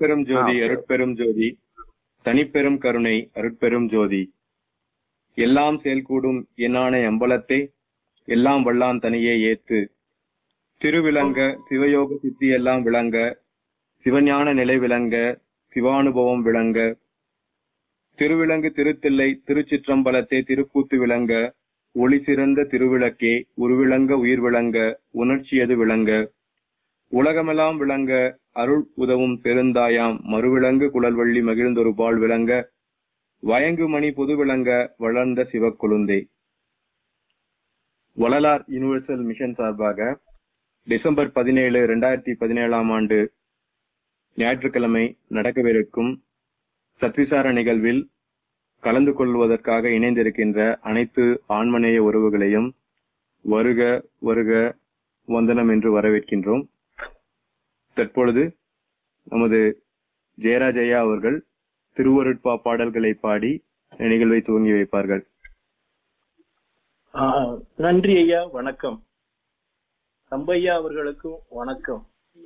அருட்பெரும் ஜோதி ஆ. அருட்பெரும் ஜோதி தனிப்பெரும் கருணை அருட்பெரும் ஜோதி எல்லாம் செயல்கூடும் என்னான எம்பலத்தை எல்லாம் வல்லான் தனியே ஏத்து திருவிளங்க சிவயோக சித்தி எல்லாம் விளங்க சிவஞான நிலை விளங்க சிவானுபவம் விளங்க திருவிளங்கு திருத்தில்லை திருச்சிற்றம்பலத்தை திருக்கூத்து விளங்க ஒளி சிறந்த திருவிளக்கே உருவிளங்க உயிர் விளங்க உணர்ச்சியது விளங்க உலகமெல்லாம் விளங்க அருள் உதவும் பெருந்தாயாம் மறுவிளங்கு குழல்வள்ளி மகிழ்ந்தொரு பால் விளங்க வயங்குமணி புது விளங்க வளர்ந்த சிவக்குழுந்தே வள்ளலார் யுனிவர்சல் மிஷன் சார்பாக டிசம்பர் பதினேழு இரண்டாயிரத்தி பதினேழாம் ஆண்டு ஞாயிற்றுக்கிழமை நடக்கவிருக்கும் சத்விசார நிகழ்வில் கலந்து கொள்வதற்காக இணைந்திருக்கின்ற அனைத்து ஆன்மநேய உறவுகளையும் வருக வருக வந்தனம் என்று வரவேற்கின்றோம் தற்பொழுது நமது ஜெயராஜையா அவர்கள் திருவருட்பா பாடல்களை பாடி நிகழ்வை துவங்கி வைப்பார்கள் ஆ, நன்றி ஐயா வணக்கம் சம்பையா அவர்களுக்கும் வணக்கம்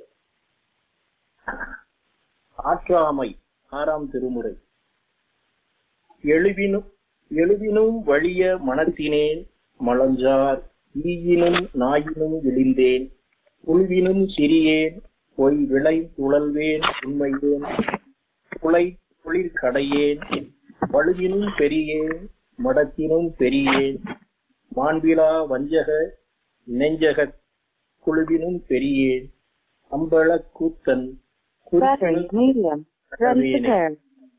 ஆற்றாமை ஆறாம் திருமுறை எழுவினும் எழுவினும் வழிய மனத்தினேன் மலஞ்சார் ஈயினும் நாயினும் விழிந்தேன் உள்வினும் சிறியேன் பொய் விளை துழல்வேன் உண்மையேன் புலை குளிர் கடையேன் வலுவினும் பெரியேன் மடத்தினும் பெரியேன் மாண்பிலா வஞ்சக நெஞ்சக குழுவினும் பெரியேன் அம்பள கூத்தன் Battery medium. Ready to pair.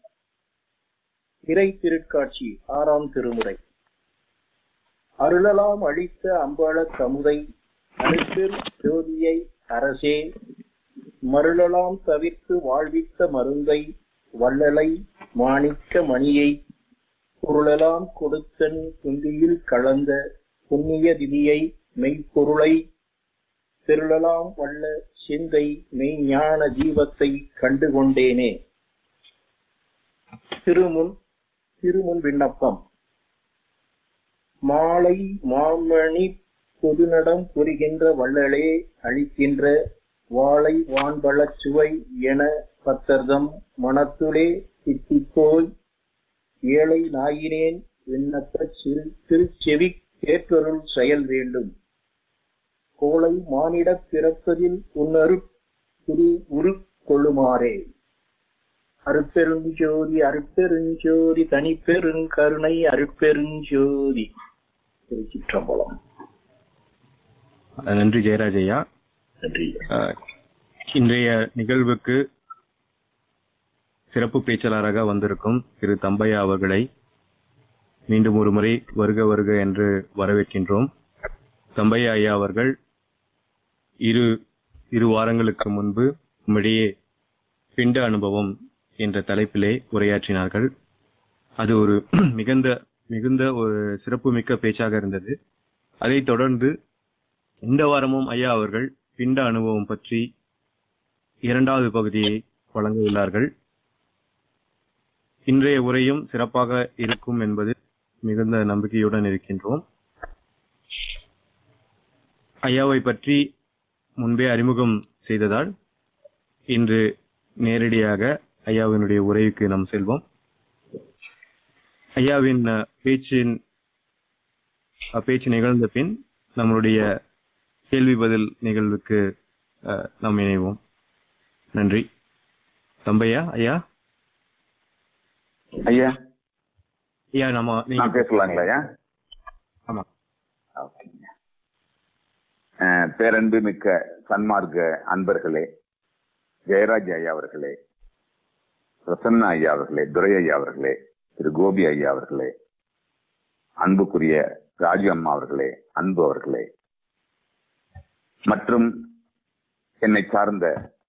இறை திருட்காட்சி ஆறாம் திருமுறை அருளலாம் அளித்த அம்பள கமுதை அழுத்திர் ஜோதியை அரசே மருளலாம் தவிர்த்து வாழ்வித்த மருந்தை வள்ளலை மாணிக்க மணியை பொருளெல்லாம் கொடுத்தன் குந்தியில் கலந்த புண்ணிய திதியை மெய்ப்பொருளை திருளலாம் வல்ல சிந்தை மெய்ஞான ஜீவத்தை கண்டுகொண்டேனே திருமுன் திருமுன் விண்ணப்பம் மாலை மாமணி பொதுநடம் புரிகின்ற வள்ளலே அளிக்கின்ற வாளை வான்பழச் சுவை என பத்தர்தம் மனத்துளே தித்திப்போய் ஏழை நாயினேன் விண்ணப்ப சிறு திருச்செவி கேட்பொருள் செயல் வேண்டும் கோளை மானிடப் பிறப்பதில் உன்னரு குரு உரு கொள்ளுமாறே அருட்பெருஞ்சோதி அருட்பெருஞ்சோதி தனிப்பெருங்கருணை அருட்பெருஞ்சோதி திருச்சிற்றம்பலம் நன்றி ஜெயராஜையா நன்றி அஹ், இன்றைய நிகழ்வுக்கு சிறப்பு பேச்சாளராக வந்திருக்கும் திரு தம்பையா அவர்களை மீண்டும் ஒரு முறை வருக வருக என்று வரவேற்கின்றோம் தம்பையா ஐயா அவர்கள் இரு இரு வாரங்களுக்கு முன்பு உம்மிடையே பிண்ட அனுபவம் என்ற தலைப்பிலே உரையாற்றினார்கள் அது ஒரு மிகுந்த மிகுந்த ஒரு சிறப்புமிக்க பேச்சாக இருந்தது அதைத் தொடர்ந்து இந்த வாரமும் ஐயா அவர்கள் பிண்ட அனுபவம் பற்றி இரண்டாவது பகுதியை வழங்க உள்ளார்கள் இன்றைய உரையும் சிறப்பாக இருக்கும் என்பது மிகுந்த நம்பிக்கையுடன் இருக்கின்றோம் ஐயாவை பற்றி முன்பே அறிமுகம் செய்ததால் இன்று நேரடியாக ஐயாவினுடைய உரைக்கு நாம் செல்வோம் ஐயாவின் அஹ், பேச்சின் அஹ், பேச்சு நிகழ்ந்த பின் நம்மளுடைய கேள்வி பதில் நிகழ்வுக்கு அஹ், நாம் இணைவோம் நன்றி தம்பையா ஐயா ஐயா ஐயா நம்ம நான் நீங்க பேசலாங்களா ஐயா ஆமா ஓகேங்க அஹ், பேரன்பு மிக்க சன்மார்க்க அன்பர்களே ஜெயராஜ் ஐயா அவர்களே பிரசன்னா ஐயா அவர்களே துரை ஐயா அவர்களே திரு கோபி ஐயா அவர்களே அன்புக்குரிய ராஜு அம்மா அவர்களே அன்பு அவர்களே மற்றும் என்னை சார்ந்த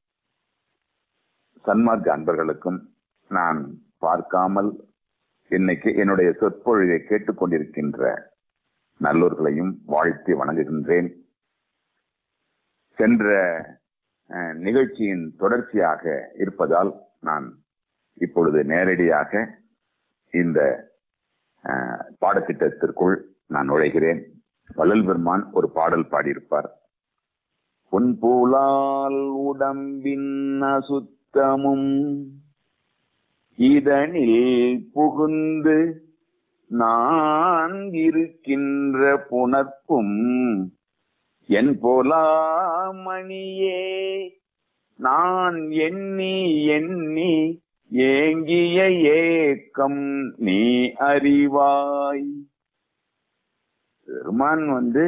சன்மார்க்க அன்பர்களுக்கும் நான் பார்க்காமல் இன்னைக்கு என்னுடைய சொற்பொழிவை கேட்டுக்கொண்டிருக்கின்ற நல்லோர்களையும் வாழ்த்தி வணங்குகின்றேன் சென்ற அஹ், நிகழ்ச்சியின் தொடர்ச்சியாக இருப்பதால் நான் இப்பொழுது நேரடியாக இந்த அஹ், பாடத்திட்டத்திற்குள் நான் நுழைகிறேன் வள்ளல் பெருமான் ஒரு பாடல் பாடியிருப்பார் பொன்புலால் உடம்பின் அசுத்த நித்தமும் இதனில் புகுந்து நான் இருக்கின்ற புணர்ப்பும் என் போலாமணியே நான் எண்ணி எண்ணி ஏங்கிய ஏக்கம் நீ அறிவாய் பெருமான் வந்து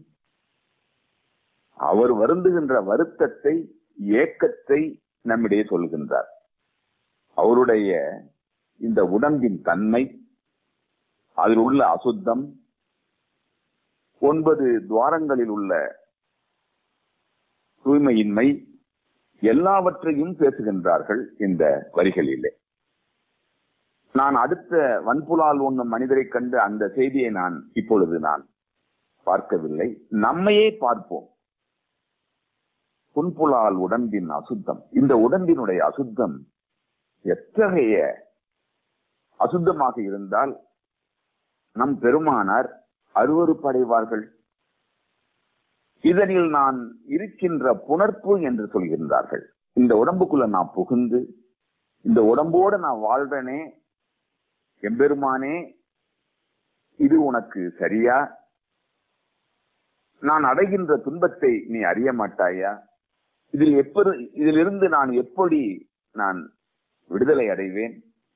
அவர் வருந்துகின்ற வருத்தத்தை ஏக்கத்தை நம்மிடையே சொல்கின்றார் அவருடைய இந்த உடம்பின் தன்மை அதில் உள்ள அசுத்தம் ஒன்பது துவாரங்களில் உள்ள தூய்மையின்மை எல்லாவற்றையும் பேசுகின்றார்கள் இந்த வரிகளிலே நான் அடுத்த வன்புலால் உண்ணும் மனிதரை கண்டு அந்த செய்தியை நான் இப்பொழுது நான் பார்க்கவில்லை நம்மையே பார்ப்போம் புன்புலால் உடம்பின் அசுத்தம் இந்த உடம்பினுடைய அசுத்தம் எத்தகைய அசுத்தமாக இருந்தால் நம் பெருமானார் அருவறுப்படைவார்கள் இதனில் நான் இருக்கின்ற புணர்ப்பு என்று சொல்கின்றார்கள் இந்த உடம்புக்குள்ள நான் புகுந்து இந்த உடம்போடு நான் வாழ்றனே எம்பெருமானே இது உனக்கு சரியா நான் அடைகின்ற துன்பத்தை நீ அறிய மாட்டாயா இதில் எப்படி இதிலிருந்து நான் எப்படி நான் விடுதலை அடைவேன்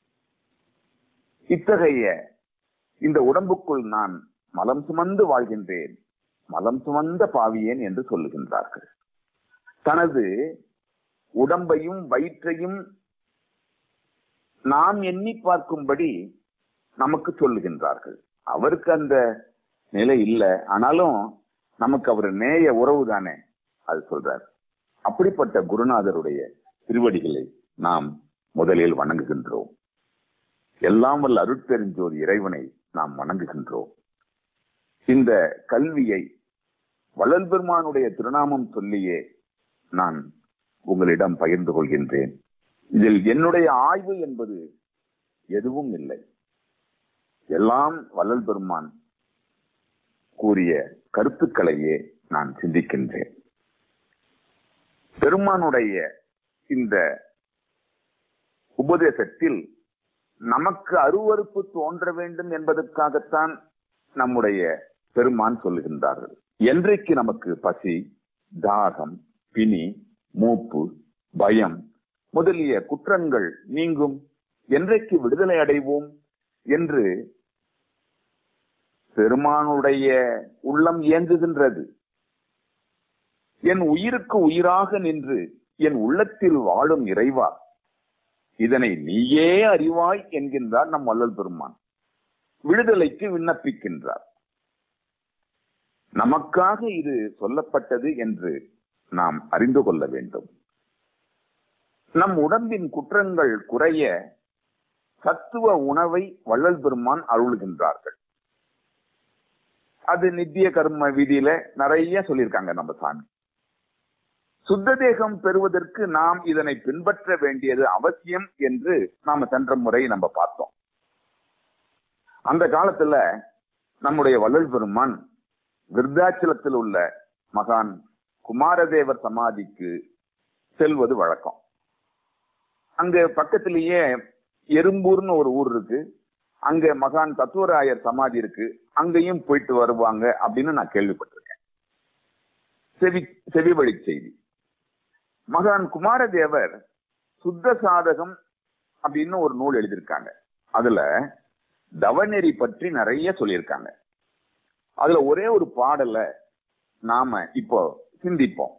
இத்தகைய இந்த உடம்புக்குள் நான் மலம் சுமந்து வாழ்கின்றேன் மலம் சுமந்த பாவியேன் என்று சொல்லுகின்றார்கள் தனது உடம்பையும் வயிற்றையும் நாம் எண்ணி பார்க்கும்படி நமக்கு சொல்லுகின்றார்கள் அவருக்கு அந்த நிலை இல்லை ஆனாலும் நமக்கு அவர் நேய உறவு தானே அது சொல்றார் அப்படிப்பட்ட குருநாதருடைய திருவடிகளை நாம் முதலில் வணங்குகின்றோம் எல்லாம் வல்ல அருட்பெருஞ்சோதி இறைவனை நாம் வணங்குகின்றோம் இந்த கல்வியை வள்ளல் பெருமானுடைய திருநாமம் சொல்லியே நான் உங்களிடம் பகிர்ந்து கொள்கின்றேன் இதில் என்னுடைய ஆய்வு என்பது எதுவும் இல்லை எல்லாம் வள்ளல் பெருமான் கூறிய கருத்துக்களையே நான் சிந்திக்கின்றேன் பெருமானுடைய இந்த உபதேசத்தில் நமக்கு அருவறுப்பு தோன்ற வேண்டும் என்பதற்காகத்தான் நம்முடைய பெருமான் சொல்லுகின்றார்கள் என்றைக்கு நமக்கு பசி தாகம் பிணி மூப்பு பயம் முதலிய குற்றங்கள் நீங்கும் என்றைக்கு விடுதலை அடைவோம் என்று பெருமானுடைய உள்ளம் இயங்குகின்றது என் உயிருக்கு உயிராக நின்று என் உள்ளத்தில் வாழும் இறைவா இதனை நீயே அறிவாய் என்கின்றார் நம் வள்ளல் பெருமான் விடுதலைக்கு விண்ணப்பிக்கின்றார் நமக்காக இது சொல்லப்பட்டது என்று நாம் அறிந்து கொள்ள வேண்டும் நம் உடம்பின் குற்றங்கள் குறைய சத்துவ உணவை வள்ளல் பெருமான் அருளுகின்றார்கள் அது நித்திய கர்ம விதியில நிறைய சொல்லியிருக்காங்க நம்ம சாமி சுத்த தேகம் பெறுவதற்கு நாம் இதனை பின்பற்ற வேண்டியது அவசியம் என்று நாம சென்ற முறை நம்ம பார்த்தோம் அந்த காலத்துல நம்முடைய வள்ளல் பெருமான் விருத்தாச்சலத்தில் உள்ள மகான் குமாரதேவர் சமாதிக்கு செல்வது வழக்கம் அங்க பக்கத்திலேயே எறும்பூர்னு ஒரு ஊர் இருக்கு அங்க மகான் தத்துவராயர் சமாதி இருக்கு அங்கேயும் போயிட்டு வருவாங்க அப்படின்னு நான் கேள்விப்பட்டிருக்கேன் செவி செவி வழி செய்தி மகான் குமாரதேவர் சுத்த சாதகம் அப்படின்னு ஒரு நூல் எழுதியிருக்காங்க அதுல தவநெறி பற்றி நிறைய சொல்லியிருக்காங்க அதுல ஒரே ஒரு பாடல நாம இப்போ சிந்திப்போம்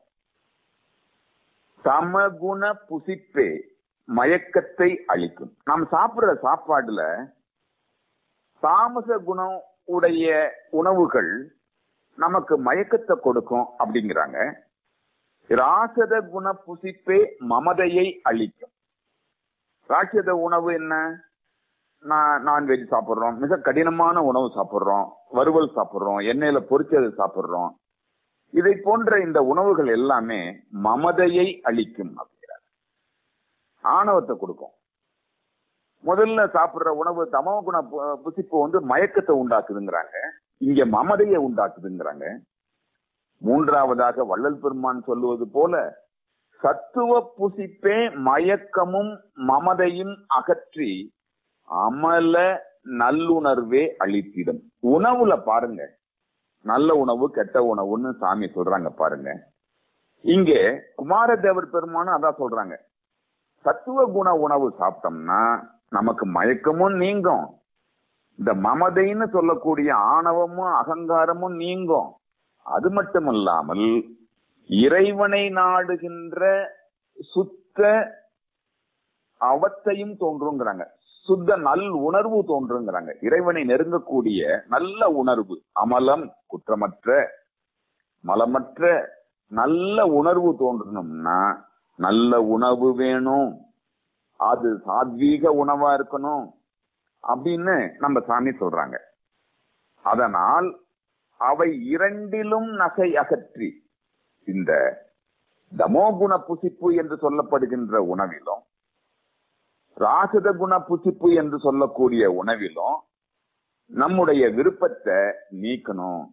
சமகுண புசிப்பே மயக்கத்தை அளிக்கும் நாம் சாப்பிடுற சாப்பாடுல தாமச குணம் உடைய உணவுகள் நமக்கு மயக்கத்தை கொடுக்கும் அப்படிங்கிறாங்க ராசத குண புசிப்பே மமதையை அளிக்கும் ராட்சத உணவு என்ன நான்வெஜ் சாப்பிடுறோம் மிக கடினமான உணவு சாப்பிடுறோம் வறுவல் சாப்பிடுறோம் எண்ணெயில பொரிச்சது சாப்பிடுறோம் இதை போன்ற இந்த உணவுகள் எல்லாமே மமதையை அளிக்கும் அப்படிங்கிறார் ஆணவத்தை கொடுக்கும் முதல்ல சாப்பிடுற உணவு தமோ குண புசிப்பு வந்து மயக்கத்தை உண்டாக்குதுங்கிறாங்க இங்க மமதையை உண்டாக்குதுங்கிறாங்க மூன்றாவதாக வள்ளல் பெருமான் சொல்லுவது போல சத்துவ புசிப்பே மயக்கமும் மமதையும் அகற்றி அமல நல்லுணர்வே அளித்திடும் உணவுல பாருங்க நல்ல உணவு கெட்ட உணவுன்னு சாமி சொல்றாங்க பாருங்க இங்கே குமாரதேவர் பெருமானும் அதான் சொல்றாங்க சத்துவ குண உணவு சாப்பிட்டோம்னா நமக்கு மயக்கமும் நீங்கும் இந்த மமதைன்னு சொல்லக்கூடிய ஆணவமும் அகங்காரமும் நீங்கும் அது மட்டுமல்லாமல் இறைவனை நாடுகின்ற சுத்த அவத்தையும் தோன்றுங்கிறாங்க சுத்த நல் உணர்வு தோன்றுங்கிறாங்க இறைவனை நெருங்கக்கூடிய நல்ல உணர்வு அமலம் குற்றமற்ற மலமற்ற நல்ல உணர்வு தோன்றணும்னா நல்ல உணவு வேணும் அது சாத்வீக உணவா இருக்கணும் அப்படின்னு நம்ம சாமி சொல்றாங்க அதனால் அவை இரண்டிலும் நகை அகற்றி இந்த தமோகுண புசிப்பு என்று சொல்லப்படுகின்ற உணவிலும் ராசத குண புசிப்பு என்று சொல்லக்கூடிய உணவிலும் நம்முடைய விருப்பத்தை நீக்கணும்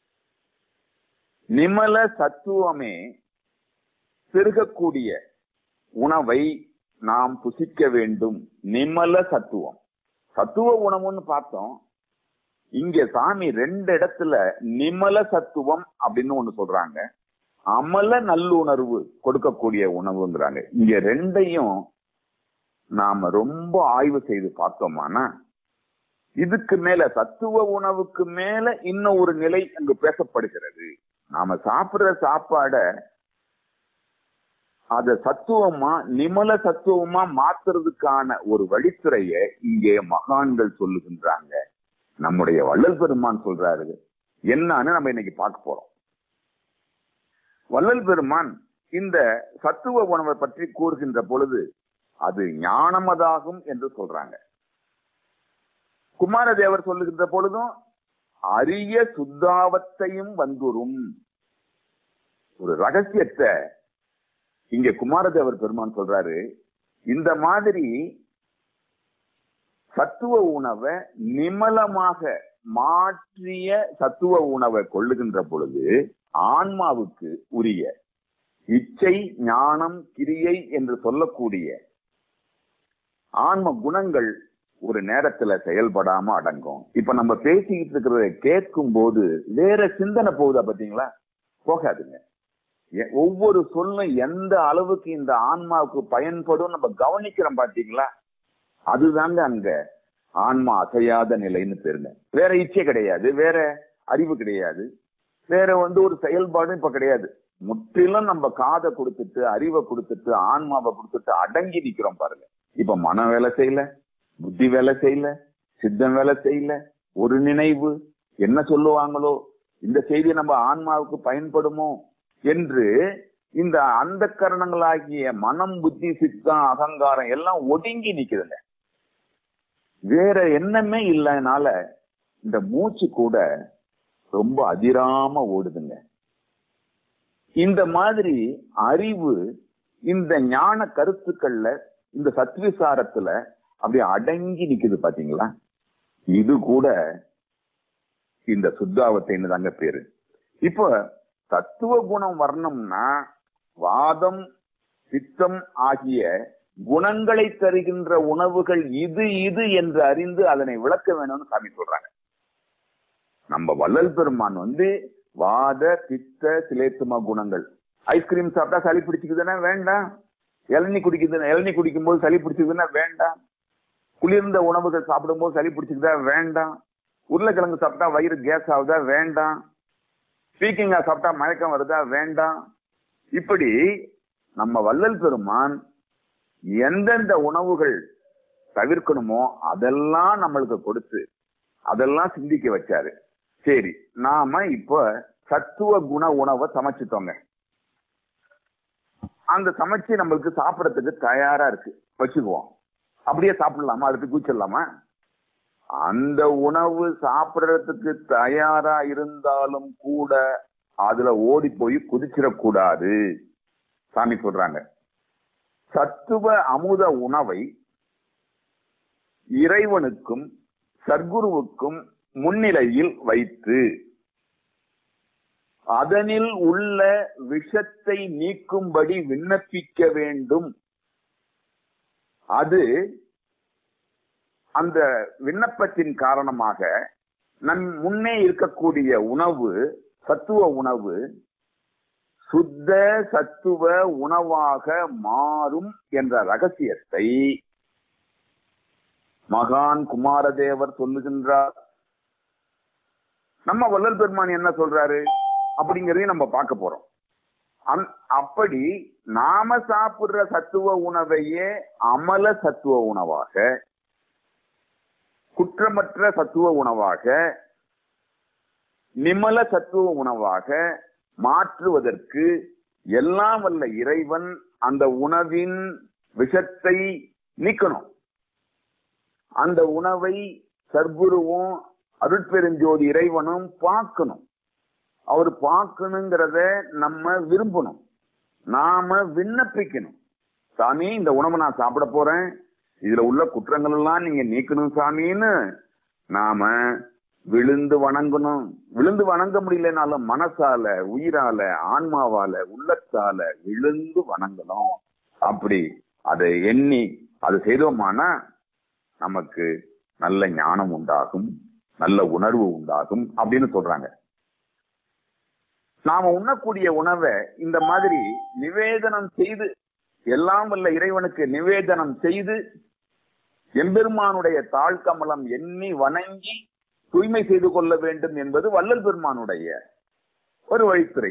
நிமல சத்துவமே பெருகக்கூடிய உணவை நாம் புசிக்க வேண்டும் நிமல சத்துவம் சத்துவ உணவுன்னு பார்த்தோம் இங்க சாமி ரெண்டு இடத்துல நிமல சத்துவம் அப்படின்னு ஒண்ணு சொல்றாங்க அமல நல்லுணர்வு கொடுக்கக்கூடிய உணவுங்கிறாங்க இங்க ரெண்டையும் நாம ரொம்ப ஆய்வு செய்து பார்த்தோமானா இதுக்கு மேல சத்துவ உணவுக்கு மேல இன்னும் ஒரு நிலை அங்கு பேசப்படுகிறது நாம சாப்பிடுற சாப்பாட அத சத்துவமா நிமல சத்துவமா மாத்துறதுக்கான ஒரு வழித்துறைய இங்கே மகான்கள் சொல்லுகின்றாங்க நம்முடைய வள்ளல் பெருமான் சொல்றாரு என்னன்னு நம்ம இன்னைக்கு பார்க்க போறோம் வள்ளல் பெருமான் இந்த சத்துவ உணவை பற்றி கூறுகின்ற பொழுது அது ஞானமதாகும் என்று சொல்றாங்க குமாரதேவர் சொல்லுகின்ற பொழுதும் அரிய சுத்தாவத்தையும் வந்துரும் ஒரு ரகசியத்தை இங்க குமாரதேவர் பெருமான் சொல்றாரு இந்த மாதிரி சத்துவ உணவை நிமலமாக மாற்றிய சத்துவ உணவை கொள்ளுகின்ற பொழுது ஆன்மாவுக்கு உரிய இச்சை ஞானம் கிரியை என்று சொல்லக்கூடிய ஆன்ம குணங்கள் ஒரு நேரத்துல செயல்படாம அடங்கும் இப்ப நம்ம பேசிக்கிட்டு இருக்கிறத கேட்கும் போது வேற சிந்தனை போகுதா பாத்தீங்களா போகாதுங்க எ- ஒவ்வொரு சொல்லும் எந்த அளவுக்கு இந்த ஆன்மாவுக்கு பயன்படும் நம்ம கவனிக்கிறோம் பாத்தீங்களா அதுதாங்க அங்க ஆன்மா அசையாத நிலைன்னு பேருங்க வேற இச்சை கிடையாது வேற அறிவு கிடையாது வேற வந்து ஒரு செயல்பாடும் இப்ப கிடையாது முற்றிலும் நம்ம காதை கொடுத்துட்டு அறிவை கொடுத்துட்டு ஆன்மாவை கொடுத்துட்டு அடங்கி நிக்கிறோம் பாருங்க இப்ப மனம் வேலை செய்யல புத்தி வேலை செய்யல சித்தம் வேலை செய்யல ஒரு நினைவு என்ன சொல்லுவாங்களோ இந்த செய்தி நம்ம ஆன்மாவுக்கு பயன்படுமோ என்று இந்த அந்த கரணங்களாகிய மனம் புத்தி சித்தம் அகங்காரம் எல்லாம் ஒடுங்கி நிக்குதுங்க வேற எண்ணமே இல்லைனால இந்த மூச்சு கூட ரொம்ப அதிராம ஓடுதுங்க இந்த மாதிரி அறிவு இந்த ஞான கருத்துக்கள்ல இந்த சத்விசாரத்துல அப்படியே அடங்கி நிக்குது பாத்தீங்களா இது கூட இந்த சுத்தாவத்தைன்னு தாங்க பேரு இப்போ தத்துவ குணம் வரணும்னா வாதம் சித்தம் ஆகிய குணங்களை தருகின்ற உணவுகள் இது இது என்று அறிந்து அதனை விளக்க வேணும்னு சாமி சொல்றாங்க நம்ம வள்ளல் பெருமான் வந்து வாத பித்த சிலேத்துமா குணங்கள் ஐஸ்கிரீம் சாப்பிட்டா சளி பிடிச்சிக்குதுன்னா வேண்டாம் இளநீ குடிக்குதுன்னா இளநீ குடிக்கும் போது சளி பிடிச்சிக்குதுன்னா வேண்டாம் குளிர்ந்த உணவுகள் சாப்பிடும்போது சளி பிடிச்சிக்குதா வேண்டாம் உருளைக்கிழங்கு சாப்பிட்டா வயிறு கேஸ் ஆகுதா வேண்டாம் பீக்கிங்காய் சாப்பிட்டா மயக்கம் வருதா வேண்டாம் இப்படி நம்ம வள்ளல் பெருமான் எந்தெந்த உணவுகள் தவிர்க்கணுமோ அதெல்லாம் நம்மளுக்கு கொடுத்து அதெல்லாம் சிந்திக்க வச்சாரு சரி நாம இப்ப சத்துவ குண உணவை சமைச்சிட்டோங்க அந்த சமைச்சு நம்மளுக்கு சாப்பிடறதுக்கு தயாரா இருக்கு வச்சுக்குவோம் அப்படியே சாப்பிடலாமா அதுக்கு கூச்சிடலாமா அந்த உணவு சாப்பிடறதுக்கு தயாரா இருந்தாலும் கூட அதுல ஓடி போய் குதிச்சிடக்கூடாது சாமி சொல்றாங்க சத்துவ அமுத உணவை இறைவனுக்கும் சர்க்குருவுக்கும் முன்னிலையில் வைத்து அதனில் உள்ள விஷத்தை நீக்கும்படி விண்ணப்பிக்க வேண்டும் அது அந்த விண்ணப்பத்தின் காரணமாக நம் முன்னே இருக்கக்கூடிய உணவு சத்துவ உணவு சுத்த சத்துவ உணவாக மாறும் என்ற ரகசியத்தை மகான் குமாரதேவர் சொல்லுகின்றார் நம்ம வள்ளல் பெருமான் என்ன சொல்றாரு அப்படிங்கறதையும் நம்ம பார்க்க போறோம் அந்- அப்படி நாம சாப்பிடுற சத்துவ உணவையே அமல சத்துவ உணவாக குற்றமற்ற சத்துவ உணவாக நிமல சத்துவ உணவாக மாற்றுவதற்கு எல்லாம் வல்ல இறைவன் அந்த உணவின் விஷத்தை நீக்கணும் அந்த உணவை சர்க்குருவும் அருட்பெருஞ்சோதி இறைவனும் பார்க்கணும் அவர் பார்க்கணுங்கிறத நம்ம விரும்பணும் நாம விண்ணப்பிக்கணும் சாமி இந்த உணவை நான் சாப்பிட போறேன் இதுல உள்ள குற்றங்கள் எல்லாம் நீங்க நீக்கணும் சாமின்னு நாம விழுந்து வணங்கணும் விழுந்து வணங்க முடியலனாலும் மனசால உயிரால ஆன்மாவால உள்ளத்தால விழுந்து வணங்கணும் அப்படி அதை எண்ணி அது செய்தோமானா நமக்கு நல்ல ஞானம் உண்டாகும் நல்ல உணர்வு உண்டாகும் அப்படின்னு சொல்றாங்க நாம உண்ணக்கூடிய உணவை இந்த மாதிரி நிவேதனம் செய்து எல்லாம் வல்ல இறைவனுக்கு நிவேதனம் செய்து எம்பெருமானுடைய தாழ்கமலம் எண்ணி வணங்கி தூய்மை செய்து கொள்ள வேண்டும் என்பது வள்ளல் பெருமானுடைய ஒரு வழித்துறை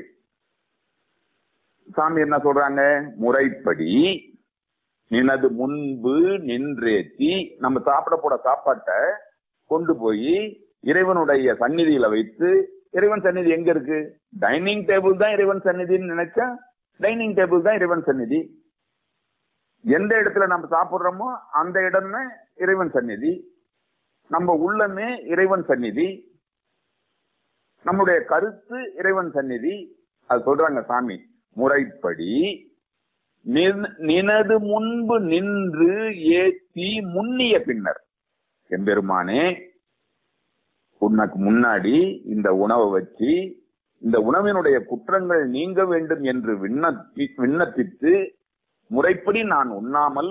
சாமி என்ன சொல்றாங்க முறைப்படி நினது முன்பு நின்றேத்தி நம்ம சாப்பிட போட சாப்பாட்டை கொண்டு போய் இறைவனுடைய சந்நிதியில வைத்து இறைவன் சந்நிதி எங்க இருக்கு டைனிங் டேபிள் தான் இறைவன் சந்நிதின்னு நினைச்சா டைனிங் டேபிள் தான் இறைவன் சந்நிதி எந்த இடத்துல நம்ம சாப்பிடுறோமோ அந்த இடமே இறைவன் சந்நிதி நம்ம உள்ளமே இறைவன் சந்நிதி நம்முடைய கருத்து இறைவன் சந்நிதி அது சொல்றாங்க சாமி முறைப்படி நின்- நினது முன்பு நின்று ஏத்தி முன்னிய பின்னர் எம்பெருமானே உனக்கு முன்னாடி இந்த உணவை வச்சு இந்த உணவினுடைய குற்றங்கள் நீங்க வேண்டும் என்று விண்ணப்பி விண்ணப்பித்து முறைப்படி நான் உண்ணாமல்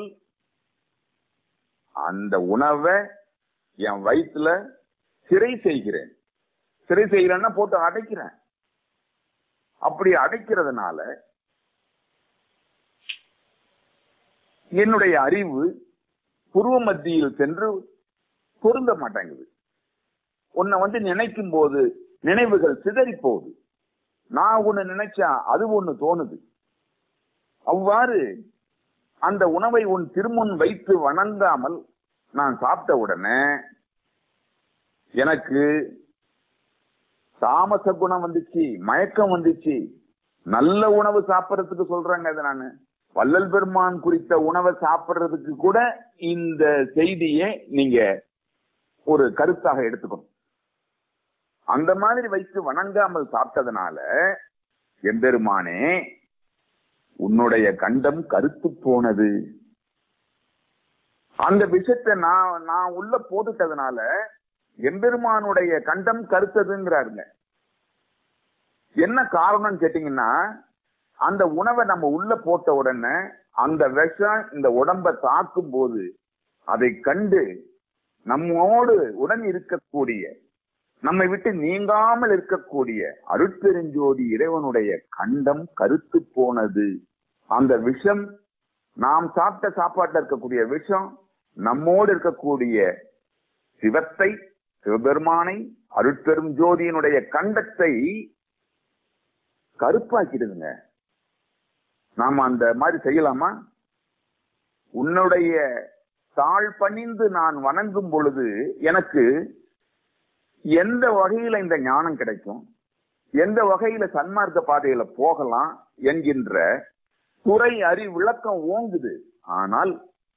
அந்த உணவை என் வயிற்றுல சிறை செய்கிறேன் சிறை செய்கிறேன்னா போட்டு அடைக்கிறேன் அப்படி அடைக்கிறதுனால என்னுடைய அறிவு புருவ மத்தியில் சென்று பொருந்த மாட்டேங்குது உன்னை வந்து நினைக்கும் போது நினைவுகள் சிதறி போகுது நான் ஒண்ணு நினைச்சா அது ஒண்ணு தோணுது அவ்வாறு அந்த உணவை உன் திருமுன் வைத்து வணங்காமல் நான் சாப்பிட்ட உடனே எனக்கு தாமச குணம் வந்துச்சு மயக்கம் வந்துச்சு நல்ல உணவு சாப்பிடறதுக்கு சொல்றாங்க அதை நானு வள்ளல் பெருமான் குறித்த உணவை சாப்பிடுறதுக்கு கூட இந்த செய்தியை நீங்க ஒரு கருத்தாக எடுத்துக்கணும் அந்த மாதிரி வைத்து வணங்காமல் சாப்பிட்டதுனால எம்பெருமானே உன்னுடைய கண்டம் கருத்து போனது அந்த விஷயத்தை நான் நான் உள்ள போட்டுட்டதுனால எம்பெருமானுடைய கண்டம் கருத்ததுங்கிறாருங்க என்ன காரணம்னு கேட்டீங்கன்னா அந்த உணவை நம்ம உள்ள போட்ட உடனே அந்த விஷம் இந்த உடம்ப தாக்கும் போது அதை கண்டு நம்மோடு உடன் இருக்கக்கூடிய நம்மை விட்டு நீங்காமல் இருக்கக்கூடிய அருட்பெருஞ்சோதி இறைவனுடைய கண்டம் கருத்து போனது அந்த விஷம் நாம் சாப்பிட்ட சாப்பாட்டில் இருக்கக்கூடிய விஷம் நம்மோடு இருக்கக்கூடிய சிவத்தை சிவபெருமானை அருட்பெரும் ஜோதியினுடைய கண்டத்தை கருப்பாக்கிடுதுங்க நாம அந்த மாதிரி செய்யலாமா உன்னுடைய தாழ் பணிந்து நான் வணங்கும் பொழுது எனக்கு எந்த வகையில இந்த ஞானம் கிடைக்கும் எந்த வகையில சன்மார்க்க பாதையில போகலாம் என்கின்ற துறை அறி விளக்கம் ஓங்குது ஆனால்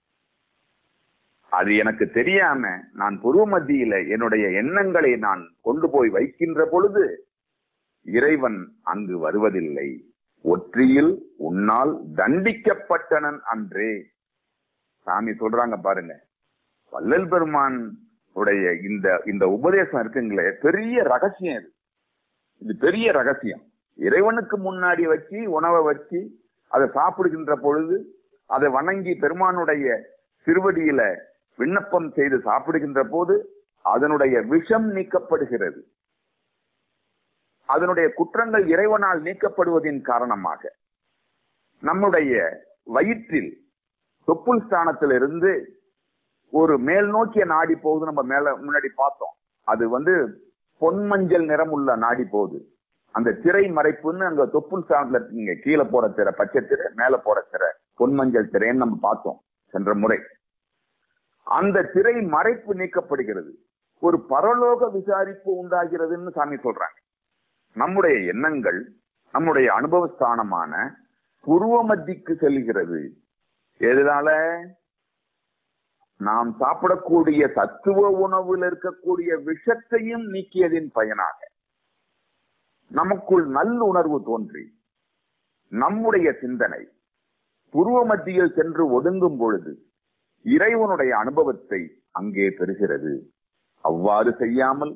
அது எனக்கு தெரியாம நான் புருவ மத்தியில என்னுடைய எண்ணங்களை நான் கொண்டு போய் வைக்கின்ற பொழுது இறைவன் அங்கு வருவதில்லை ஒற்றியில் உன்னால் தண்டிக்கப்பட்டனன் அன்றே சாமி சொல்றாங்க பாருங்க வள்ளல் பெருமான் உடைய இந்த இந்த உபதேசம் இருக்குங்களே பெரிய ரகசியம் இது இது பெரிய ரகசியம் இறைவனுக்கு முன்னாடி வச்சு உணவை வச்சு அதை சாப்பிடுகின்ற பொழுது அதை வணங்கி பெருமானுடைய திருவடியில விண்ணப்பம் செய்து சாப்பிடுகின்ற போது அதனுடைய விஷம் நீக்கப்படுகிறது அதனுடைய குற்றங்கள் இறைவனால் நீக்கப்படுவதின் காரணமாக நம்முடைய வயிற்றில் தொப்புள் ஸ்தானத்திலிருந்து ஒரு மேல் நோக்கிய நாடி போகுது நம்ம மேல முன்னாடி பார்த்தோம் அது வந்து பொன்மஞ்சள் நிறமுள்ள நாடி போகுது அந்த திரை மறைப்புன்னு அங்க தொப்புள் ஸ்தானத்துல இருக்கீங்க கீழே போற திரை பச்சை திரை மேல போற திரை பொன்மஞ்சள் திரைன்னு நம்ம பார்த்தோம் சென்ற முறை அந்த திரை மறைப்பு நீக்கப்படுகிறது ஒரு பரலோக விசாரிப்பு உண்டாகிறதுன்னு சாமி சொல்றாங்க நம்முடைய எண்ணங்கள் நம்முடைய அனுபவ ஸ்தானமான புருவ மத்திக்கு செல்கிறது எதனால நாம் சாப்பிடக்கூடிய தத்துவ உணவில் இருக்கக்கூடிய விஷத்தையும் நீக்கியதின் பயனாக நமக்குள் நல்லுணர்வு தோன்றி நம்முடைய சிந்தனை புருவ மத்தியில் சென்று ஒதுங்கும் பொழுது இறைவனுடைய அனுபவத்தை அங்கே பெறுகிறது அவ்வாறு செய்யாமல்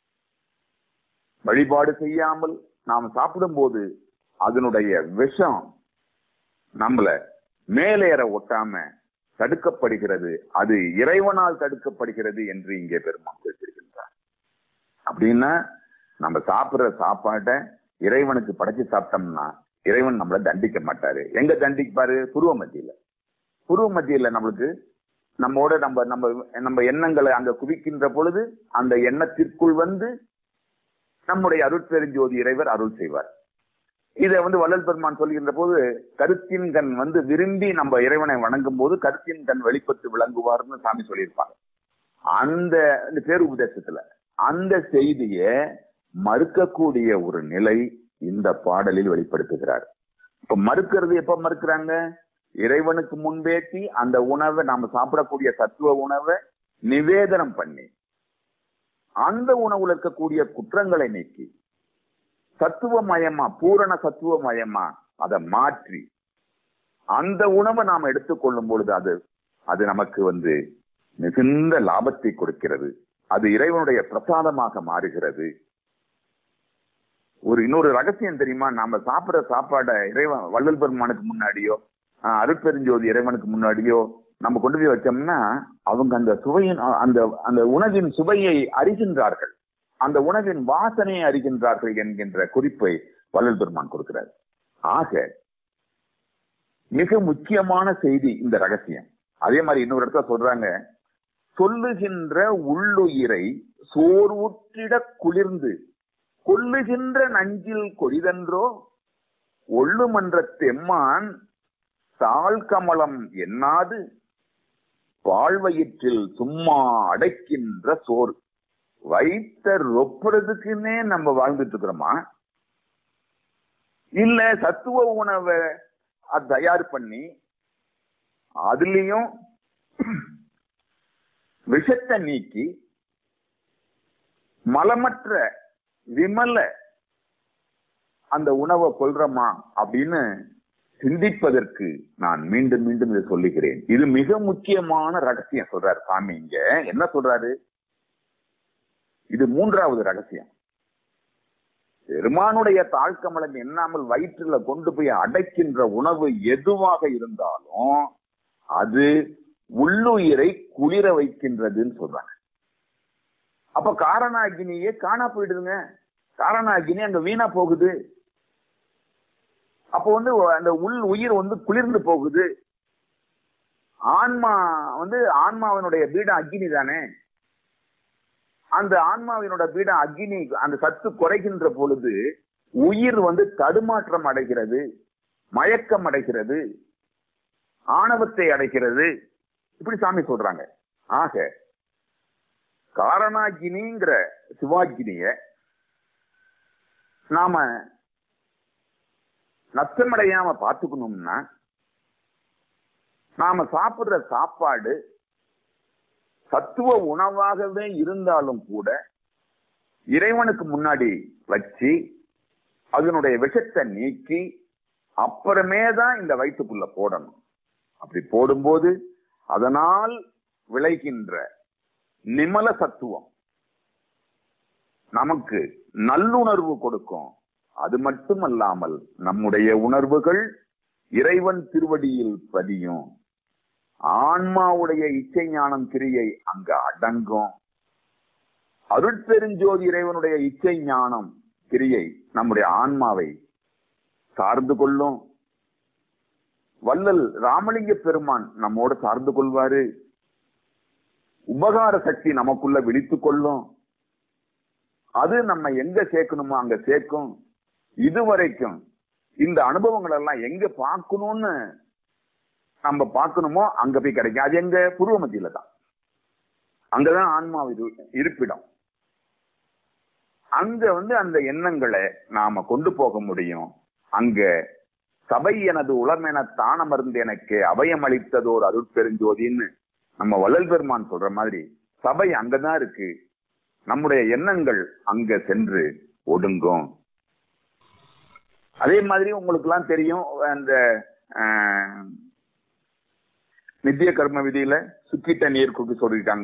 வழிபாடு செய்யாமல் நாம் சாப்பிடும்போது அதனுடைய விஷம் நம்மள மேலேற ஒட்டாம தடுக்கப்படுகிறது அது இறைவனால் தடுக்கப்படுகிறது என்று இங்கே பெருமான் குறிப்பிடுகின்றார் அப்படின்னா நம்ம சாப்பிடுற சாப்பாட்டை இறைவனுக்கு படைச்சு சாப்பிட்டோம்னா இறைவன் நம்மளை தண்டிக்க மாட்டாரு எங்க தண்டிப்பாரு புருவ மத்தியில புருவ மத்தியில நம்மளுக்கு நம்மோட நம்ம நம்ம நம்ம எண்ணங்களை அங்க குவிக்கின்ற பொழுது அந்த எண்ணத்திற்குள் வந்து நம்முடைய அருட்பெருஞ்சோதி இறைவர் அருள் செய்வார் இதை வந்து வள்ளல் பெருமான் சொல்கின்ற போது கருத்தின் கண் வந்து விரும்பி நம்ம இறைவனை வணங்கும் போது கருத்தின் கண் வெளிப்பட்டு விளங்குவார்னு சாமி சொல்லியிருப்பாங்க அந்த இந்த பேரு உபதேசத்துல அந்த செய்திய மறுக்கக்கூடிய ஒரு நிலை இந்த பாடலில் வெளிப்படுத்துகிறார் இப்ப மறுக்கிறது எப்ப மறுக்கிறாங்க இறைவனுக்கு முன்பேற்றி அந்த உணவை நாம சாப்பிடக்கூடிய தத்துவ உணவை நிவேதனம் பண்ணி அந்த உணவுல இருக்கக்கூடிய குற்றங்களை நீக்கி சத்துவமயமா பூரண சத்துவமயமா அதை மாற்றி அந்த உணவை நாம் எடுத்துக்கொள்ளும் பொழுது அது அது நமக்கு வந்து மிகுந்த லாபத்தை கொடுக்கிறது அது இறைவனுடைய பிரசாதமாக மாறுகிறது ஒரு இன்னொரு ரகசியம் தெரியுமா நாம சாப்பிடுற சாப்பாடை இறைவன் வள்ளல் பெருமானுக்கு முன்னாடியோ ஆஹ், அருட்பெருஞ்சோதி இறைவனுக்கு முன்னாடியோ நம்ம கொண்டு போய் வச்சோம்னா அவங்க அந்த சுவையின் அந்த அந்த உணவின் சுவையை அறிகின்றார்கள் அந்த உணவின் வாசனையை அறிகின்றார்கள் என்கின்ற குறிப்பை வள்ளல் பெருமான் கொடுக்கிறார் ஆக மிக முக்கியமான செய்தி இந்த ரகசியம் அதே மாதிரி இன்னொரு இடத்துல சொல்றாங்க சொல்லுகின்ற உள்ளுயிரை சோர்வுற்றிட குளிர்ந்து கொல்லுகின்ற நஞ்சில் கொடிதன்றோ ஒள்ளுமன்ற தெம்மான் தாழ் கமலம் எண்ணாது பாழ்வயிற்றில் சும்மா அடைக்கின்ற சோறு வைத்த ரொப்புறதுக்குன்னே நம்ம வாழ்ந்துட்டு இருக்கிறோமா இல்ல சத்துவ உணவை அது தயார் பண்ணி அதுலயும் விஷத்தை நீக்கி மலமற்ற விமல அந்த உணவை கொள்றோமா அப்படின்னு சிந்திப்பதற்கு நான் மீண்டும் மீண்டும் இதை சொல்லுகிறேன் இது மிக முக்கியமான ரகசியம் சொல்றாரு சாமி இங்க என்ன சொல்றாரு இது மூன்றாவது ரகசியம் பெருமானுடைய தாழ்கமலம் எண்ணாமல் வயிற்றுல கொண்டு போய் அடைக்கின்ற உணவு எதுவாக இருந்தாலும் அது உள்ளுயிரை குளிர வைக்கின்றதுன்னு சொல்றாங்க அப்ப காரணாகினியே காணா போயிடுதுங்க காரணாகினி அங்க வீணா போகுது அப்போ வந்து அந்த உள் உயிர் வந்து குளிர்ந்து போகுது ஆன்மா வந்து ஆன்மாவினுடைய பீடம் அக்னி தானே அந்த ஆன்மாவினோட பீடம் அக்னி அந்த சத்து குறைகின்ற பொழுது உயிர் வந்து தடுமாற்றம் அடைகிறது மயக்கம் அடைகிறது ஆணவத்தை அடைகிறது இப்படி சாமி சொல்றாங்க ஆக காரணாகினிங்கிற சிவாகினிய நாம நஷ்டமடையாம பார்த்துக்கணும்னா நாம சாப்பிடுற சாப்பாடு சத்துவ உணவாகவே இருந்தாலும் கூட இறைவனுக்கு முன்னாடி வச்சு அதனுடைய விஷத்தை நீக்கி அப்புறமே தான் இந்த வயிற்றுக்குள்ள போடணும் அப்படி போடும்போது அதனால் விளைகின்ற நிமல சத்துவம் நமக்கு நல்லுணர்வு கொடுக்கும் அது மட்டுமல்லாமல் நம்முடைய உணர்வுகள் இறைவன் திருவடியில் பதியும் ஆன்மாவுடைய இச்சை ஞானம் கிரியை அங்க அடங்கும் அருட்பெருஞ்சோதி இறைவனுடைய இச்சை ஞானம் கிரியை நம்முடைய ஆன்மாவை சார்ந்து கொள்ளும் வள்ளல் ராமலிங்க பெருமான் நம்மோடு சார்ந்து கொள்வாரு உபகார சக்தி நமக்குள்ள விழித்துக் கொள்ளும் அது நம்ம எங்க சேர்க்கணுமோ அங்க சேர்க்கும் இதுவரைக்கும் இந்த அனுபவங்கள் எல்லாம் எங்க பார்க்கணும்னு நம்ம பார்க்கணுமோ அங்க போய் கிடைக்கும் அது எங்க புருவ மத்தியில தான் அங்கதான் ஆன்மா இரு- இருப்பிடம் அங்க வந்து அந்த எண்ணங்களை நாம கொண்டு போக முடியும் அங்க சபை எனது உளமென தானமர்ந்து எனக்கு அபயம் அளித்ததோர் அருட்பெருஞ்சோதின்னு நம்ம வள்ளல் பெருமான் சொல்ற மாதிரி சபை அங்கதான் இருக்கு நம்முடைய எண்ணங்கள் அங்க சென்று ஒடுங்கும் அதே மாதிரி உங்களுக்கு எல்லாம் தெரியும் அந்த ஆஹ், நித்திய கர்ம விதியில சுக்கிட்ட நீர் குடி சொல்லியிருக்காங்க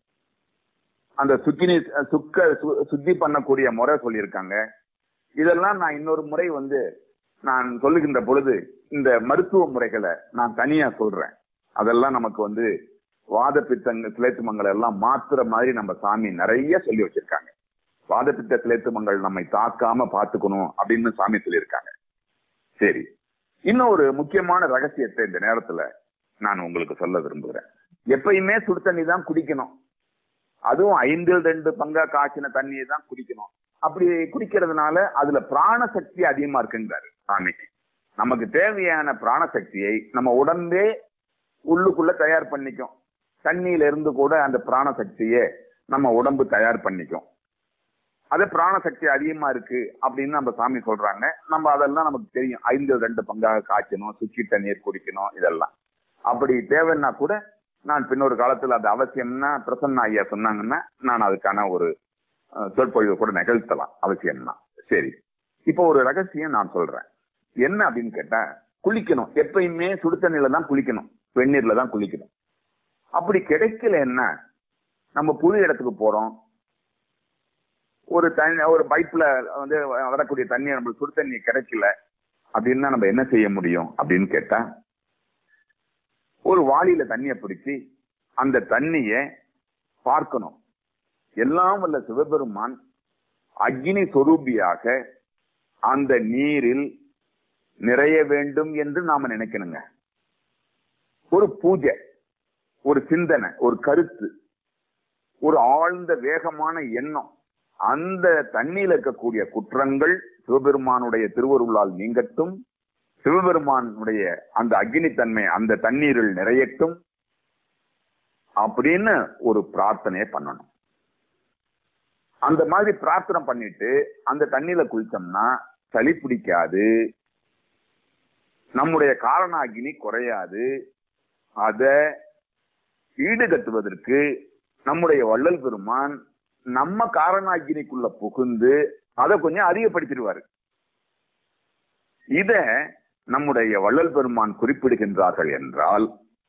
அந்த சுக்கி நீர் சுக்க சு- சுத்தி பண்ணக்கூடிய முறை சொல்லியிருக்காங்க இதெல்லாம் நான் இன்னொரு முறை வந்து நான் சொல்லுகின்ற பொழுது இந்த மருத்துவ முறைகளை நான் தனியா சொல்றேன் அதெல்லாம் நமக்கு வந்து வாத பித்தங்க சிலேத்துமங்கள் எல்லாம் மாத்துற மாதிரி நம்ம சாமி நிறைய சொல்லி வச்சிருக்காங்க வாத பித்த சிலேத்துமங்கள் நம்மை தாக்காம பாத்துக்கணும் அப்படின்னு சாமி சொல்லியிருக்காங்க சரி இன்னும் ஒரு முக்கியமான ரகசியத்தை இந்த நேரத்துல நான் உங்களுக்கு சொல்ல விரும்புகிறேன் எப்பயுமே சுடு தண்ணி தான் குடிக்கணும் அதுவும் ஐந்தில் ரெண்டு பங்கா காய்ச்சின தண்ணியை தான் குடிக்கணும் அப்படி குடிக்கிறதுனால அதுல பிராண சக்தி அதிகமா இருக்குங்கிறாரு சாமி நமக்கு தேவையான பிராண சக்தியை நம்ம உடம்பே உள்ளுக்குள்ள தயார் பண்ணிக்கும் தண்ணியில இருந்து கூட அந்த பிராண சக்தியை நம்ம உடம்பு தயார் பண்ணிக்கும் அது பிராண சக்தி அதிகமா இருக்கு அப்படின்னு நம்ம சாமி சொல்றாங்க நம்ம அதெல்லாம் நமக்கு தெரியும் ஐந்து ரெண்டு பங்காக காய்ச்சணும் சுக்கி தண்ணீர் குடிக்கணும் இதெல்லாம் அப்படி தேவைன்னா கூட நான் பின்னொரு காலத்துல அது அவசியம்னா பிரசன்ன ஐயா சொன்னாங்கன்னா நான் அதுக்கான ஒரு அஹ், சொற்பொழிவு கூட நிகழ்த்தலாம் அவசியம்னா சரி இப்போ ஒரு ரகசியம் நான் சொல்றேன் என்ன அப்படின்னு கேட்டா குளிக்கணும் எப்பயுமே சுடு தண்ணியில தான் குளிக்கணும் வெந்நீர்ல தான் குளிக்கணும் அப்படி கிடைக்கல என்ன நம்ம புது இடத்துக்கு போறோம் ஒரு தண்ணி ஒரு பைப்ல வந்து வரக்கூடிய தண்ணி நம்மளுக்கு சுடு தண்ணி கிடைக்கல அப்படின்னா நம்ம என்ன செய்ய முடியும் அப்படின்னு கேட்டா ஒரு வாளியில தண்ணியை பிடிச்சி அந்த தண்ணிய பார்க்கணும் எல்லாம் வல்ல சிவபெருமான் அக்னி சொரூபியாக அந்த நீரில் நிறைய வேண்டும் என்று நாம நினைக்கணுங்க ஒரு பூஜை ஒரு சிந்தனை ஒரு கருத்து ஒரு ஆழ்ந்த வேகமான எண்ணம் அந்த தண்ணியில் இருக்கக்கூடிய குற்றங்கள் சிவபெருமானுடைய திருவருளால் நீங்கட்டும் சிவபெருமானுடைய அந்த அக்னித்தன்மை அந்த தண்ணீரில் நிறையட்டும் அப்படின்னு ஒரு பிரார்த்தனையை பண்ணணும் அந்த மாதிரி பிரார்த்தனை பண்ணிட்டு அந்த தண்ணியில குளிச்சோம்னா சளி பிடிக்காது நம்முடைய காரண அக்னி குறையாது அத ஈடுகட்டுவதற்கு நம்முடைய வள்ளல் பெருமான் நம்ம காரண அக்னிக்குள்ள புகுந்து அதை கொஞ்சம் அதிகப்படுத்திடுவாரு இத நம்முடைய வள்ளல் பெருமான் குறிப்பிடுகின்றார்கள் என்றால்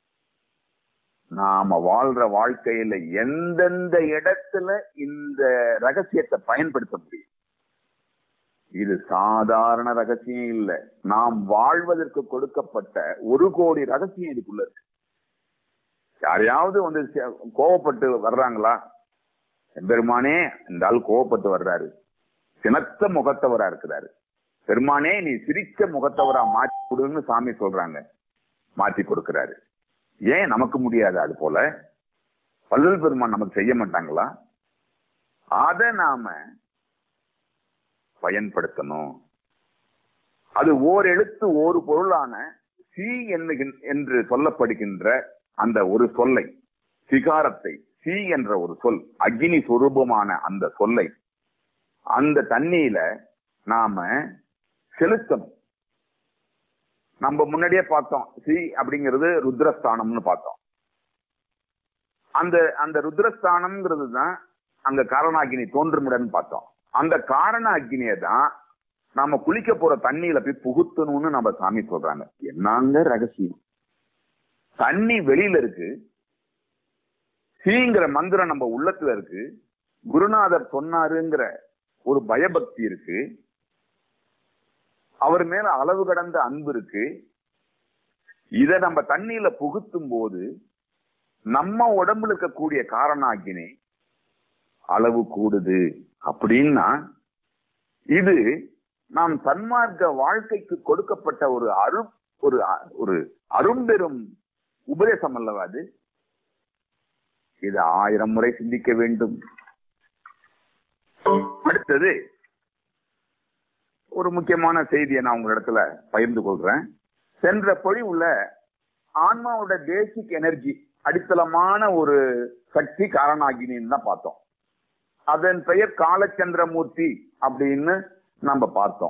நாம வாழ்ற வாழ்க்கையில எந்தெந்த இடத்துல இந்த ரகசியத்தை பயன்படுத்த முடியும் இது சாதாரண ரகசியம் இல்ல நாம் வாழ்வதற்கு கொடுக்கப்பட்ட ஒரு கோடி ரகசியம் இதுக்குள்ள இருக்கு யாரையாவது வந்து சே- கோவப்பட்டு வர்றாங்களா பெருமானே இந்த ஆள் கோவப்பட்டு வர்றாரு சினத்த முகத்தவரா இருக்கிறாரு பெருமானே நீ சிரிச்ச முகத்தவரா மாற்றி கொடுன்னு சாமி சொல்றாங்க மாற்றி கொடுக்கிறாரு ஏன் நமக்கு முடியாது அது போல வள்ளல் பெருமான் நமக்கு செய்ய மாட்டாங்களா அத நாம பயன்படுத்தணும் அது ஓர் எழுத்து ஒரு பொருளான சி என்னுகின்- என்று சொல்லப்படுகின்ற அந்த ஒரு சொல்லை சிகாரத்தை சி என்ற ஒரு சொல் அக்னி சொரூபமான அந்த சொல்லை அந்த தண்ணியில நாம செலுத்தணும் நம்ம முன்னாடியே பார்த்தோம் சி அப்படிங்கிறது ருத்ரஸ்தானம்னு பார்த்தோம் அந்த அந்த ருத்ரஸ்தானம்ங்கிறது தான் அங்க காரணாகினி தோன்றுமிடன்னு பார்த்தோம் அந்த காரண அக்னியை தான் நாம குளிக்க போற தண்ணியில போய் புகுத்தணும்னு நம்ம சாமி சொல்றாங்க என்னங்க ரகசியம் தண்ணி வெளியில இருக்கு சீங்கிற மந்திரம் நம்ம உள்ளத்துல இருக்கு குருநாதர் சொன்னாருங்கிற ஒரு பயபக்தி இருக்கு அவர் மேல அளவு கடந்த அன்பு இருக்கு இத நம்ம தண்ணியில புகுத்தும் போது நம்ம உடம்புல இருக்கக்கூடிய காரணாகினி அளவு கூடுது அப்படின்னா இது நாம் சன்மார்க்க வாழ்க்கைக்கு கொடுக்கப்பட்ட ஒரு அரு ஒரு அ- ஒரு அரும்பெரும் உபதேசம் அல்லவா அது இது ஆயிரம் முறை சிந்திக்க வேண்டும் அடுத்தது ஒரு முக்கியமான செய்தியை நான் உங்களிடத்துல பகிர்ந்து கொள்றேன் சென்ற பொழிவுல ஆன்மாவோட பேசிக் எனர்ஜி அடித்தளமான ஒரு சக்தி காரணாகினின்னு தான் பார்த்தோம் அதன் பெயர் காலச்சந்திரமூர்த்தி அப்படின்னு நம்ம பார்த்தோம்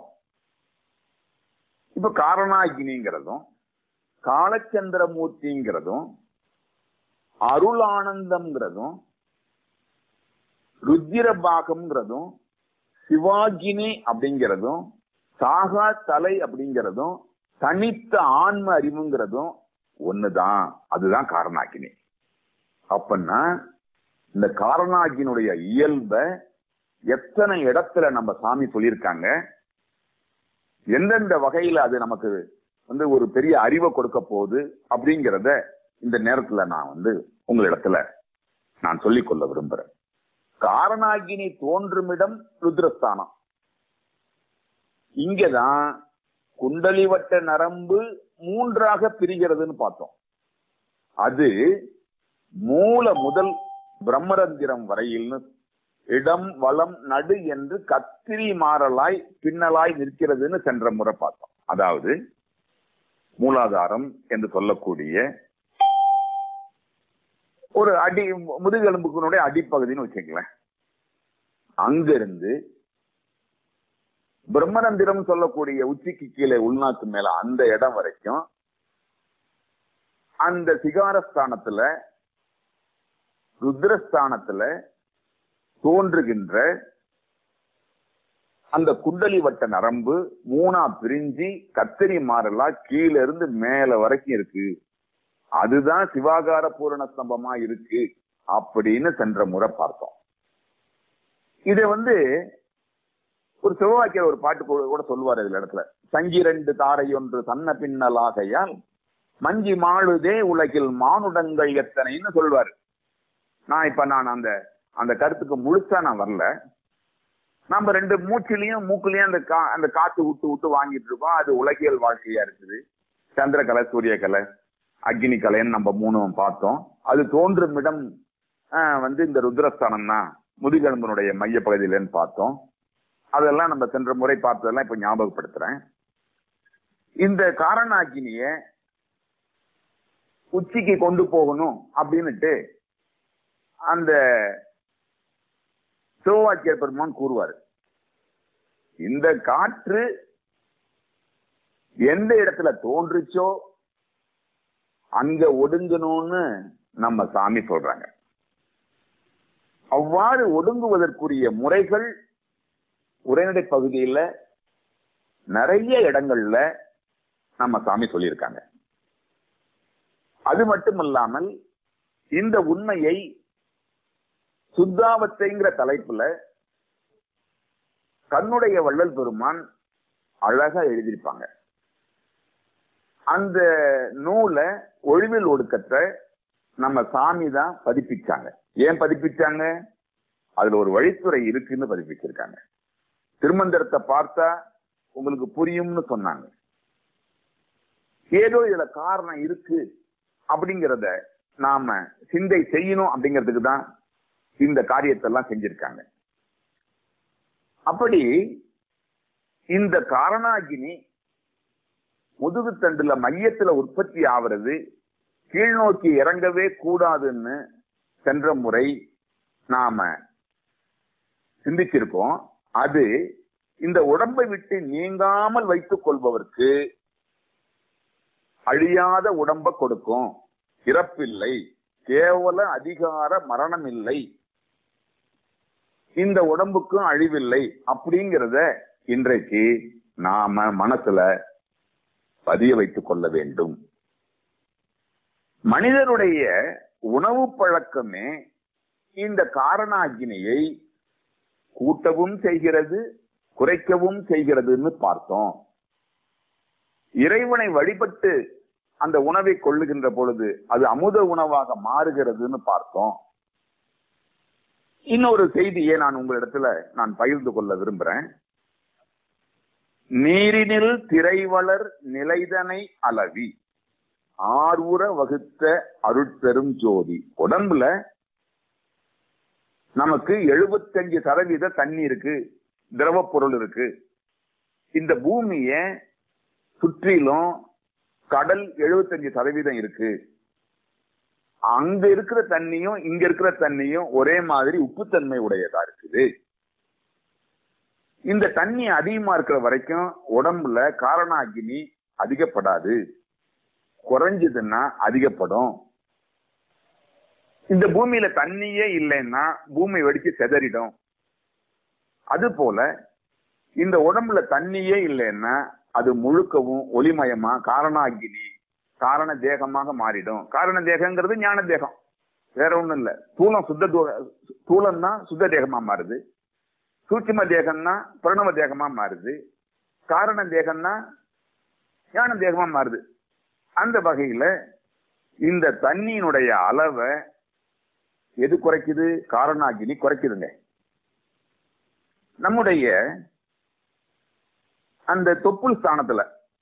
இப்ப காரணாகினிங்கிறதும் காலச்சந்திரமூர்த்திங்கிறதும் அருளானந்தம்ங்கிறதும் ருத்திரபாகம்ங்கிறதும் சிவாகினி அப்படிங்கிறதும் சாகா தலை அப்படிங்கிறதும் தனித்த ஆன்ம அறிவுங்கிறதும் ஒண்ணுதான் அதுதான் காரணாகினி அப்பன்னா இந்த காரணாகினுடைய இயல்ப எத்தனை இடத்துல நம்ம சாமி சொல்லியிருக்காங்க எந்தெந்த வகையில அது நமக்கு வந்து ஒரு பெரிய அறிவை கொடுக்க போகுது அப்படிங்கிறத இந்த நேரத்துல நான் வந்து உங்களிடத்துல நான் சொல்லிக் கொள்ள விரும்புறேன் காரணாகினி தோன்றுமிடம் ருத்ரஸ்தானம் இங்கதான் குண்டலிவட்ட நரம்பு மூன்றாக பிரிகிறதுன்னு பார்த்தோம் அது மூல முதல் பிரம்மரந்திரம் வரையில்னு இடம் வலம் நடு என்று கத்திரி மாறலாய் பின்னலாய் நிற்கிறதுன்னு சென்ற முறை பார்த்தோம் அதாவது மூலாதாரம் என்று சொல்லக்கூடிய ஒரு அடி முதுகெலும்புக்குனுடைய அடிப்பகுதின்னு வச்சுக்கலாம் அங்கிருந்து பிரம்மரந்திரம் சொல்லக்கூடிய உச்சிக்கு கீழே உள்நாக்கு மேல அந்த இடம் வரைக்கும் அந்த சிகாரஸ்தானத்துல ருத்ரஸ்தானத்துல தோன்றுகின்ற அந்த குண்டலி வட்ட நரம்பு மூணா பிரிஞ்சு கத்தரி மாறலா கீழ இருந்து மேல வரைக்கும் இருக்கு அதுதான் சிவாகார பூரண ஸ்தம்பமா இருக்கு அப்படின்னு சென்ற முறை பார்த்தோம் இத வந்து ஒரு சிவவாக்கியர் ஒரு பாட்டு கூட கூட சொல்லுவார் இதுல இடத்துல சங்கிரண்டு தாரையொன்று தன்ன பின்னலாகையால் மஞ்சி மாழுதே உலகில் மானுடங்கள் எத்தனைன்னு சொல்வாரு நான் இப்ப நான் அந்த அந்த கருத்துக்கு முழுசா நான் வரல நம்ம ரெண்டு மூச்சிலையும் மூக்குலயும் அந்த கா அந்த காத்து விட்டு விட்டு வாங்கிட்டு இருக்கோம் அது உலகியல் வாழ்க்கையா இருக்குது சந்திரகலை சூரியகலை அக்னி கலைன்னு நம்ம மூணும் பார்த்தோம் அது தோன்றும் இடம் ஆஹ், வந்து இந்த ருத்ரஸ்தானம் தான் முதுகெலும்பினுடைய மைய பகுதியிலன்னு பார்த்தோம் அதெல்லாம் நம்ம சென்ற முறை பார்த்ததெல்லாம் இப்ப ஞாபகப்படுத்துறேன் இந்த காரணாக்கினிய உச்சிக்கு கொண்டு போகணும் அப்படின்னுட்டு அந்த சிவவாக்கியர் பெருமான் கூறுவார் இந்த காற்று எந்த இடத்துல தோன்றுச்சோ அங்க ஒடுங்கணும்னு நம்ம சாமி சொல்றாங்க அவ்வாறு ஒடுங்குவதற்குரிய முறைகள் உரைநடை பகுதியில நிறைய இடங்கள்ல நம்ம சாமி சொல்லியிருக்காங்க அது மட்டுமல்லாமல் இந்த உண்மையை சுத்தாவத்தைங்கிற தலைப்புல கண்ணுடைய வள்ளல் பெருமான் அழகா எழுதியிருப்பாங்க அந்த நூலை ஒழிவில் ஒடுக்கத்தை நம்ம சாமி தான் பதிப்பிச்சாங்க ஏன் பதிப்பிச்சாங்க அதுல ஒரு வழித்துறை இருக்குன்னு பதிப்பிச்சிருக்காங்க திருமந்திரத்தை பார்த்தா உங்களுக்கு புரியும்னு சொன்னாங்க ஏதோ இதுல காரணம் இருக்கு அப்படிங்கிறத நாம சிந்தை செய்யணும் அப்படிங்கிறதுக்கு தான் இந்த காரியத்தை எல்லாம் செஞ்சிருக்காங்க அப்படி இந்த காரணாகினி முதுகுத்தண்டுல மையத்துல உற்பத்தி ஆவறது கீழ்நோக்கி இறங்கவே கூடாதுன்னு சென்ற முறை நாம சிந்திச்சிருக்கோம் அது இந்த உடம்பை விட்டு நீங்காமல் வைத்துக் கொள்பவர்க்கு அழியாத உடம்ப கொடுக்கும் இறப்பில்லை கேவல அதிகார மரணம் இல்லை இந்த உடம்புக்கும் அழிவில்லை அப்படிங்கிறத இன்றைக்கு நாம மனசுல பதிய வைத்துக் கொள்ள வேண்டும் மனிதனுடைய உணவு பழக்கமே இந்த காரணாகினியை கூட்டவும் செய்கிறது குறைக்கவும் செய்கிறதுன்னு பார்த்தோம் இறைவனை வழிபட்டு அந்த உணவை கொள்ளுகின்ற பொழுது அது அமுத உணவாக மாறுகிறதுன்னு பார்த்தோம் இன்னொரு செய்தியை நான் உங்களிடத்துல நான் பகிர்ந்து கொள்ள விரும்புறேன் நீரினில் திரைவளர் நிலைதனை அளவி ஆர்வுற வகுத்த அருட்பெரும் ஜோதி உடம்புல நமக்கு எழுபத்தஞ்சு சதவீத தண்ணி இருக்கு திரவ பொருள் இருக்கு இந்த பூமிய சுற்றிலும் கடல் எழுபத்தஞ்சு சதவீதம் இருக்கு அங்க இருக்கிற தண்ணியும் இங்க இருக்கிற தண்ணியும் ஒரே மாதிரி உப்புத்தன்மை உடையதா இருக்குது இந்த தண்ணி அதிகமா இருக்கிற வரைக்கும் உடம்புல காரணாகினி அதிகப்படாது குறைஞ்சதுன்னா அதிகப்படும் இந்த பூமியில தண்ணியே இல்லைன்னா பூமி வெடிச்சு செதறிடும் அது போல இந்த உடம்புல தண்ணியே இல்லைன்னா அது முழுக்கவும் ஒளிமயமா காரணாகினி காரண தேகமாக மாறிடும் காரண தேகங்கிறது ஞான தேகம் வேற ஒண்ணும் இல்ல தூளம் சுத்த தூளம் தான் சுத்த தேகமா மாறுது சூட்சும தேகம்னா பிரணவ தேகமா மாறுது காரண தேகம்னா ஞான தேகமா மாறுது அந்த வகையில இந்த தண்ணியினுடைய அளவை எது குறைக்குது காரணாகினி குறைக்குதுங்க நம்முடைய அந்த தொப்புள் ஸ்தானத்துல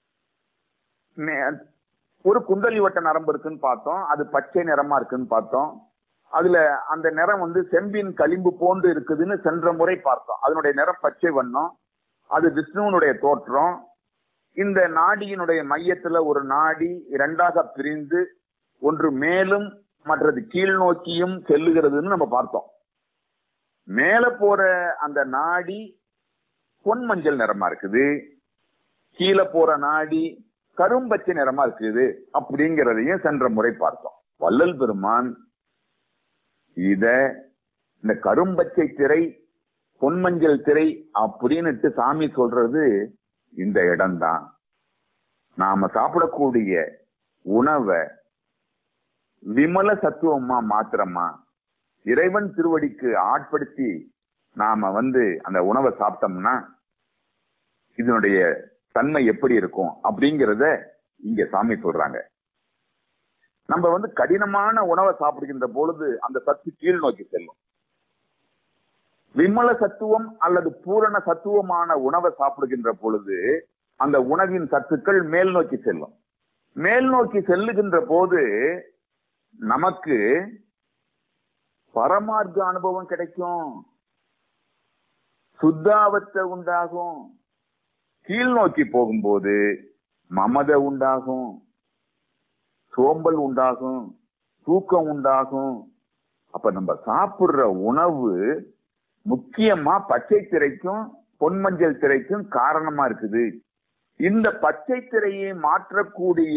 ஒரு குண்டலி வட்ட நரம்பு இருக்குன்னு பார்த்தோம் அது பச்சை நிறமா இருக்குன்னு பார்த்தோம் அதுல அந்த நிறம் வந்து செம்பின் களிம்பு போன்று இருக்குதுன்னு சென்ற முறை பார்த்தோம் அதனுடைய நிறம் பச்சை வண்ணம் அது விஷ்ணுவனுடைய தோற்றம் இந்த நாடியினுடைய மையத்துல ஒரு நாடி இரண்டாக பிரிந்து ஒன்று மேலும் மற்றது கீழ் நோக்கியும் செல்லுகிறதுன்னு நம்ம பார்த்தோம் மேல போற அந்த நாடி பொன் மஞ்சள் நிறமா இருக்குது கீழே போற நாடி கரும்பச்சை நிறமா இருக்குது அப்படிங்கிறதையும் சென்ற முறை பார்த்தோம் வள்ளல் பெருமான் இத இந்த கரும்பச்சை திரை பொன்மஞ்சள் திரை அப்படின்னுட்டு சாமி சொல்றது இந்த இடம்தான் நாம சாப்பிடக்கூடிய உணவை விமல சத்துவமா மாத்திரமா இறைவன் திருவடிக்கு ஆட்படுத்தி நாம வந்து அந்த உணவை சாப்பிட்டோம்னா இதனுடைய தன்மை எப்படி இருக்கும் அப்படிங்கிறத இங்க சாமி சொல்றாங்க நம்ம வந்து கடினமான உணவை சாப்பிடுகின்ற பொழுது அந்த சத்து கீழ் நோக்கி செல்லும் விமல சத்துவம் அல்லது பூரண சத்துவமான உணவை சாப்பிடுகின்ற பொழுது அந்த உணவின் சத்துக்கள் மேல் நோக்கி செல்லும் மேல் நோக்கி செல்லுகின்ற போது நமக்கு பரமார்த்த அனுபவம் கிடைக்கும் சுத்தாவத்தை உண்டாகும் கீழ் நோக்கி போகும்போது மமத உண்டாகும் சோம்பல் உண்டாகும் தூக்கம் உண்டாகும் அப்ப நம்ம சாப்பிடுற உணவு முக்கியமா பச்சை திரைக்கும் பொன்மஞ்சள் திரைக்கும் காரணமா இருக்குது இந்த பச்சை திரையை மாற்றக்கூடிய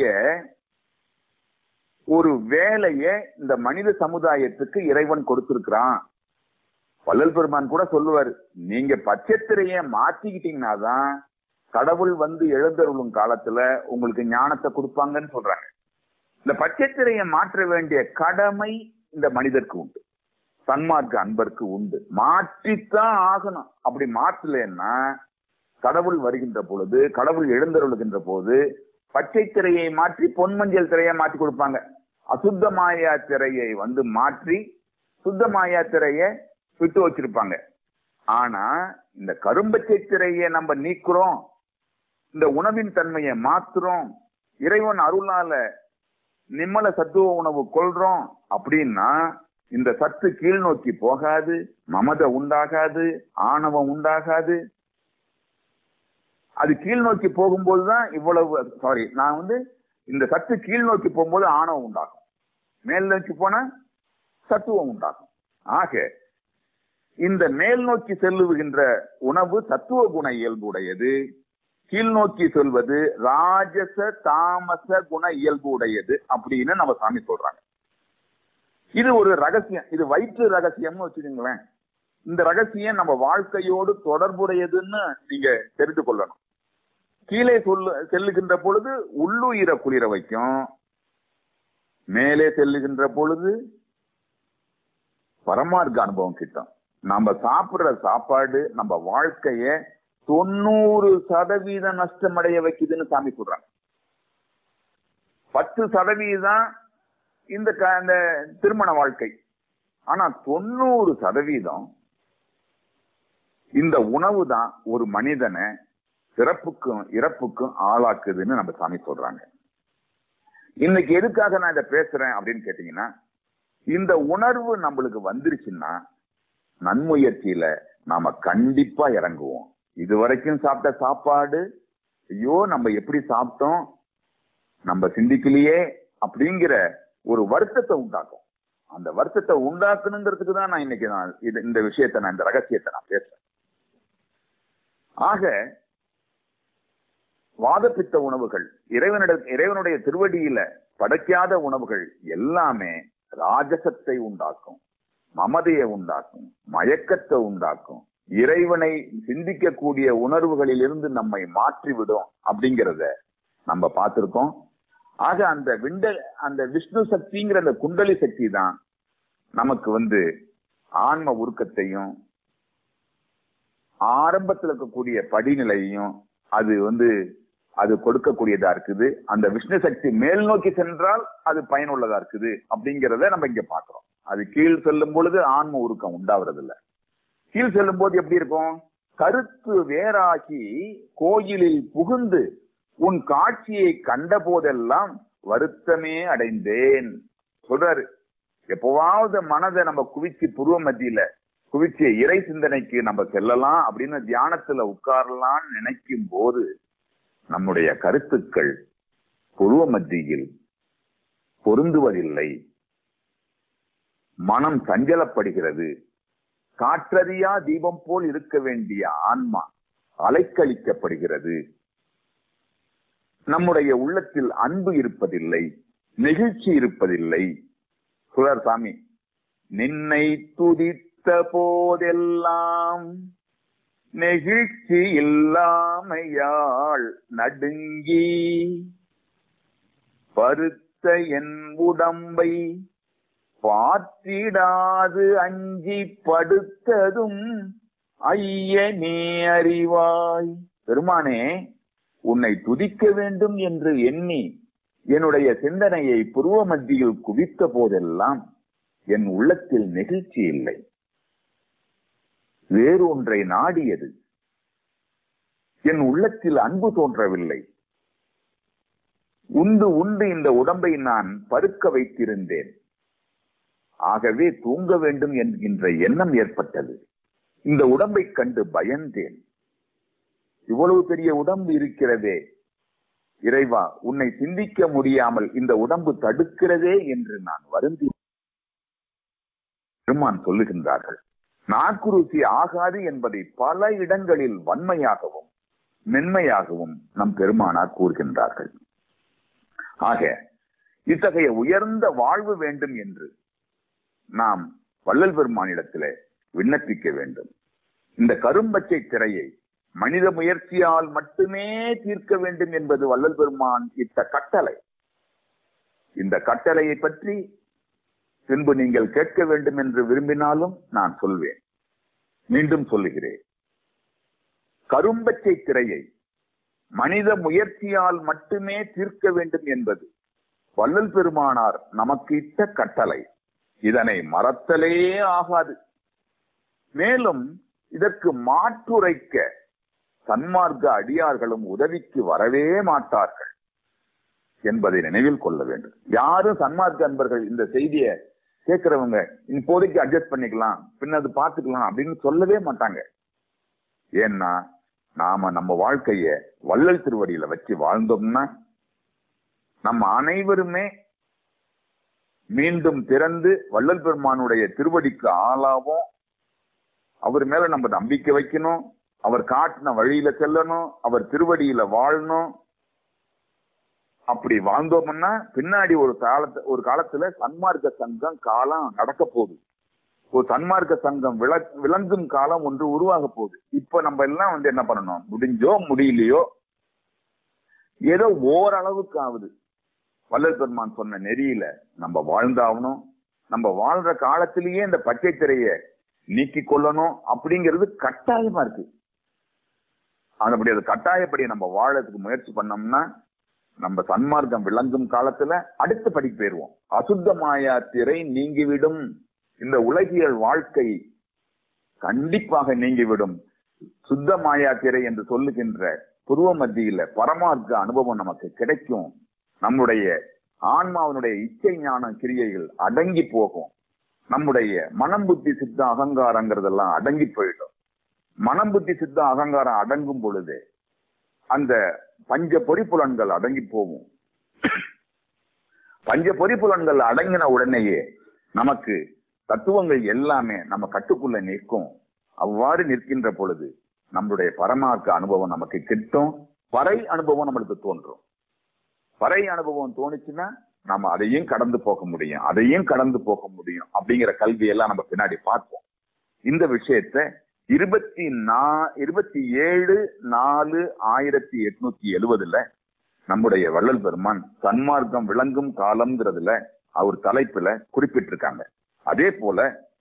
ஒரு வேலைய இந்த மனித சமுதாயத்துக்கு இறைவன் கொடுத்திருக்கிறான் வள்ளல் பெருமான் கூட சொல்லுவார் நீங்க பச்சை திரைய மாத்திக்கிட்டீங்கன்னா தான் கடவுள் வந்து எழுந்தருளும் காலத்துல உங்களுக்கு ஞானத்தை கொடுப்பாங்கன்னு சொல்றாங்க இந்த பச்சை திரையை மாற்ற வேண்டிய கடமை இந்த மனிதருக்கு உண்டு சன்மார்க்க அன்பருக்கு உண்டு மாற்றித்தான் ஆகணும் அப்படி மாற்றலன்னா கடவுள் வருகின்ற பொழுது கடவுள் எழுந்தருளுகின்ற போது பச்சை திரையை மாற்றி பொன்மஞ்சள் திரையை மாற்றி கொடுப்பாங்க அசுத்த மாயா திரையை வந்து மாற்றி சுத்த மாயா திரையை விட்டு வச்சிருப்பாங்க ஆனா இந்த கரும்பச்சை திரையை நம்ம நீக்குறோம் இந்த உணவின் தன்மையை மாத்துறோம் இறைவன் அருளால நிம்மல சத்துவ உணவு கொள்றோம் அப்படின்னா இந்த சத்து கீழ் நோக்கி போகாது மமத உண்டாகாது ஆணவம் உண்டாகாது அது கீழ் நோக்கி போகும்போதுதான் இவ்வளவு சாரி நான் வந்து இந்த சத்து கீழ் நோக்கி போகும்போது ஆணவம் உண்டாகும் மேல் நோக்கி போனா சத்துவம் உண்டாகும் ஆக இந்த மேல் நோக்கி செல்லுகின்ற உணவு சத்துவ குண இயல்புடையது கீழ் நோக்கி சொல்வது ராஜச தாமச குண இயல்பு உடையது அப்படின்னு நம்ம சாமி சொல்றாங்க இது ஒரு ரகசியம் இது வயிற்று ரகசியம்னு வச்சுக்கோங்களேன் இந்த ரகசியம் நம்ம வாழ்க்கையோடு தொடர்புடையதுன்னு நீங்க தெரிந்து கொள்ளணும் கீழே சொல்லு செல்லுகின்ற பொழுது உள்ளுயிர குளிர வைக்கும் மேலே செல்லுகின்ற பொழுது பரமார்க்க அனுபவம் கிட்டும் நம்ம சாப்பிடுற சாப்பாடு நம்ம வாழ்க்கைய தொண்ணூறு சதவீத நஷ்டமடைய வைக்குதுன்னு சாமி சொல்றாங்க பத்து சதவீதம் இந்த க- இந்த திருமண வாழ்க்கை ஆனா தொண்ணூறு சதவீதம் இந்த உணவு தான் ஒரு மனிதனை பிறப்புக்கும் இறப்புக்கும் ஆளாக்குதுன்னு நம்ம சாமி சொல்றாங்க இன்னைக்கு எதுக்காக நான் இதை பேசுறேன் அப்படின்னு கேட்டீங்கன்னா இந்த உணர்வு நம்மளுக்கு வந்துருச்சுன்னா நன்முயற்சியில நாம கண்டிப்பா இறங்குவோம் இது வரைக்கும் சாப்பிட்ட சாப்பாடு ஐயோ நம்ம எப்படி சாப்பிட்டோம் நம்ம சிந்திக்கலையே அப்படிங்கிற ஒரு வருத்தத்தை உண்டாக்கும் அந்த வருத்தத்தை உண்டாக்கணுங்கிறதுக்கு தான் நான் இன்னைக்கு நான் இது இந்த விஷயத்தை நான் இந்த ரகசியத்தை நான் பேசுறேன் ஆக வாதப்பித்த உணவுகள் இறைவனிட இறைவனுடைய திருவடியில படைக்காத உணவுகள் எல்லாமே ராஜசத்தை உண்டாக்கும் மமதையை உண்டாக்கும் மயக்கத்தை உண்டாக்கும் இறைவனை சிந்திக்கக்கூடிய உணர்வுகளில் இருந்து நம்மை மாற்றிவிடும் அப்படிங்கிறத நம்ம பார்த்திருக்கோம் ஆக அந்த விண்ட அந்த விஷ்ணு சக்திங்கிற அந்த குண்டலி சக்தி தான் நமக்கு வந்து ஆன்ம உருக்கத்தையும் ஆரம்பத்தில் இருக்கக்கூடிய படிநிலையையும் அது வந்து அது கொடுக்கக்கூடியதா இருக்குது அந்த விஷ்ணு சக்தி மேல் நோக்கி சென்றால் அது பயனுள்ளதா இருக்குது அப்படிங்கிறத நம்ம இங்க பாக்குறோம் அது கீழ் செல்லும் பொழுது ஆன்ம உருக்கம் உண்டாவது இல்ல கீழ் செல்லும் போது எப்படி இருக்கும் கருத்து வேறாகி கோயிலில் புகுந்து உன் காட்சியை கண்ட போதெல்லாம் வருத்தமே அடைந்தேன் சொல்றாரு எப்பவாவது மனதை நம்ம குவிச்சு புருவ மத்தியில குவிச்ச இறை சிந்தனைக்கு நம்ம செல்லலாம் அப்படின்னு தியானத்துல உட்காரலாம்னு நினைக்கும் போது நம்முடைய கருத்துக்கள் புருவ மத்தியில் பொருந்துவதில்லை மனம் சஞ்சலப்படுகிறது காற்றறியா தீபம் போல் இருக்க வேண்டிய ஆன்மா அலைக்கழிக்கப்படுகிறது நம்முடைய உள்ளத்தில் அன்பு இருப்பதில்லை நெகிழ்ச்சி இருப்பதில்லை சுழர் சாமி நின்னை துதித்த போதெல்லாம் நெகிழ்ச்சி இல்லாமையாள் நடுங்கி பருத்த என் உடம்பை பார்த்திடாது அஞ்சி படுத்ததும் ஐயனே அறிவாய் பெருமானே உன்னை துதிக்க வேண்டும் என்று எண்ணி என்னுடைய சிந்தனையை புருவ மத்தியில் குவித்த போதெல்லாம் என் உள்ளத்தில் நெகிழ்ச்சி இல்லை வேறு ஒன்றை நாடியது என் உள்ளத்தில் அன்பு தோன்றவில்லை உண்டு உண்டு இந்த உடம்பை நான் பருக்க வைத்திருந்தேன் ஆகவே தூங்க வேண்டும் என்கின்ற எண்ணம் ஏற்பட்டது இந்த உடம்பை கண்டு பயந்தேன் இவ்வளவு பெரிய உடம்பு இருக்கிறதே இறைவா உன்னை சிந்திக்க முடியாமல் இந்த உடம்பு தடுக்கிறதே என்று நான் வருந்தி பெருமான் சொல்லுகின்றார்கள் நாக்குருசி ஆகாது என்பதை பல இடங்களில் வன்மையாகவும் மென்மையாகவும் நம் பெருமானார் கூறுகின்றார்கள் ஆக இத்தகைய உயர்ந்த வாழ்வு வேண்டும் என்று நாம் வள்ளல் பெருமானிடத்திலே விண்ணப்பிக்க வேண்டும் இந்த கரும்பச்சை திரையை மனித முயற்சியால் மட்டுமே தீர்க்க வேண்டும் என்பது வள்ளல் பெருமான் இட்ட கட்டளை இந்த கட்டளையை பற்றி பின்பு நீங்கள் கேட்க வேண்டும் என்று விரும்பினாலும் நான் சொல்வேன் மீண்டும் சொல்லுகிறேன் கரும்பச்சை திரையை மனித முயற்சியால் மட்டுமே தீர்க்க வேண்டும் என்பது வள்ளல் பெருமானார் நமக்கு இட்ட கட்டளை இதனை மறத்தலே ஆகாது மேலும் இதற்கு மாற்றுரைக்க சன்மார்க்க அடியார்களும் உதவிக்கு வரவே மாட்டார்கள் என்பதை நினைவில் கொள்ள வேண்டும் யாரும் சன்மார்க்க அன்பர்கள் இந்த செய்தியை கேட்கிறவங்க இப்போதைக்கு அட்ஜஸ்ட் பண்ணிக்கலாம் பின்ன அது பார்த்துக்கலாம் அப்படின்னு சொல்லவே மாட்டாங்க ஏன்னா நாம நம்ம வாழ்க்கைய வள்ளல் திருவடியில வச்சு வாழ்ந்தோம்னா நம்ம அனைவருமே மீண்டும் பிறந்து வள்ளல் பெருமானுடைய திருவடிக்கு ஆளாவோம் அவர் மேல நம்ம நம்பிக்கை வைக்கணும் அவர் காட்டின வழியில செல்லணும் அவர் திருவடியில வாழணும் அப்படி வாழ்ந்தோம்னா பின்னாடி ஒரு காலத்து ஒரு காலத்துல சன்மார்க்க சங்கம் காலம் நடக்க போகுது ஒரு சன்மார்க்க சங்கம் விள விளங்கும் காலம் ஒன்று உருவாக போகுது இப்ப நம்ம எல்லாம் வந்து என்ன பண்ணணும் முடிஞ்சோ முடியலையோ ஏதோ ஓரளவுக்கு ஆகுது வள்ளல் பெருமான் சொன்ன நெறியில நம்ம வாழ்ந்தாகணும் நம்ம வாழ்ற காலத்திலேயே இந்த பச்சை திரைய நீக்கி கொள்ளணும் அப்படிங்கிறது கட்டாயமா இருக்கு அதுபடி அது கட்டாயப்படி நம்ம வாழறதுக்கு முயற்சி பண்ணோம்னா நம்ம சன்மார்க்கம் விளங்கும் காலத்துல அடுத்த படிக்கு போயிருவோம் அசுத்த மாயா திரை நீங்கிவிடும் இந்த உலகியல் வாழ்க்கை கண்டிப்பாக நீங்கிவிடும் சுத்த மாயா திரை என்று சொல்லுகின்ற புருவ மத்தியில பரமார்த்த அனுபவம் நமக்கு கிடைக்கும் நம்முடைய ஆன்மாவினுடைய இச்சை ஞான கிரியைகள் அடங்கி போகும் நம்முடைய மனம் புத்தி சித்த அகங்காரங்கிறதெல்லாம் அடங்கி போயிடும் மனம் புத்தி சித்த அகங்காரம் அடங்கும் பொழுது அந்த பஞ்ச பொறிப்புலன்கள் அடங்கி போகும் பஞ்ச பொறிப்புலன்கள் அடங்கின உடனேயே நமக்கு தத்துவங்கள் எல்லாமே நம்ம கட்டுக்குள்ள நிற்கும் அவ்வாறு நிற்கின்ற பொழுது நம்மளுடைய பரமார்க்க அனுபவம் நமக்கு கிட்டும் பறை அனுபவம் நம்மளுக்கு தோன்றும் பறை அனுபவம் தோணுச்சுன்னா நம்ம அதையும் கடந்து போக முடியும் அதையும் கடந்து போக முடியும் அப்படிங்கிற கல்வியெல்லாம் நம்ம பின்னாடி பார்ப்போம் இந்த விஷயத்த இருபத்தி நா இருபத்தி ஏழு நாலு ஆயிரத்தி எட்நூத்தி எழுவதுல நம்முடைய வள்ளல் பெருமான் சன்மார்க்கம் விளங்கும் காலம்ங்கிறதுல அவர் தலைப்புல குறிப்பிட்டிருக்காங்க அதே போல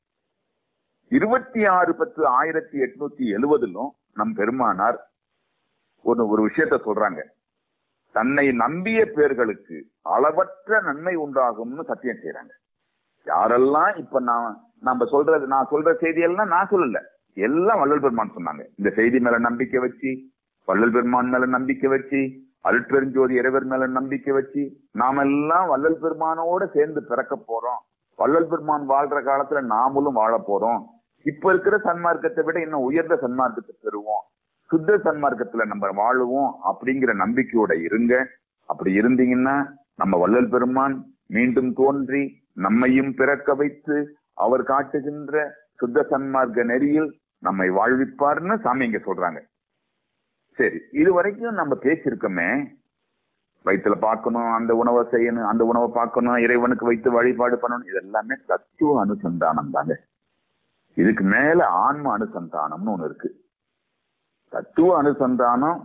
இருபத்தி ஆறு பத்து ஆயிரத்தி எட்நூத்தி எழுவதிலும் நம் பெருமானார் ஒரு ஒரு விஷயத்த சொல்றாங்க தன்னை நம்பிய பேர்களுக்கு அளவற்ற நன்மை உண்டாகும்னு சத்தியம் செய்யறாங்க யாரெல்லாம் இப்ப நான் நம்ம சொல்றது நான் சொல்ற செய்தியெல்லாம் நான் சொல்லல எல்லாம் வள்ளல் பெருமான் சொன்னாங்க இந்த செய்தி மேல நம்பிக்கை வச்சு வள்ளல் பெருமான் மேல நம்பிக்கை வச்சு அருட்பெருஞ்சோதி இறைவர் மேல நம்பிக்கை வச்சு நாம எல்லாம் வள்ளல் பெருமானோட சேர்ந்து பிறக்க போறோம் வள்ளல் பெருமான் வாழ்ற காலத்துல நாமளும் வாழ போறோம் இப்ப இருக்கிற சன்மார்க்கத்தை விட இன்னும் உயர்ந்த சன்மார்க்கத்தை பெறுவோம் சுத்த சன்மார்க்கத்துல நம்ம வாழுவோம் அப்படிங்கிற நம்பிக்கையோட இருங்க அப்படி இருந்தீங்கன்னா நம்ம வள்ளல் பெருமான் மீண்டும் தோன்றி நம்மையும் பிறக்க வைத்து அவர் காட்டுகின்ற சுத்த சன்மார்க்க நெறியில் நம்மை வாழ்விப்பார்னு சாமி இங்க சொல்றாங்க சரி இது வரைக்கும் நம்ம பேசியிருக்கோமே வயிற்றுல பார்க்கணும் அந்த உணவை செய்யணும் அந்த உணவை பார்க்கணும் இறைவனுக்கு வைத்து வழிபாடு பண்ணணும் இது எல்லாமே தத்துவ அனுசந்தானம் தாங்க இதுக்கு மேல ஆன்ம அனுசந்தானம்னு ஒண்ணு இருக்கு தத்துவ அனுசந்தானம்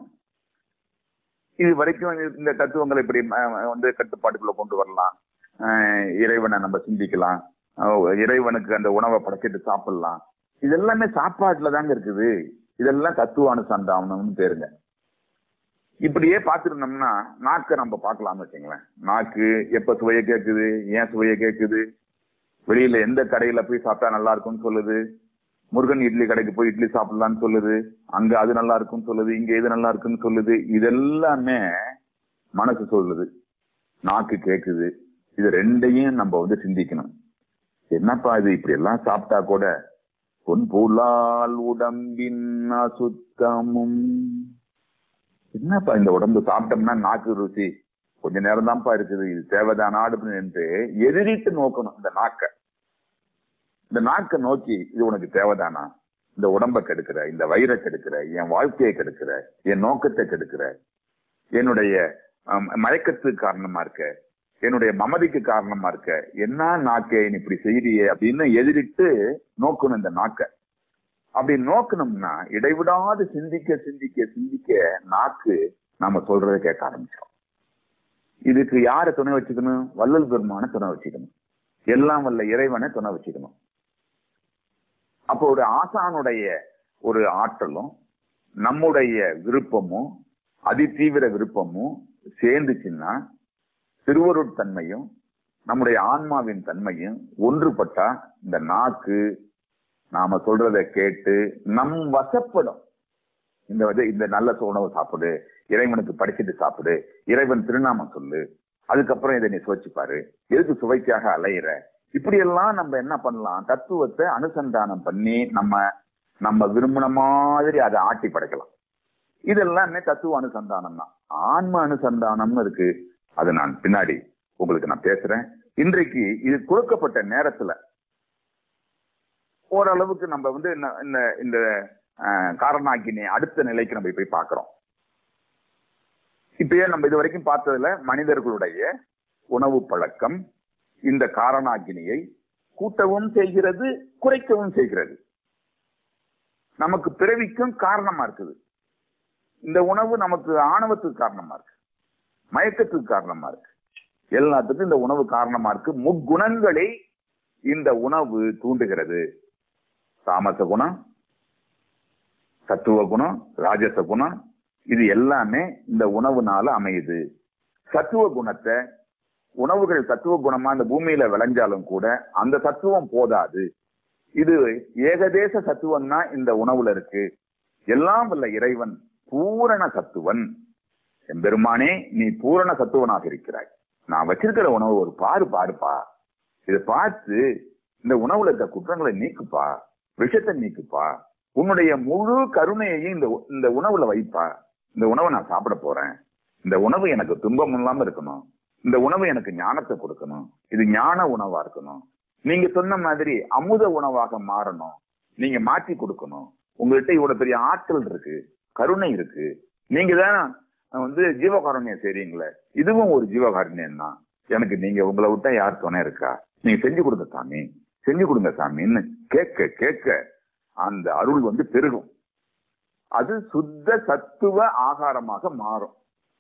இது வரைக்கும் இந்த தத்துவங்களை இப்படி அஹ், வந்து கட்டுப்பாட்டுக்குள்ள கொண்டு வரலாம் அஹ், இறைவனை நம்ம சிந்திக்கலாம் அஹ், இறைவனுக்கு அந்த உணவை படைச்சிட்டு சாப்பிடலாம் இது எல்லாமே சாப்பாட்டுல தாங்க இருக்குது இதெல்லாம் தத்துவ அனுசந்தானம்னு பேருங்க இப்படியே பார்த்துருந்தோம்னா நாக்கை நம்ம பார்க்கலாம்னு வச்சுங்களேன் நாக்கு எப்ப சுவைய கேட்குது ஏன் சுவைய கேட்குது வெளியில எந்த கடையில போய் சாப்பிட்டா நல்லா இருக்கும்னு சொல்லுது முருகன் இட்லி கடைக்கு போய் இட்லி சாப்பிடலாம்னு சொல்லுது அங்க அது நல்லா இருக்கும்னு சொல்லுது இங்க இது நல்லா இருக்குன்னு சொல்லுது இதெல்லாமே மனசு சொல்லுது நாக்கு கேக்குது இது ரெண்டையும் நம்ம வந்து சிந்திக்கணும் என்னப்பா இது இப்படி எல்லாம் சாப்பிட்டா கூட பொன் புலால் உடம்பின் அசுத்தமும் என்னப்பா இந்த உடம்பு சாப்பிட்டோம்னா நாக்கு ருசி கொஞ்ச நேரம் தான்ப்பா இருக்குது இது தேவைதானா அப்படின்னு எதிரிட்டு நோக்கணும் இந்த நாக்க இந்த நாக்க நோக்கி இது உனக்கு தேவைதானா இந்த உடம்ப கெடுக்கிற இந்த வயிறை கெடுக்கிற என் வாழ்க்கையை கெடுக்கிற என் நோக்கத்தை கெடுக்கிற என்னுடைய ஆம், மயக்கத்துக்கு காரணமா இருக்க என்னுடைய மமதிக்கு காரணமா இருக்க என்ன நாக்கே நீ இப்படி செய்றியே அப்படின்னு எதிரிட்டு நோக்கணும் இந்த நாக்க அப்படி நோக்கணும்னா இடைவிடாது சிந்திக்க சிந்திக்க சிந்திக்க நாக்கு நாம சொல்றதை கேட்க ஆரம்பிச்சிடும் இதுக்கு யாரை துணை வச்சுக்கணும் வள்ளல் பெருமான துணை வச்சுக்கணும் எல்லாம் வல்ல இறைவனை துணை வச்சுக்கணும் அப்போ ஒரு ஆசானுடைய ஒரு ஆற்றலும் நம்முடைய விருப்பமும் அதிதீவிர விருப்பமும் சேர்ந்துச்சுன்னா திருவருட்தன்மையும் நம்முடைய ஆன்மாவின் தன்மையும் ஒன்றுபட்டா இந்த நாக்கு நாம சொல்றதை கேட்டு நம் வசப்படும் இந்த வந்து இந்த நல்ல உணவு சாப்பிடு இறைவனுக்கு படிச்சுட்டு சாப்பிடு இறைவன் திருநாமம் சொல்லு அதுக்கப்புறம் இதை நீ சுவைச்சு பாரு எதுக்கு சுவைக்காக அலையிற இப்படி எல்லாம் நம்ம என்ன பண்ணலாம் தத்துவத்தை அனுசந்தானம் பண்ணி நம்ம நம்ம விரும்பின மாதிரி அதை ஆட்டி படைக்கலாம் இதெல்லாமே தத்துவ அனுசந்தானம் தான் ஆன்ம அனுசந்தானம்னு இருக்கு அது நான் பின்னாடி உங்களுக்கு நான் பேசுறேன் இன்றைக்கு இது கொடுக்கப்பட்ட நேரத்துல ஓரளவுக்கு நம்ம வந்து இந்த- இந்த இந்த அஹ், காரணாக்கினை அடுத்த நிலைக்கு நம்ம போய் பார்க்கிறோம் இப்பயே நம்ம இது வரைக்கும் பார்த்ததுல மனிதர்களுடைய உணவு பழக்கம் இந்த காரணாக்கினியை கூட்டவும் செய்கிறது குறைக்கவும் செய்கிறது நமக்கு பிறவிக்கும் காரணமா இருக்குது இந்த உணவு நமக்கு ஆணவத்துக்கு காரணமா இருக்கு மயக்கத்துக்கு காரணமா இருக்கு எல்லாத்துக்கும் இந்த உணவு காரணமா இருக்கு முக்குணங்களை இந்த உணவு தூண்டுகிறது தாமச குணம் சத்துவ குணம் ராஜச குணம் இது எல்லாமே இந்த உணவுனால அமையுது சத்துவ குணத்தை உணவுகள் சத்துவ குணமா இந்த பூமியில விளைஞ்சாலும் கூட அந்த சத்துவம் போதாது இது ஏகதேச சத்துவம் தான் இந்த உணவுல இருக்கு எல்லாம் வல்ல இறைவன் பூரண சத்துவன் எம்பெருமானே நீ பூரண சத்துவனாக இருக்கிறாய் நான் வச்சிருக்கிற உணவு ஒரு பாரு பாருப்பா இதை பார்த்து இந்த உணவுல இருக்க குற்றங்களை நீக்குப்பா விஷத்தை நீக்குப்பா உன்னுடைய முழு கருணையையும் இந்த இந்த உணவுல வைப்பா இந்த உணவை நான் சாப்பிட போறேன் இந்த உணவு எனக்கு துன்பம் இல்லாம இருக்கணும் இந்த உணவு எனக்கு ஞானத்தை கொடுக்கணும் இது ஞான உணவா இருக்கணும் நீங்க சொன்ன மாதிரி அமுத உணவாக மாறணும் நீங்க மாற்றி கொடுக்கணும் உங்கள்கிட்ட இவ்வளவு பெரிய ஆற்றல் இருக்கு கருணை இருக்கு நீங்க தான் வந்து ஜீவகாருண்யம் செய்றீங்களே இதுவும் ஒரு ஜீவகாருண்யம் தான் எனக்கு நீங்க உங்களை விட்டா யார் துணை இருக்கா நீங்க செஞ்சு கொடுங்க சாமி செஞ்சு கொடுங்க சாமின்னு கேட்க கேட்க அந்த அருள் வந்து பெருகும் அது சுத்த சத்துவ ஆகாரமாக மாறும்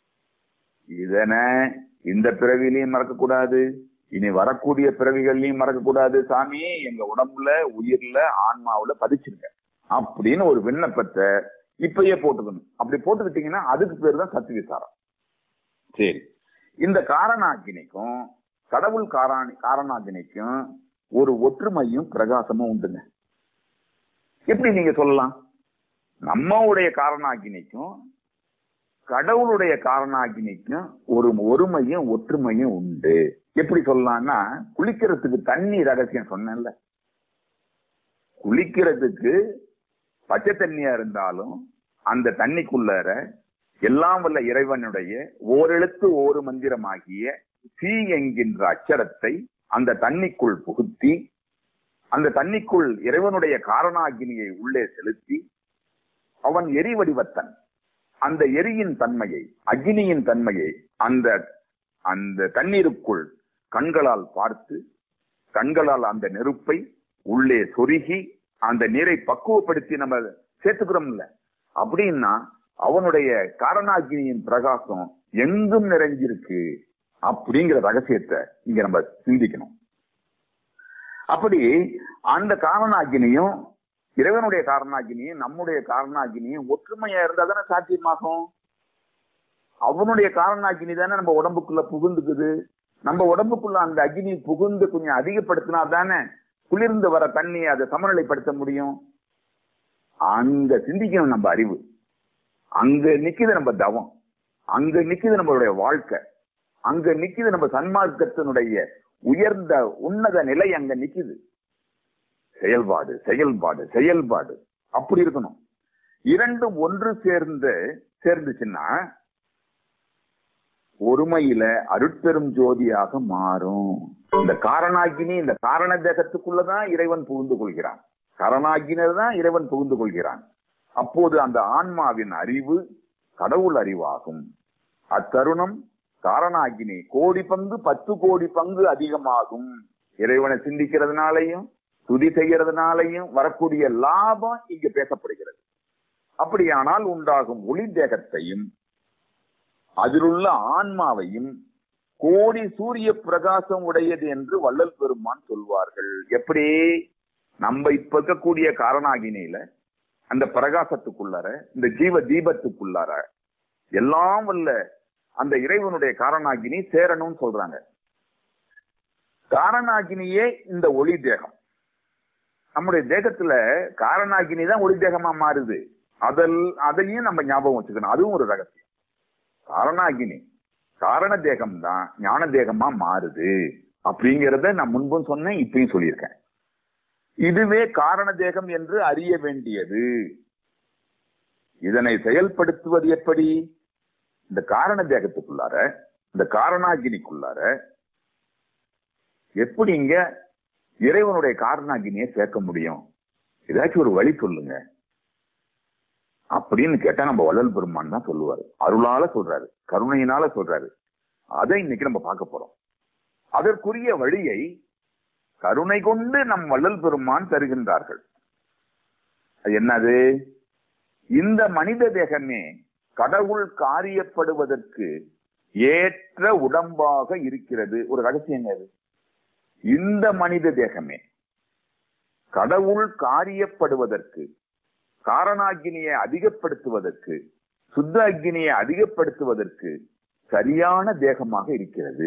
இதன இந்த பிறவிலையும் மறக்க கூடாது இனி வரக்கூடிய பிறவிகள்லயும் மறக்க கூடாது சாமி எங்க உடம்புல உயிர்ல ஆன்மாவுல பதிச்சிருங்க அப்படின்னு ஒரு விண்ணப்பத்தை இப்பயே போட்டுக்கணும் அப்படி போட்டுக்கிட்டீங்கன்னா அதுக்கு பேர் தான் சத்து விசாரம் சரி இந்த காரணாக்கினிக்கும் கடவுள் காரணி காரணாக்கினிக்கும் ஒரு ஒற்றுமையும் பிரகாசமும் உண்டுங்க எப்படி நீங்க சொல்லலாம் நம்மளுடைய காரணாக்கினிக்கும் கடவுளுடைய காரணாக்கினிக்கும் ஒரு ஒருமையும் ஒற்றுமையும் உண்டு எப்படி சொல்லலாம்னா குளிக்கிறதுக்கு தண்ணி ரகசியம் சொன்னேன்ல குளிக்கிறதுக்கு பச்சை தண்ணியா இருந்தாலும் அந்த தண்ணிக்குள்ளார எல்லாம் வல்ல இறைவனுடைய ஓரெழுத்து ஒரு மந்திரமாகிய சி என்கின்ற அச்சரத்தை அந்த தண்ணிக்குள் புகுத்தி அந்த தண்ணிக்குள் இறைவனுடைய காரணாகினியை உள்ளே செலுத்தி அவன் எரி வடிவத்தன் அந்த எரியின் தன்மையை அக்னியின் தன்மையை அந்த அந்த தண்ணீருக்குள் கண்களால் பார்த்து கண்களால் அந்த நெருப்பை உள்ளே சொருகி அந்த நீரை பக்குவப்படுத்தி நம்ம சேர்த்துக்கிறோம்ல அப்படின்னா அவனுடைய காரணாகினியின் பிரகாசம் எங்கும் நிறைஞ்சிருக்கு அப்படிங்கிற ரகசியத்தை இங்க நம்ம சிந்திக்கணும் அப்படி அந்த காரணாகினியும் இறைவனுடைய காரணாகினியும் நம்முடைய காரணாகினியும் ஒற்றுமையா இருந்தா தானே சாத்தியமாகும் அவனுடைய காரணாகினி தானே நம்ம உடம்புக்குள்ள புகுந்துக்குது நம்ம உடம்புக்குள்ள அந்த அக்னி புகுந்து கொஞ்சம் அதிகப்படுத்தினா தானே குளிர்ந்து வர தண்ணியை அதை சமநிலைப்படுத்த முடியும் அங்க சிந்திக்கணும் நம்ம அறிவு அங்க நிக்குது நம்ம தவம் அங்க நிக்குது நம்மளுடைய வாழ்க்கை அங்க நிக்குது நம்ம சன்மார்க்கத்தினுடைய உயர்ந்த உன்னத நிலை அங்க நிக்குது செயல்பாடு செயல்பாடு செயல்பாடு அப்படி இருக்கணும் இரண்டும் ஒன்று சேர்ந்து சேர்ந்துச்சுன்னா ஒருமையில அருட்பெரும் ஜோதியாக மாறும் இந்த காரணாகினி இந்த காரண தேகத்துக்குள்ளதான் இறைவன் புகுந்து கொள்கிறான் காரணாகினர் தான் இறைவன் புகுந்து கொள்கிறான் அப்போது அந்த ஆன்மாவின் அறிவு கடவுள் அறிவாகும் அத்தருணம் காரணாகினி கோடி பங்கு பத்து கோடி பங்கு அதிகமாகும் இறைவனை சிந்திக்கிறதுனாலையும் துதி செய்யறதுனாலையும் வரக்கூடிய லாபம் இங்கு பேசப்படுகிறது அப்படியானால் உண்டாகும் ஒளி தேகத்தையும் அதிலுள்ள ஆன்மாவையும் கோடி சூரிய பிரகாசம் உடையது என்று வள்ளல் பெருமான் சொல்வார்கள் எப்படி நம்ம இப்ப இருக்கக்கூடிய காரணாகினியில அந்த பிரகாசத்துக்குள்ளார இந்த ஜீவ தீபத்துக்குள்ளார எல்லாம் வல்ல அந்த இறைவனுடைய காரணாகினி சேரணும்னு சொல்றாங்க காரணாகினியே இந்த ஒளி தேகம் நம்முடைய தேகத்துல காரணாகினி தான் ஒளி தேகமா மாறுது அதில் அதையும் நம்ம ஞாபகம் வச்சுக்கணும் அதுவும் ஒரு ரகசியம் காரணாகினி காரண தேகம் தான் ஞான தேகமா மாறுது அப்படிங்கிறத நான் முன்பும் சொன்னேன் இப்பயும் சொல்லியிருக்கேன் இதுவே காரண தேகம் என்று அறிய வேண்டியது இதனை செயல்படுத்துவது எப்படி இந்த காரண தேகத்துக்குள்ளார இந்த காரணாகினிக்குள்ளார எப்படி இங்க இறைவனுடைய காரணாகினியை சேர்க்க முடியும் ஏதாச்சும் ஒரு வழி சொல்லுங்க அப்படின்னு கேட்டா நம்ம வள்ளல் பெருமான் தான் சொல்லுவாரு அருளால சொல்றாரு கருணையினால சொல்றாரு அதை இன்னைக்கு நம்ம பார்க்க போறோம் அதற்குரிய வழியை கருணை கொண்டு நம் வள்ளல் பெருமான் தருகின்றார்கள் அது என்னது இந்த மனித தேகமே கடவுள் காரியப்படுவதற்கு ஏற்ற உடம்பாக இருக்கிறது ஒரு ரகசியங்க அது இந்த மனித தேகமே கடவுள் காரியப்படுவதற்கு காரணாகினியை அதிகப்படுத்துவதற்கு சுத்த அக்னியை அதிகப்படுத்துவதற்கு சரியான தேகமாக இருக்கிறது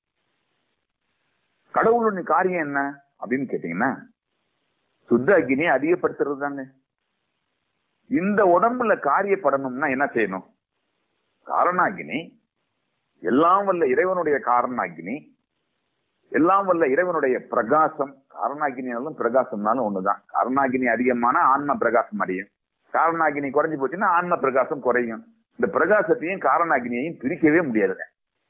கடவுளின் காரியம் என்ன அப்படின்னு கேட்டீங்கன்னா சுத்த அக்னியை அதிகப்படுத்துறது தாங்க இந்த உடம்புல காரியப்படணும்னா என்ன செய்யணும் காரணாகினி எல்லாம் வல்ல இறைவனுடைய காரணாகினி எல்லாம் வல்ல இறைவனுடைய பிரகாசம் காரணாகினியாலும் பிரகாசம்னாலும் ஒண்ணுதான் காரணாகினி அதிகமான ஆன்ம பிரகாசம் அடையும் காரணாகினி குறைஞ்சு போச்சுன்னா ஆன்ம பிரகாசம் குறையும் இந்த பிரகாசத்தையும் காரணாகினியையும் பிரிக்கவே முடியாதுங்க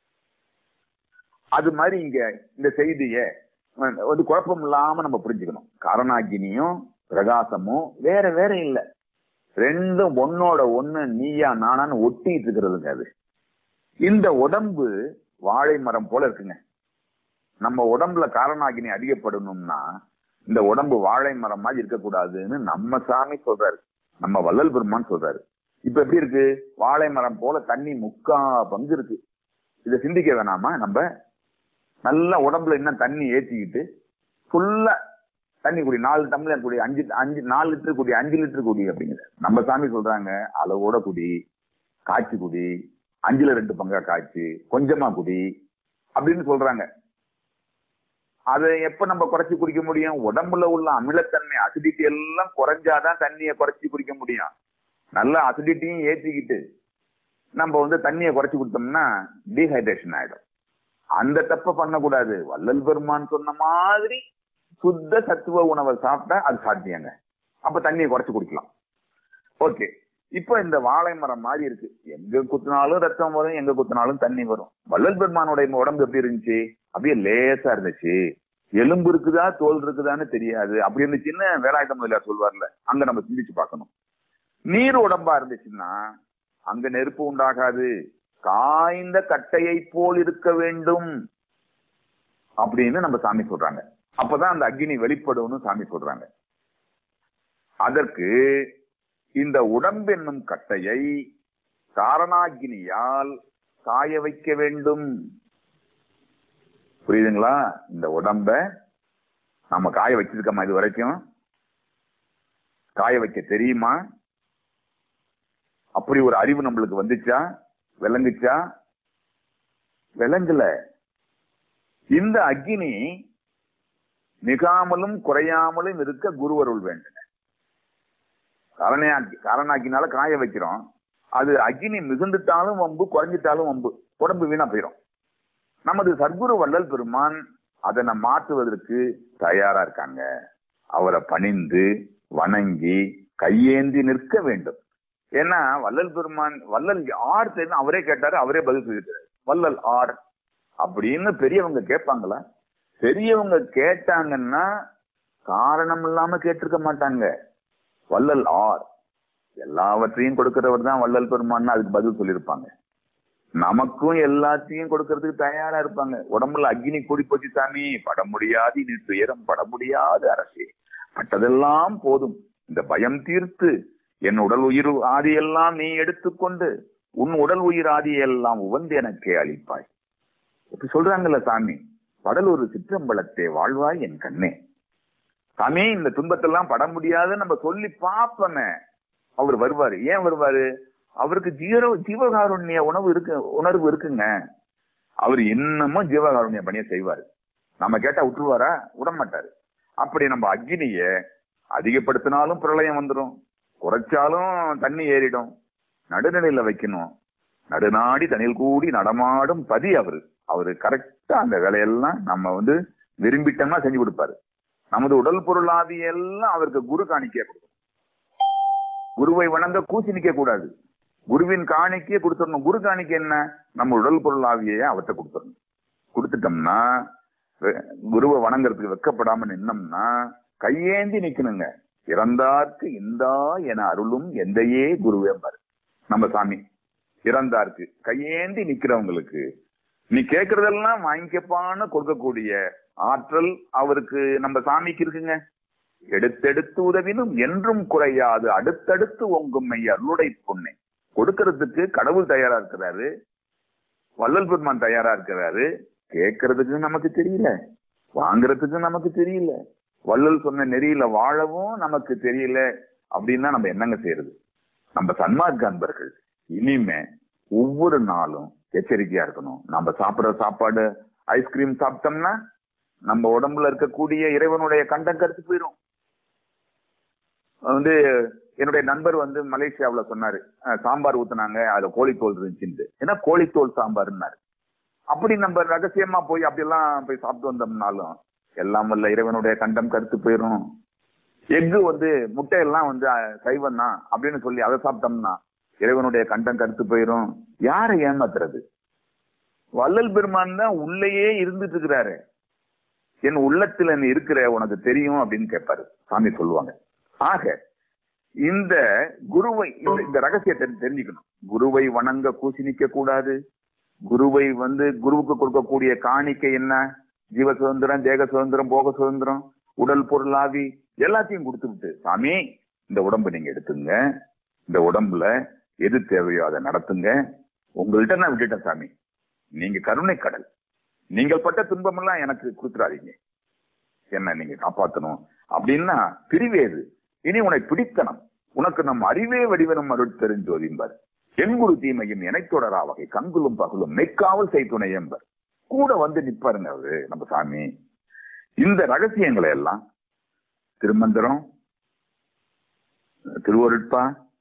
அது மாதிரி இங்க இந்த செய்திய ஒரு குழப்பம் இல்லாம நம்ம புரிஞ்சுக்கணும் காரணாகினியும் பிரகாசமும் வேற வேற இல்ல ரெண்டும் ஒன்னோட ஒண்ணு நீயா நானான்னு ஒட்டிட்டு இருக்கிறதுங்க அது இந்த உடம்பு வாழை மரம் போல இருக்குங்க நம்ம உடம்புல காரணாகினி அதிகப்படணும்னா இந்த உடம்பு வாழை மரம் மாதிரி இருக்கக்கூடாதுன்னு நம்ம சாமி சொல்றாரு நம்ம வள்ளல் பெருமான் சொல்றாரு இப்ப எப்படி இருக்கு வாழை மரம் போல தண்ணி முக்கா பங்கு இருக்கு இதை சிந்திக்க வேணாமா நம்ம நல்லா உடம்புல இன்னும் தண்ணி ஏற்றிக்கிட்டு ஃபுல்லா தண்ணி குடி நாலு டம்ளர் குடி அஞ்சு அஞ்சு நாலு லிட்டர் குடி அஞ்சு லிட்டர் குடி அப்படிங்கிற நம்ம சாமி சொல்றாங்க அளவோட குடி காய்ச்சி குடி அஞ்சுல ரெண்டு பங்கா காய்ச்சி கொஞ்சமா குடி அப்படின்னு சொல்றாங்க அதை எப்ப நம்ம குறைச்சி குடிக்க முடியும் உடம்புல உள்ள அமிலத்தன்மை அசிடிட்டி எல்லாம் குறைஞ்சாதான் தண்ணியை குறைச்சி குடிக்க முடியும் நல்ல அசிடிட்டியும் ஏற்றிக்கிட்டு நம்ம வந்து தண்ணியை குறைச்சி கொடுத்தோம்னா டீஹைட்ரேஷன் ஆயிடும் அந்த தப்ப பண்ணக்கூடாது வள்ளல் பெருமான் சொன்ன மாதிரி சுத்த சத்துவ உணவை சாப்பிட்டா அது சாத்தியங்க அப்ப தண்ணியை குறைச்சு குடிக்கலாம் ஓகே இப்போ இந்த வாழை மரம் மாதிரி இருக்கு எங்க குத்தினாலும் ரத்தம் வரும் எங்க குத்தினாலும் தண்ணி வரும் வள்ளல் பெருமானுடைய உடம்பு எப்படி இருந்துச்சு அப்படியே லேசா இருந்துச்சு எலும்பு இருக்குதா தோல் இருக்குதான்னு தெரியாது அப்படி இருந்துச்சுன்னு வேலாயுத முதலியார் சொல்வார்ல அங்க நம்ம சிந்திச்சு பார்க்கணும் நீர் உடம்பா இருந்துச்சுன்னா அங்க நெருப்பு உண்டாகாது காய்ந்த கட்டையை போல் இருக்க வேண்டும் அப்படின்னு நம்ம சாமி சொல்றாங்க அப்பதான் அந்த அக்னி வெளிப்படும்னு சாமி சொல்றாங்க அதற்கு இந்த உடம்பென்னும் கட்டையை காரணாகினியால் காய வைக்க வேண்டும் புரியுதுங்களா இந்த உடம்ப நம்ம காய வச்சிருக்கோமா இது வரைக்கும் காய வைக்க தெரியுமா அப்படி ஒரு அறிவு நம்மளுக்கு வந்துச்சா விளங்குச்சா விளங்கல இந்த அக்னி மிகாமலும் குறையாமலும் இருக்க குருவருள் வேண்டும் காரண காரணாக்கினால காய வைக்கிறோம் அது அக்னி மிகுந்துட்டாலும் வம்பு குறைஞ்சிட்டாலும் வம்பு உடம்பு வீணா போயிடும் நமது சத்குரு வள்ளல் பெருமான் அதனை மாற்றுவதற்கு தயாரா இருக்காங்க அவரை பணிந்து வணங்கி கையேந்தி நிற்க வேண்டும் ஏன்னா வள்ளல் பெருமான் வள்ளல் ஆர் தெரியும் அவரே கேட்டாரு அவரே பதில் சொல்லிட்டாரு வள்ளல் ஆர் அப்படின்னு பெரியவங்க கேட்பாங்களா பெரியவங்க கேட்டாங்கன்னா காரணம் இல்லாம கேட்டிருக்க மாட்டாங்க வள்ளல் ஆர் எல்லாவற்றையும் கொடுக்கிறவர் தான் வள்ளல் பெருமான்னு அதுக்கு பதில் சொல்லியிருப்பாங்க நமக்கும் எல்லாத்தையும் கொடுக்கறதுக்கு தயாரா இருப்பாங்க உடம்புல அக்னி கூடி போச்சு சாமி பட முடியாது நீ துயரம் பட முடியாது அரசே பட்டதெல்லாம் போதும் இந்த பயம் தீர்த்து என் உடல் உயிர் ஆதியெல்லாம் நீ எடுத்துக்கொண்டு உன் உடல் உயிர் ஆதியெல்லாம் உவந்து எனக்கே அளிப்பாய் இப்படி சொல்றாங்கல்ல சாமி படலூர் சிற்றம்பலத்தே வாழ்வாய் என் கண்ணே சாமி இந்த துன்பத்தெல்லாம் பட முடியாதுன்னு நம்ம சொல்லி பார்ப்போமே அவர் வருவாரு ஏன் வருவாரு அவருக்கு ஜீரோ ஜீவகாருண்ய உணவு இருக்கு உணர்வு இருக்குங்க அவர் இன்னமும் ஜீவகாருண்ய பணியை செய்வாரு நம்ம கேட்டா விட்டுருவாரா விட மாட்டாரு அப்படி நம்ம அக்னிய அதிகப்படுத்தினாலும் பிரளயம் வந்துடும் குறைச்சாலும் தண்ணி ஏறிடும் நடுநிலையில வைக்கணும் நடுநாடி தனில் கூடி நடமாடும் பதி அவரு அவரு கரெக்டா அந்த வேலையெல்லாம் நம்ம வந்து விரும்பிட்டோம்னா செஞ்சு கொடுப்பாரு நமது உடல் பொருளாதி எல்லாம் அவருக்கு குரு காணிக்கையா கொடுக்கணும் குருவை வணங்க கூசி நிக்க கூடாது குருவின் காணிக்கையை கொடுத்துடணும் குரு காணிக்கை என்ன நம்ம உடல் பொருளாவியே அவர்கிட்ட கொடுத்துடணும் கொடுத்துட்டோம்னா குருவை வணங்குறதுக்கு வெக்கப்படாம நின்னோம்னா கையேந்தி நிக்கணுங்க இறந்தார்க்கு இந்தா என அருளும் எந்தையே குருவே பாரு நம்ம சாமி இறந்தார்க்கு கையேந்தி நிக்கிறவங்களுக்கு நீ கேக்குறதெல்லாம் வாங்கிக்கப்பான்னு கொடுக்கக்கூடிய ஆற்றல் அவருக்கு நம்ம சாமிக்கு இருக்குங்க எடுத்தெடுத்து உதவினும் என்றும் குறையாது அடுத்தடுத்து ஒங்கும் மெய் அருளுடை பொண்ணை கொடுக்கறதுக்கு கடவுள் தயாரா இருக்கிறாரு வள்ளல் பெருமான் தயாரா இருக்கிறாரு கேட்கறதுக்கு நமக்கு தெரியல வாங்குறதுக்கு நமக்கு தெரியல வள்ளல் சொன்ன நெறியில வாழவும் நமக்கு தெரியல அப்படின்னா நம்ம என்னங்க செய்யறது நம்ம சன்மார்க்க அன்பர்கள் இனிமே ஒவ்வொரு நாளும் எச்சரிக்கையா இருக்கணும் நம்ம சாப்பிடுற சாப்பாடு ஐஸ்கிரீம் சாப்பிட்டோம்னா நம்ம உடம்புல இருக்கக்கூடிய இறைவனுடைய கண்டம் கருத்து போயிடும் வந்து என்னுடைய நண்பர் வந்து மலேசியாவுல சொன்னாரு அஹ், சாம்பார் ஊத்துனாங்க அதுல கோழித்தோல் இருந்துச்சுன்னு ஏன்னா கோழித்தோல் சாம்பார்னாரு அப்படி நம்ம ரகசியமா போய் அப்படியெல்லாம் போய் சாப்பிட்டு வந்தோம்னாலும் எல்லாம் வல்ல இறைவனுடைய கண்டம் கருத்து போயிடும் எக்கு வந்து முட்டையெல்லாம் வந்து அஹ், சைவம் தான் அப்படின்னு சொல்லி அதை சாப்பிட்டோம்னா இறைவனுடைய கண்டம் கருத்து போயிடும் யாரை ஏமாத்துறது வள்ளல் பெருமான் தான் உள்ளேயே இருந்துட்டு இருக்கிறாரு என் உள்ளத்துல நீ இருக்கிற உனக்கு தெரியும் அப்படின்னு கேட்பாரு சாமி சொல்லுவாங்க ஆக இந்த குருவை இந்த- இந்த ரகசியத்தை தெரிஞ்சுக்கணும் குருவை வணங்க கூசி நிக்க கூடாது குருவை வந்து குருவுக்கு கொடுக்கக்கூடிய காணிக்கை என்ன ஜீவ சுதந்திரம் தேக சுதந்திரம் போக சுதந்திரம் உடல் பொருளாவி எல்லாத்தையும் கொடுத்து விட்டு சாமி இந்த உடம்பு நீங்க எடுத்துங்க இந்த உடம்புல எது தேவையோ அதை நடத்துங்க உங்கள்கிட்ட நான் விட்டுட்டேன் சாமி நீங்க கருணை கடல் நீங்கள் பட்ட துன்பமெல்லாம் எனக்கு கொடுத்துறாதீங்க என்ன நீங்க காப்பாத்தணும் அப்படின்னா பிரிவேது இனி உன்னை பிடித்தனம் உனக்கு நம் அறிவே வடிவனும் அருள் தெரிஞ்சோதிம்பர் என் குரு தீமையும் எனைத்தொடரா வகை கங்குலும் பகலும் மெய்க்காவல் செய்துணை என்பர் கூட வந்து நிப்பாருங்க அவரு நம்ம சாமி இந்த ரகசியங்களை எல்லாம் திருமந்திரம் திருவருட்பா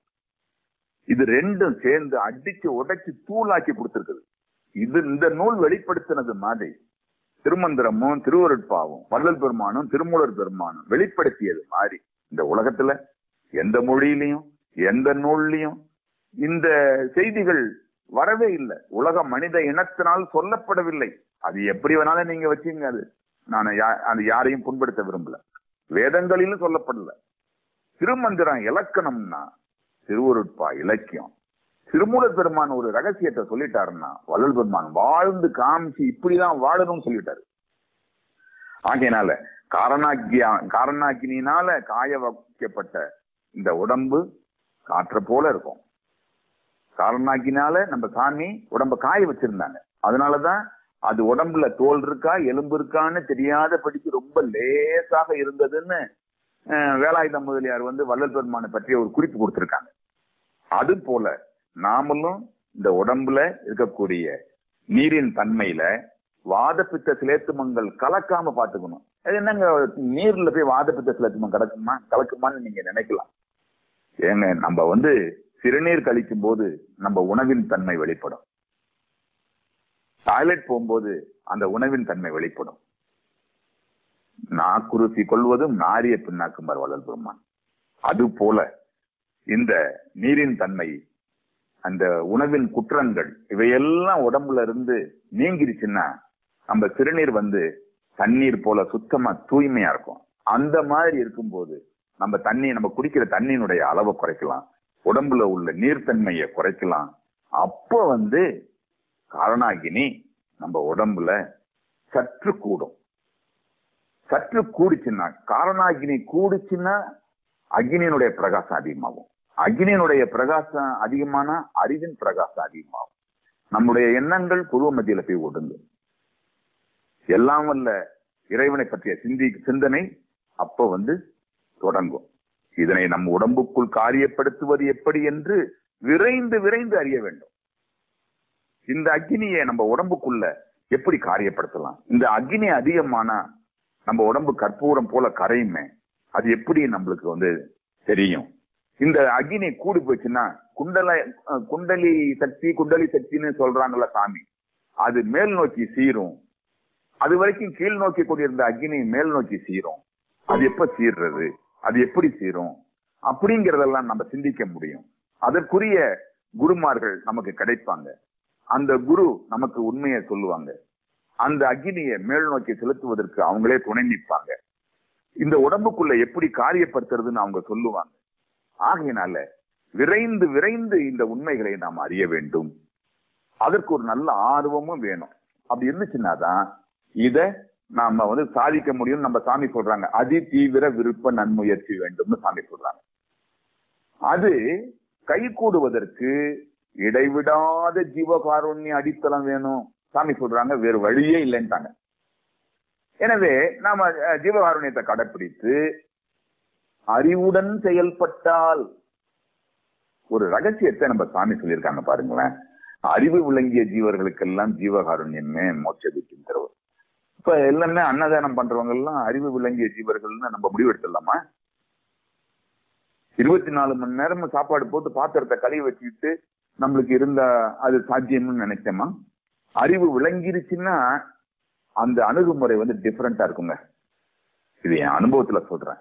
இது ரெண்டும் சேர்ந்து அடிச்சு உடைச்சு தூளாக்கி கொடுத்திருக்குது இது இந்த நூல் வெளிப்படுத்தினது மாதிரி திருமந்திரமும் திருவருட்பாவும் வள்ளல் பெருமானும் திருமூலர் பெருமானும் வெளிப்படுத்தியது மாதிரி இந்த உலகத்துல எந்த மொழியிலையும் எந்த நூல்லையும் இந்த செய்திகள் வரவே இல்லை உலக மனித இனத்தினால் சொல்லப்படவில்லை அது எப்படி வேணாலும் நீங்க வச்சுங்க அது நான் யா- அது யாரையும் புண்படுத்த விரும்பல வேதங்களிலும் சொல்லப்படல திருமந்திரம் இலக்கணம்னா திருவருட்பா இலக்கியம் திருமூலர் பெருமான் ஒரு ரகசியத்தை சொல்லிட்டாருன்னா வள்ளல் பெருமான் வாழ்ந்து காமிச்சு இப்படிதான் வாழணும்னு சொல்லிட்டாரு ஆகையினால காரணாக்கியா காரணாக்கினால காய வைக்கப்பட்ட இந்த உடம்பு காற்ற போல இருக்கும் காரணாக்கினால நம்ம சாமி உடம்ப காய வச்சிருந்தாங்க அதனாலதான் அது உடம்புல தோல் இருக்கா எலும்பு இருக்கான்னு தெரியாத படிக்கு ரொம்ப லேசாக இருந்ததுன்னு அஹ், வேலாயுதம் முதலியார் வந்து வள்ளல் பெருமானை பற்றிய ஒரு குறிப்பு கொடுத்திருக்காங்க அது போல நாமளும் இந்த உடம்புல இருக்கக்கூடிய நீரின் தன்மையில வாதப்பித்த சிலேத்துமங்கள் கலக்காம பாத்துக்கணும் அது என்னங்க நீர்ல போய் வாதப்பித்த சிலேத்துமம் கலக்குமா கலக்குமான்னு நீங்க நினைக்கலாம் ஏங்க நம்ம வந்து சிறுநீர் கழிக்கும் போது நம்ம உணவின் தன்மை வெளிப்படும் டாய்லெட் போகும்போது அந்த உணவின் தன்மை வெளிப்படும் நாக்குருசி கொள்வதும் நாரிய பின்னாக்கும்பார் வள்ளல் பெருமான் அது போல இந்த நீரின் தன்மை அந்த உணவின் குற்றங்கள் இவையெல்லாம் உடம்புல இருந்து நீங்கிருச்சுன்னா நம்ம சிறுநீர் வந்து தண்ணீர் போல சுத்தமா தூய்மையா இருக்கும் அந்த மாதிரி இருக்கும்போது நம்ம தண்ணி நம்ம குடிக்கிற தண்ணியினுடைய அளவை குறைக்கலாம் உடம்புல உள்ள நீர்த்தன்மையை குறைக்கலாம் அப்போ வந்து காரணாகினி நம்ம உடம்புல சற்று கூடும் சற்று கூடுச்சுன்னா காரணாகினி கூடுச்சுன்னா அக்னியினுடைய பிரகாசம் அதிகமாகும் அக்னியினுடைய பிரகாசம் அதிகமானா அறிவின் பிரகாசம் அதிகமாகும் நம்முடைய எண்ணங்கள் பூர்வ மத்தியில போய் ஒடுங்கும் எல்லாம் வல்ல இறைவனை பற்றிய சிந்தி சிந்தனை அப்ப வந்து தொடங்கும் இதனை நம் உடம்புக்குள் காரியப்படுத்துவது எப்படி என்று விரைந்து விரைந்து அறிய வேண்டும் இந்த அக்னியை நம்ம உடம்புக்குள்ள எப்படி காரியப்படுத்தலாம் இந்த அக்னி அதிகமானா நம்ம உடம்பு கற்பூரம் போல கரையுமே அது எப்படி நம்மளுக்கு வந்து தெரியும் இந்த அக்னி கூடி போச்சுன்னா குண்டல அஹ் குண்டலி சக்தி குண்டலி சக்தின்னு சொல்றாங்கல்ல சாமி அது மேல் நோக்கி சீரும் அது வரைக்கும் கீழ் நோக்கி கொண்டிருந்த அக்னி மேல் நோக்கி சீரும் அது எப்ப சீர்றது அது எப்படி சீரும் அப்படிங்கறதெல்லாம் நம்ம சிந்திக்க முடியும் அதற்குரிய குருமார்கள் நமக்கு கிடைப்பாங்க அந்த குரு நமக்கு உண்மையை சொல்லுவாங்க அந்த அக்னியை மேல் நோக்கி செலுத்துவதற்கு அவங்களே துணை நிற்பாங்க இந்த உடம்புக்குள்ள எப்படி காரியப்படுத்துறதுன்னு அவங்க சொல்லுவாங்க ஆகையினால விரைந்து விரைந்து இந்த உண்மைகளை நாம் அறிய வேண்டும் அதற்கு ஒரு நல்ல ஆர்வமும் வேணும் அப்படி இருந்துச்சுன்னா தான் இத நாம வந்து சாதிக்க முடியும் நம்ம சாமி சொல்றாங்க அதி தீவிர விருப்ப நன்முயற்சி வேண்டும்னு சாமி சொல்றாங்க அது கைகூடுவதற்கு இடைவிடாத ஜீவகாருண்ய அடித்தளம் வேணும் சாமி சொல்றாங்க வேறு வழியே இல்லைன்ட்டாங்க எனவே நாம அஹ், ஜீவகாருண்யத்தை கடைப்பிடித்து அறிவுடன் செயல்பட்டால் ஒரு ரகசியத்தை நம்ம சாமி சொல்லியிருக்காங்க பாருங்களேன் அறிவு விளங்கிய ஜீவர்களுக்கெல்லாம் ஜீவகாருண்யமே மோட்ச வீட்டின் திறவு இப்ப எல்லாமே அன்னதானம் பண்றவங்க எல்லாம் அறிவு விளங்கிய ஜீவர்கள்னு நம்ம முடிவு எடுத்துடலாமா இருபத்தி நாலு மணி நேரம் சாப்பாடு போட்டு பாத்திரத்தை கழுவி வச்சுக்கிட்டு நம்மளுக்கு இருந்த அது சாத்தியம்னு நினைச்சோமா அறிவு விளங்கிருச்சுன்னா அந்த அணுகுமுறை வந்து டிஃபரெண்டா இருக்குங்க இது என் அனுபவத்துல சொல்றேன்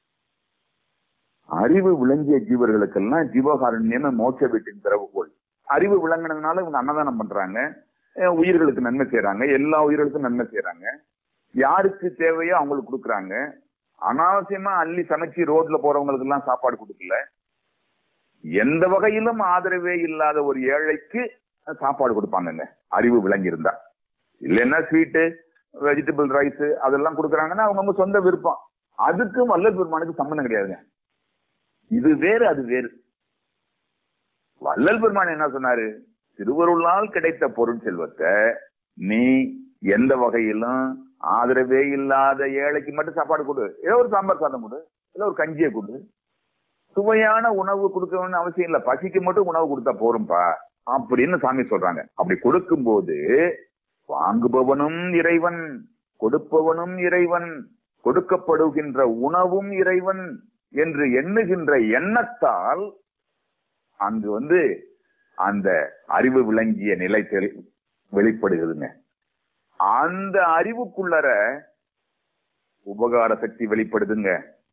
அறிவு விளங்கிய ஜீவர்களுக்கெல்லாம் ஜீவகாருண்யம் மோட்ச வீட்டின் திறவுகோல் அறிவு விளங்கினதுனால இவங்க அன்னதானம் பண்றாங்க அஹ் உயிர்களுக்கு நன்மை செய்யறாங்க எல்லா உயிர்களுக்கும் நன்மை செய்யறாங்க யாருக்கு தேவையோ அவங்களுக்கு கொடுக்குறாங்க அனாவசியமா அள்ளி சமைச்சு ரோட்ல போறவங்களுக்கு எல்லாம் சாப்பாடு கொடுக்கல எந்த வகையிலும் ஆதரவே இல்லாத ஒரு ஏழைக்கு சாப்பாடு கொடுப்பாங்கங்க அறிவு விளங்கி இருந்தா இல்லைன்னா ஸ்வீட்டு வெஜிடபிள் ரைஸ் அதெல்லாம் கொடுக்குறாங்கன்னா அவங்கவுங்க சொந்த விருப்பம் அதுக்கும் வல்லல் பெருமானுக்கு சம்பந்தம் கிடையாதுங்க இது வேறு அது வேறு வள்ளல் பெருமான் என்ன சொன்னாரு திருவருளால் கிடைத்த பொருள் செல்வத்தை நீ எந்த வகையிலும் ஆதரவே இல்லாத ஏழைக்கு மட்டும் சாப்பாடு கொடு ஏதோ ஒரு சாம்பார் சாதம் கொடு இல்ல ஒரு கஞ்சியை கொடு சுவையான உணவு கொடுக்கணும்னு அவசியம் இல்ல பசிக்கு மட்டும் உணவு கொடுத்தா போரும்பா அப்படின்னு சாமி சொல்றாங்க அப்படி கொடுக்கும்போது வாங்குபவனும் இறைவன் கொடுப்பவனும் இறைவன் கொடுக்கப்படுகின்ற உணவும் இறைவன் என்று எண்ணுகின்ற எண்ணத்தால் அங்கு வந்து அந்த அறிவு விளங்கிய நிலை தெளி- வெளிப்படுகிறதுங்க அந்த அறிவுக்குள்ளர உபகார சக்தி வெளிப்படுதுங்க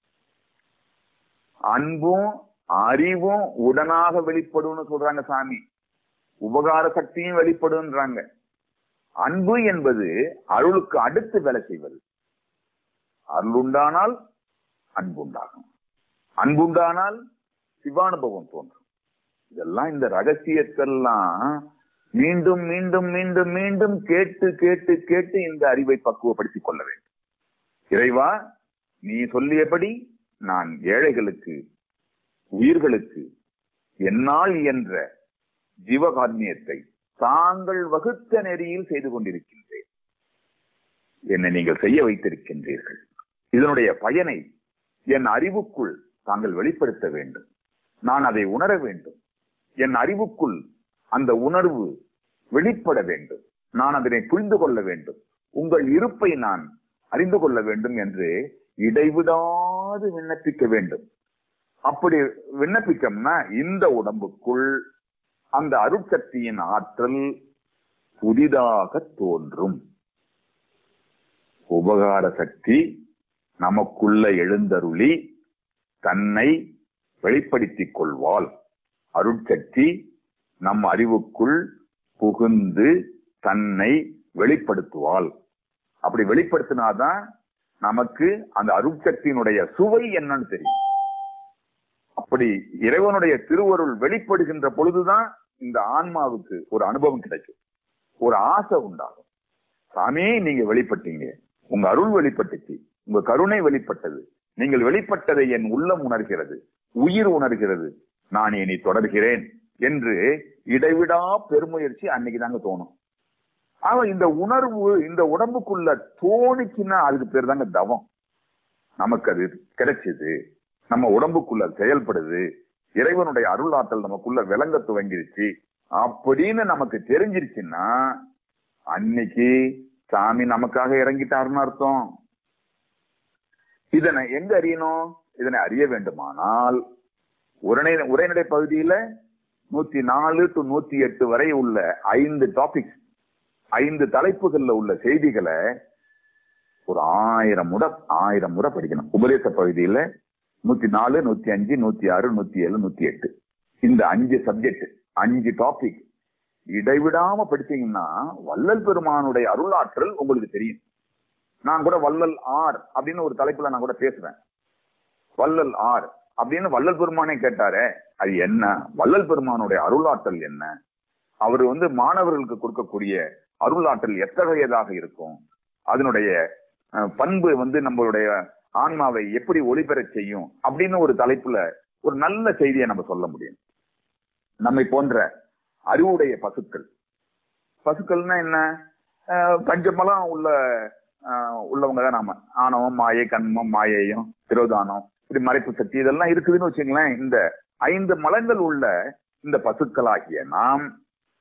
அன்பும் அறிவும் உடனாக வெளிப்படும்னு சொல்றாங்க சாமி உபகார சக்தியும் வெளிப்படுன்றாங்க அன்பு என்பது அருளுக்கு அடுத்து வேலை செய்வது அருள் உண்டானால் அன்புண்டாகும் அன்புண்டானால் சிவானுபவம் தோன்றும் இதெல்லாம் இந்த ரகசியத்தெல்லாம் மீண்டும் மீண்டும் மீண்டும் மீண்டும் கேட்டு கேட்டு கேட்டு இந்த அறிவை பக்குவப்படுத்திக் கொள்ள வேண்டும் இறைவா நீ சொல்லியபடி நான் ஏழைகளுக்கு உயிர்களுக்கு என்னால் என்ற ஜீவகாருண்யத்தை தாங்கள் வகுத்த நெறியில் செய்து கொண்டிருக்கின்றேன் என்னை நீங்கள் செய்ய வைத்திருக்கின்றீர்கள் இதனுடைய பயனை என் அறிவுக்குள் தாங்கள் வெளிப்படுத்த வேண்டும் நான் அதை உணர வேண்டும் என் அறிவுக்குள் அந்த உணர்வு வெளிப்பட வேண்டும் நான் அதனை புரிந்து கொள்ள வேண்டும் உங்கள் இருப்பை நான் அறிந்து கொள்ள வேண்டும் என்று இடைவிடாது விண்ணப்பிக்க வேண்டும் அப்படி விண்ணப்பிக்கம்னா இந்த உடம்புக்குள் அந்த அருட்சக்தியின் ஆற்றல் புதிதாக தோன்றும் உபகார சக்தி நமக்குள்ள எழுந்தருளி தன்னை வெளிப்படுத்திக் கொள்வாள் அருட்சக்தி நம் அறிவுக்குள் புகுந்து தன்னை வெளிப்படுத்துவாள் அப்படி வெளிப்படுத்தினாதான் நமக்கு அந்த அருட்சக்தியினுடைய சுவை என்னன்னு தெரியும் அப்படி இறைவனுடைய திருவருள் வெளிப்படுகின்ற பொழுதுதான் இந்த ஆன்மாவுக்கு ஒரு அனுபவம் கிடைக்கும் ஒரு ஆசை உண்டாகும் சாமி நீங்க வெளிப்பட்டீங்க உங்க அருள் வெளிப்பட்டுச்சு உங்க கருணை வெளிப்பட்டது நீங்கள் வெளிப்பட்டதை என் உள்ளம் உணர்கிறது உயிர் உணர்கிறது நான் இனி தொடர்கிறேன் என்று இடைவிடா பெருமுயற்சி அன்னைக்கு தாங்க தோணும் ஆக இந்த உணர்வு இந்த உடம்புக்குள்ள தோணுச்சுன்னா அதுக்கு பேர் தாங்க தவம் நமக்கு அது கிடைச்சது நம்ம உடம்புக்குள்ள செயல்படுது இறைவனுடைய அருளாற்றல் நமக்குள்ள விளங்க துவங்கிருச்சு அப்படின்னு நமக்கு தெரிஞ்சிருச்சுன்னா அன்னைக்கு சாமி நமக்காக இறங்கிட்டாருன்னு அர்த்தம் இதனை எங்க அறியணும் இதனை அறிய வேண்டுமானால் உரை உரைநடை பகுதியில நூத்தி நாலு டு நூத்தி எட்டு வரை உள்ள ஐந்து டாபிக்ஸ் ஐந்து தலைப்புகள்ல உள்ள செய்திகளை ஒரு ஆயிரம் முறை ஆயிரம் முறை படிக்கணும் உபதேச பகுதியில நூத்தி நாலு நூத்தி அஞ்சு நூத்தி ஆறு நூத்தி ஏழு நூத்தி எட்டு இந்த அஞ்சு சப்ஜெக்ட் அஞ்சு டாபிக் இடைவிடாம படிச்சீங்கன்னா வள்ளல் பெருமானுடைய அருளாற்றல் உங்களுக்கு தெரியும் நான் கூட வள்ளல் ஆர் அப்படின்னு ஒரு தலைப்புல நான் கூட பேசுறேன் வள்ளல் ஆர் அப்படின்னு வள்ளல் பெருமானே கேட்டாரே அது என்ன வள்ளல் பெருமானுடைய அருளாற்றல் என்ன அவர் வந்து மாணவர்களுக்கு கொடுக்கக்கூடிய அருளாற்றல் எத்தகையதாக இருக்கும் அதனுடைய அஹ், பண்பு வந்து நம்மளுடைய ஆன்மாவை எப்படி ஒளிபெறச் செய்யும் அப்படின்னு ஒரு தலைப்புல ஒரு நல்ல செய்தியை நம்ம சொல்ல முடியும் நம்மை போன்ற அறிவுடைய பசுக்கள் பசுக்கள்னா என்ன அஹ், பஞ்சமெல்லாம் உள்ள அஹ், உள்ளவங்க தான் நாம ஆணவம் மாயை கண்மம் மாயையும் திரோதானம் இப்படி மறைப்பு சக்தி இதெல்லாம் இருக்குதுன்னு வச்சுங்களேன் இந்த ஐந்து மலங்கள் உள்ள இந்த பசுக்களாகிய நாம்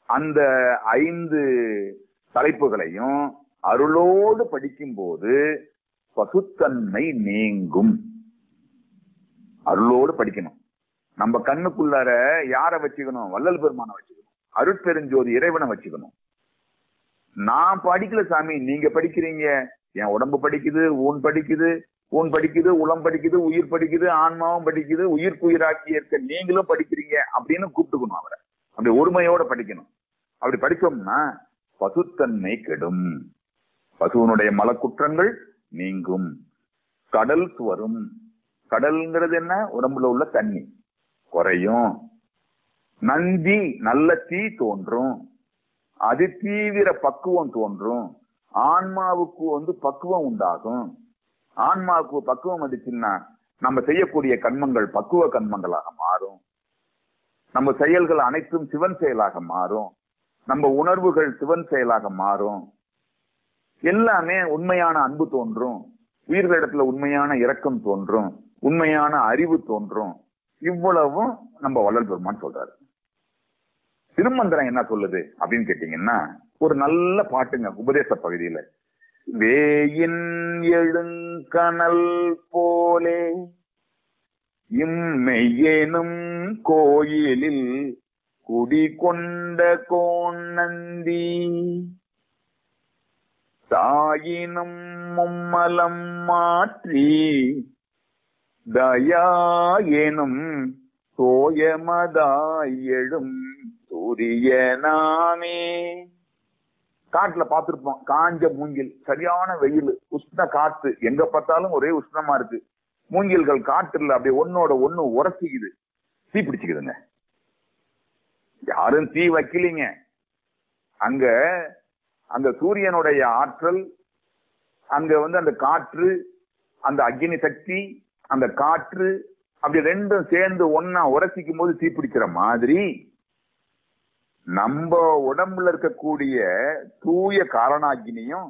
அந்த ஐந்து தலைப்புகளையும் அருளோடு படிக்கும்போது பசுத்தன்மை நீங்கும் அருளோடு படிக்கணும் நம்ம கண்ணுக்குள்ளார யார வச்சுக்கணும் வள்ளல் பெருமானை வச்சுக்கணும் அருட்பெருஞ்சோதி இறைவனை வச்சுக்கணும் நான் படிக்கல சாமி நீங்க படிக்கிறீங்க என் உடம்பு படிக்குது ஊன் படிக்குது ஊன் படிக்குது உளம் படிக்குது உயிர் படிக்குது ஆன்மாவும் படிக்குது உயிர்க்குயிராக்கி இருக்க நீங்களும் படிக்கிறீங்க அப்படின்னு கூப்பிட்டுக்கணும் அவரை அப்படி ஒருமையோட படிக்கணும் அப்படி படிச்சோம்னா பசுத்தன்மை கெடும் பசுவனுடைய மலக்குற்றங்கள் நீங்கும் கடல் வரும் கடல்ங்கிறது என்ன உடம்புல உள்ள தண்ணி குறையும் நந்தி நல்ல தீ தோன்றும் அது தீவிர பக்குவம் தோன்றும் ஆன்மாவுக்கு வந்து பக்குவம் உண்டாகும் ஆன்மாவுக்கு பக்குவம் வந்துச்சுன்னா நம்ம செய்யக்கூடிய கண்மங்கள் பக்குவ கண்மங்களாக மாறும் நம்ம செயல்கள் அனைத்தும் சிவன் செயலாக மாறும் நம்ம உணர்வுகள் சிவன் செயலாக மாறும் எல்லாமே உண்மையான அன்பு தோன்றும் உயிர்களிடத்துல உண்மையான இரக்கம் தோன்றும் உண்மையான அறிவு தோன்றும் இவ்வளவும் நம்ம வள்ளல் பெருமான் சொல்றாரு திருமந்திரம் என்ன சொல்லுது அப்படின்னு கேட்டீங்கன்னா ஒரு நல்ல பாட்டுங்க உபதேச பகுதியில வேயின் எழுங்கனல் போலே இம்மெய்யேனும் கோயிலில் குடிகொண்ட கோணந்தி தாயினும் மும்மலம் மாற்றி தயா எனும் சோயமதாய் எழும் சூரியனாமே காட்டுல பார்த்திருப்போம் காஞ்ச மூங்கில் சரியான வெயில் உஷ்ண காத்து எங்க பார்த்தாலும் ஒரே உஷ்ணமா இருக்கு மூங்கில்கள் காட்டுல அப்படியே ஒன்னோட ஒண்ணு உரசிக்குது தீ பிடிச்சுக்குதுங்க யாரும் தீ வைக்கலீங்க அங்க அந்த சூரியனுடைய ஆற்றல் அங்க வந்து அந்த காற்று அந்த அக்னி சக்தி அந்த காற்று அப்படி ரெண்டும் சேர்ந்து ஒன்னா உரசிக்கும் போது தீப்பிடிக்கிற மாதிரி நம்ம உடம்புல இருக்கக்கூடிய தூய காரணாகினியும்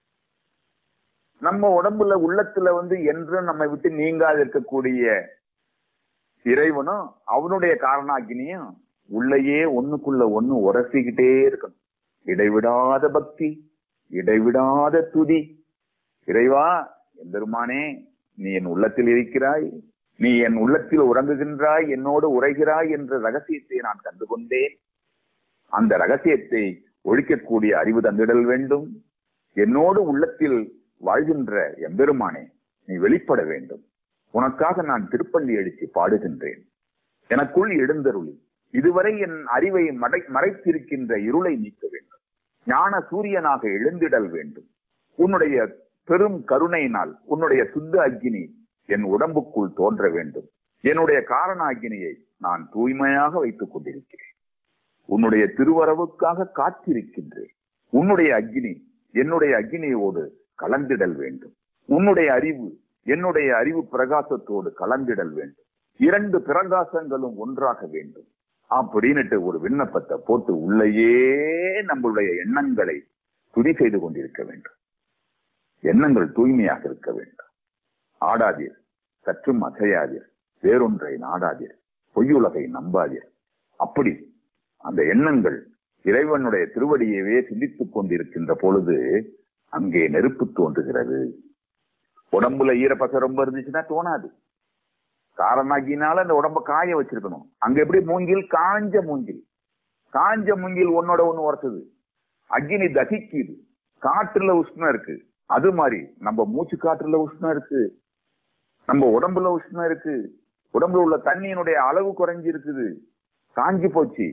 நம்ம உடம்புல உள்ளத்துல வந்து என்றும் நம்மை விட்டு நீங்காது இருக்கக்கூடிய இறைவனும் அவனுடைய காரணாகினியும் உள்ளேயே ஒண்ணுக்குள்ள ஒண்ணு உரசிக்கிட்டே இருக்கணும் இடைவிடாத பக்தி இடைவிடாத துதி இறைவா எம்பெருமானே நீ என் உள்ளத்தில் இருக்கிறாய் நீ என் உள்ளத்தில் உறங்குகின்றாய் என்னோடு உரைகிறாய் என்ற ரகசியத்தை நான் கண்டு கொண்டேன் அந்த ரகசியத்தை ஒழிக்கக்கூடிய அறிவு தந்திடல் வேண்டும் என்னோடு உள்ளத்தில் வாழ்கின்ற எம்பெருமானே நீ வெளிப்பட வேண்டும் உனக்காக நான் திருப்பள்ளி எழுச்சி பாடுகின்றேன் எனக்குள் எழுந்தருளி இதுவரை என் அறிவை மடை மறைத்திருக்கின்ற இருளை நீக்க வேண்டும் ஞான சூரியனாக எழுந்திடல் வேண்டும் உன்னுடைய பெரும் கருணையினால் உன்னுடைய சுத்த அக்கினி என் உடம்புக்குள் தோன்ற வேண்டும் என்னுடைய காரண அக்கினியை நான் தூய்மையாக வைத்துக் கொண்டிருக்கிறேன் உன்னுடைய திருவரவுக்காக காத்திருக்கின்றேன் உன்னுடைய அக்னி என்னுடைய அக்னியோடு கலந்திடல் வேண்டும் உன்னுடைய அறிவு என்னுடைய அறிவு பிரகாசத்தோடு கலந்திடல் வேண்டும் இரண்டு பிரகாசங்களும் ஒன்றாக வேண்டும் அப்படின்னுட்டு ஒரு விண்ணப்பத்தை போட்டு உள்ளேயே நம்மளுடைய எண்ணங்களை துதி செய்து கொண்டிருக்க வேண்டும் எண்ணங்கள் தூய்மையாக இருக்க வேண்டும் ஆடாதீர் சற்றும் அசையாதீர் வேறொன்றை நாடாதீர் பொய்யுலகை நம்பாதீர் அப்படி அந்த எண்ணங்கள் இறைவனுடைய திருவடியவே சிந்தித்துக் கொண்டிருக்கின்ற பொழுது அங்கே நெருப்பு தோன்றுகிறது உடம்புல ஈரப்பசை ரொம்ப இருந்துச்சுன்னா தோணாது காரணாக்கினால அந்த உடம்ப காய வச்சிருக்கணும் அங்க எப்படி மூங்கில் காஞ்ச மூங்கில் காஞ்ச மூங்கில் ஒன்னோட ஒண்ணு உரசுது அக்னி தகிக்குது காற்றுல உஷ்ணம் இருக்கு அது மாதிரி நம்ம மூச்சு காற்றுல உஷ்ணம் இருக்கு நம்ம உடம்புல உஷ்ணம் இருக்கு உடம்புல உள்ள தண்ணியினுடைய அளவு குறைஞ்சி இருக்குது காஞ்சி போச்சு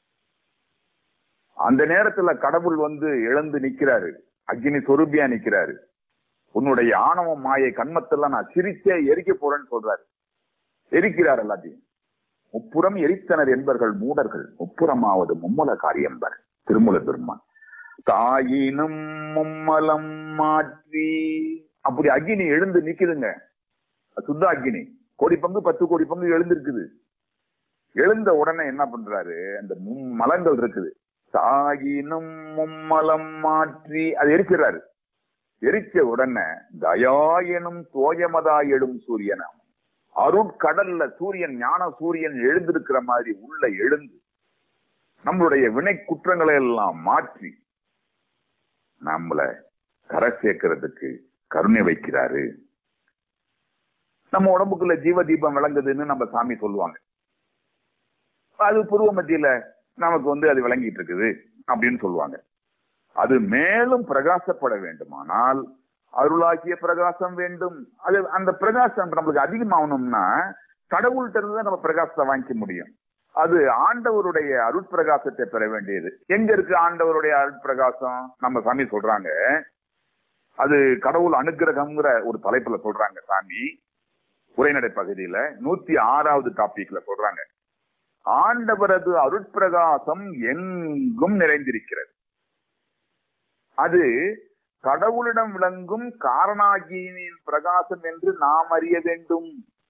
அந்த நேரத்துல கடவுள் வந்து இழந்து நிக்கிறாரு அக்னி சொரூபியா நிக்கிறாரு உன்னுடைய ஆணவம் மாயை கண்மத்தெல்லாம் நான் சிரிச்சே எரிக்க போறேன்னு சொல்றாரு எரிக்கிறார் எல்லாத்தையும் முப்புறம் எரித்தனர் என்பர்கள் மூடர்கள் முப்புறமாவது மும்மல காரியம்பர் திருமூல பெருமான் தாயினும் மும்மலம் மாற்றி அப்படி அக்னி எழுந்து நிக்குதுங்க சுத்த அக்னி கோடி பங்கு பத்து கோடி பங்கு எழுந்திருக்குது எழுந்த உடனே என்ன பண்றாரு அந்த மலங்கள் இருக்குது தாயினும் மும்மலம் மாற்றி அது எரிக்கிறாரு எரிச்ச உடனே தயா எனும் தோயமதா எழும் சூரியனாம் அருட்கடல்ல சூரியன் ஞான சூரியன் எழுந்திருக்கிற மாதிரி உள்ள எழுந்து நம்மளுடைய வினை குற்றங்களை எல்லாம் மாற்றி நம்மள கரை சேர்க்கிறதுக்கு கருணை வைக்கிறாரு நம்ம உடம்புக்குள்ள ஜீவ தீபம் விளங்குதுன்னு நம்ம சாமி சொல்லுவாங்க அது புருவ மத்தியில நமக்கு வந்து அது விளங்கிட்டு இருக்குது அப்படின்னு சொல்லுவாங்க அது மேலும் பிரகாசப்பட வேண்டுமானால் அருளாகிய பிரகாசம் வேண்டும் அது அந்த பிரகாசம் நம்மளுக்கு அதிகமாகணும்னா கடவுள்கிட்ட இருந்து தான் நம்ம பிரகாசத்தை வாங்கிக்க முடியும் அது ஆண்டவருடைய அருட்பிரகாசத்தை பெற வேண்டியது எங்க இருக்கு ஆண்டவருடைய அருட்பிரகாசம் நம்ம சாமி சொல்றாங்க அது கடவுள் அனுக்கிரகம்ங்கிற ஒரு தலைப்புல சொல்றாங்க சாமி உரைநடை பகுதியில நூத்தி ஆறாவது டாபிக்ல சொல்றாங்க ஆண்டவரது அருட்பிரகாசம் எங்கும் நிறைந்திருக்கிறது அது கடவுளிடம் விளங்கும் காரணாகியின் பிரகாசம் என்று நாம் அறிய வேண்டும்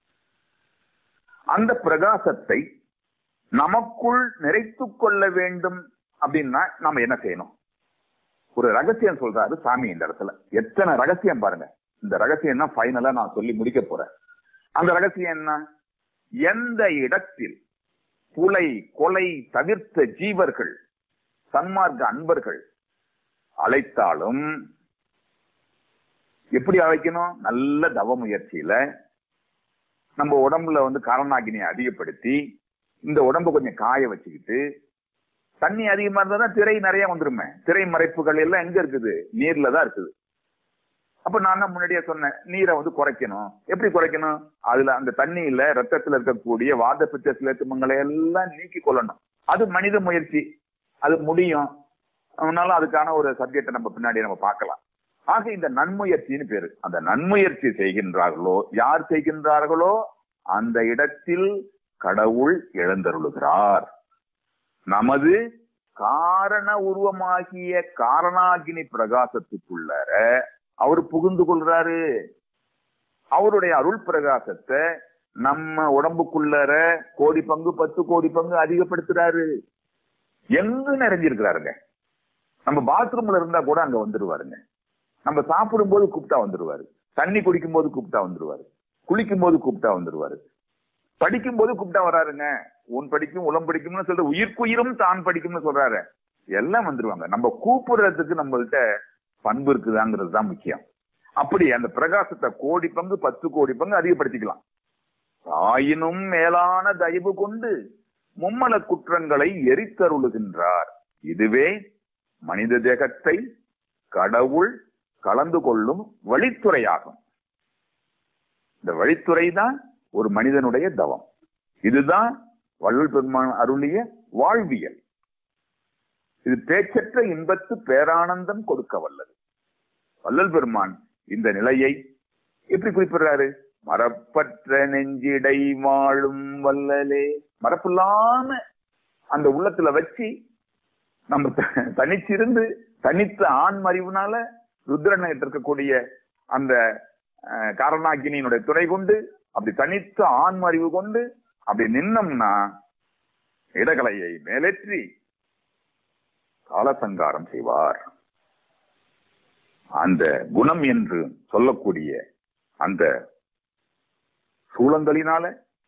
அந்த பிரகாசத்தை நமக்குள் நிறைத்துக் கொள்ள வேண்டும் அப்படின்னா நாம என்ன செய்யணும் ஒரு ரகசியம் சொல்றாரு சாமி இந்த இடத்துல எத்தனை ரகசியம் பாருங்க இந்த ரகசியம் தான் ஃபைனலா நான் சொல்லி முடிக்க போறேன் அந்த ரகசியம் என்ன எந்த இடத்தில் புலை கொலை தவிர்த்த ஜீவர்கள் சன்மார்க்க அன்பர்கள் அழைத்தாலும் எப்படி அழைக்கணும் நல்ல தவ முயற்சியில நம்ம உடம்புல வந்து கரணாகினியை அதிகப்படுத்தி இந்த உடம்ப கொஞ்சம் காய வச்சுக்கிட்டு தண்ணி அதிகமா இருந்தா தான் திரை நிறைய வந்துருமே திரை மறைப்புகள் எல்லாம் எங்க இருக்குது நீர்ல தான் இருக்குது அப்ப நான் தான் முன்னாடியே சொன்னேன் நீரை வந்து குறைக்கணும் எப்படி குறைக்கணும் அதுல அந்த தண்ணியில ரத்தத்துல இருக்கக்கூடிய வாத பித்த சிலேத்துமங்களை எல்லாம் நீக்கி கொள்ளணும் அது மனித முயற்சி அது முடியும் அதனால அதுக்கான ஒரு சப்ஜெக்டை நம்ம பின்னாடி நம்ம பார்க்கலாம் ஆக இந்த நன்முயற்சின்னு பேரு அந்த நன்முயற்சி செய்கின்றார்களோ யார் செய்கின்றார்களோ அந்த இடத்தில் கடவுள் எழுந்தருளுகிறார் நமது காரண உருவமாகிய காரணாகினி பிரகாசத்துக்குள்ளார அவர் புகுந்து கொள்றாரு அவருடைய அருள் பிரகாசத்தை நம்ம உடம்புக்குள்ளார கோடி பங்கு பத்து கோடி பங்கு அதிகப்படுத்துறாரு எங்க நிறைஞ்சிருக்கிறாருங்க நம்ம பாத்ரூம்ல இருந்தா கூட அங்க வந்துருவாருங்க நம்ம சாப்பிடும் போது கூப்பிட்டா வந்துருவாரு தண்ணி குடிக்கும் போது கூப்பிட்டா வந்துருவாரு குளிக்கும் போது கூப்பிட்டா வந்துருவாரு படிக்கும் போது கூப்பிட்டா வராருங்க உன் படிக்கும் உளம் படிக்கும்னு சொல்ற உயிர்க்குயிரும் தான் படிக்கும்னு சொல்றாரு எல்லாம் வந்துருவாங்க நம்ம கூப்பிடுறதுக்கு நம்மள்ட்ட பண்பு இருக்குதாங்கிறது தான் முக்கியம் அப்படி அந்த பிரகாசத்தை கோடி பங்கு பத்து கோடி பங்கு அதிகப்படுத்திக்கலாம் ஆயினும் மேலான தயவு கொண்டு மும்மல குற்றங்களை எரித்தருளுகின்றார் இதுவே மனித தேகத்தை கடவுள் கலந்து கொள்ளும் வழித்துறையாகும் இந்த வழித்துறை தான் ஒரு மனிதனுடைய தவம் இதுதான் வள்ளல் பெருமான் அருளிய வாழ்வியல் இது பேச்சற்ற இன்பத்து பேரானந்தம் கொடுக்க வல்லது வள்ளல் பெருமான் இந்த நிலையை எப்படி குறிப்பிடுறாரு மரப்பற்ற நெஞ்சிடை வாழும் வல்லலே மரப்பில்லாம அந்த உள்ளத்துல வச்சு நம்ம த- தனிச்சிருந்து தனித்த ஆண் அறிவுனால ருத்ரன் இருக்கக்கூடிய அந்த அஹ், காரணாகினியினுடைய துணை கொண்டு அப்படி தனித்த ஆண் அறிவு கொண்டு அப்படி நின்னோம்னா இடகலையை மேலேற்றி காலசங்காரம் செய்வார் அந்த குணம் என்று சொல்லக்கூடிய அந்த சூழங்களினால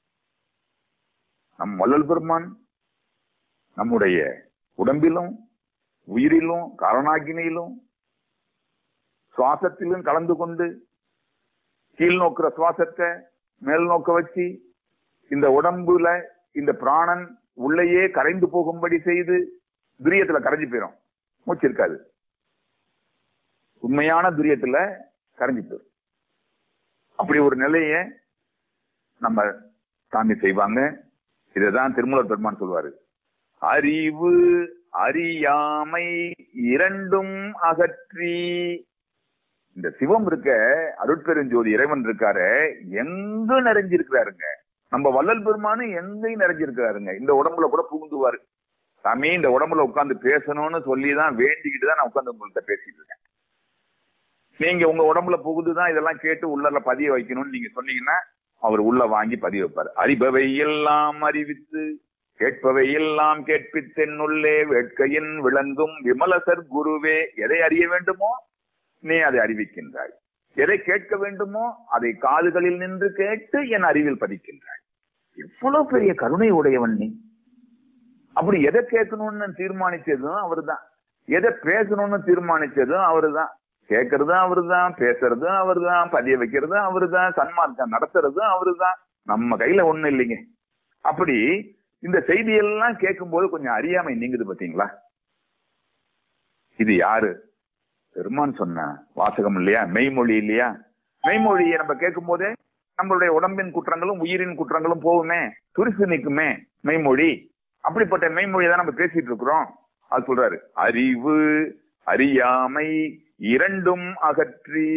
நம் வள்ளல் பெருமான் நம்முடைய உடம்பிலும் உயிரிலும் காரணாகினியிலும் சுவாசத்திலும் கலந்து கொண்டு கீழ் நோக்குற சுவாசத்தை மேல் நோக்க வச்சு இந்த உடம்புல இந்த பிராணன் உள்ளேயே கரைந்து போகும்படி செய்து துரியத்துல கரைஞ்சு போயிடும் மூச்சு இருக்காது உண்மையான துரியத்துல கரைஞ்சு போயிடும் அப்படி ஒரு நிலைய நம்ம சாமி செய்வாங்க இதுதான் திருமூலர் பெருமான் சொல்வாரு அறிவு அறியாமை இரண்டும் அகற்றி இந்த சிவம் இருக்க அருட்பெருஞ்சோதி இறைவன் இருக்காரு எங்க நிறைஞ்சிருக்கிறாருங்க நம்ம வள்ளல் பெருமானு எங்கேயும் நிறைஞ்சிருக்கிறாருங்க இந்த உடம்புல கூட புகுந்துவாரு சாமி இந்த உடம்புல உட்கார்ந்து பேசணும்னு சொல்லிதான் வேண்டிக்கிட்டு தான் நான் உட்கார்ந்து உங்கள்கிட்ட பேசிட்டு இருக்கேன் நீங்க உங்க உடம்புல புகுந்துதான் இதெல்லாம் கேட்டு உள்ளல பதிய வைக்கணும்னு நீங்க சொன்னீங்கன்னா அவர் உள்ள வாங்கி பதிய வைப்பாரு அறிபவை எல்லாம் அறிவித்து கேட்பவை எல்லாம் கேட்பித்தென்னுள்ளே வேட்கையின் விளங்கும் விமலசர் குருவே எதை அறிய வேண்டுமோ நீ அதை அறிவிக்கின்றாய் எதை கேட்க வேண்டுமோ அதை காதுகளில் நின்று கேட்டு என் அறிவில் பதிக்கின்றாய் எவ்வளவு பெரிய கருணை உடையவன் நீ அப்படி எதை கேட்கணும்னு தீர்மானிச்சதும் அவர்தான் எதை பேசணும்னு தீர்மானிச்சதும் அவர்தான் கேட்கறதும் அவர்தான் பேசுறதும் அவர்தான் பதிய வைக்கிறதும் அவர்தான் சன்மார்க்கம் நடத்துறதும் அவர்தான் நம்ம கையில ஒண்ணு இல்லைங்க அப்படி இந்த செய்தியெல்லாம் கேட்கும்போது கொஞ்சம் அறியாமை நீங்குது பாத்தீங்களா இது யாரு பெருமான் சொன்ன வாசகம் இல்லையா மெய்மொழி இல்லையா மெய்மொழியை நம்ம கேட்கும் போதே நம்மளுடைய உடம்பின் குற்றங்களும் உயிரின் குற்றங்களும் போகுமே துரிசு நிற்குமே மெய்மொழி அப்படிப்பட்ட மெய்மொழி தான் நம்ம பேசிட்டு இருக்கிறோம் அது சொல்றாரு அறிவு அறியாமை இரண்டும் அகற்றி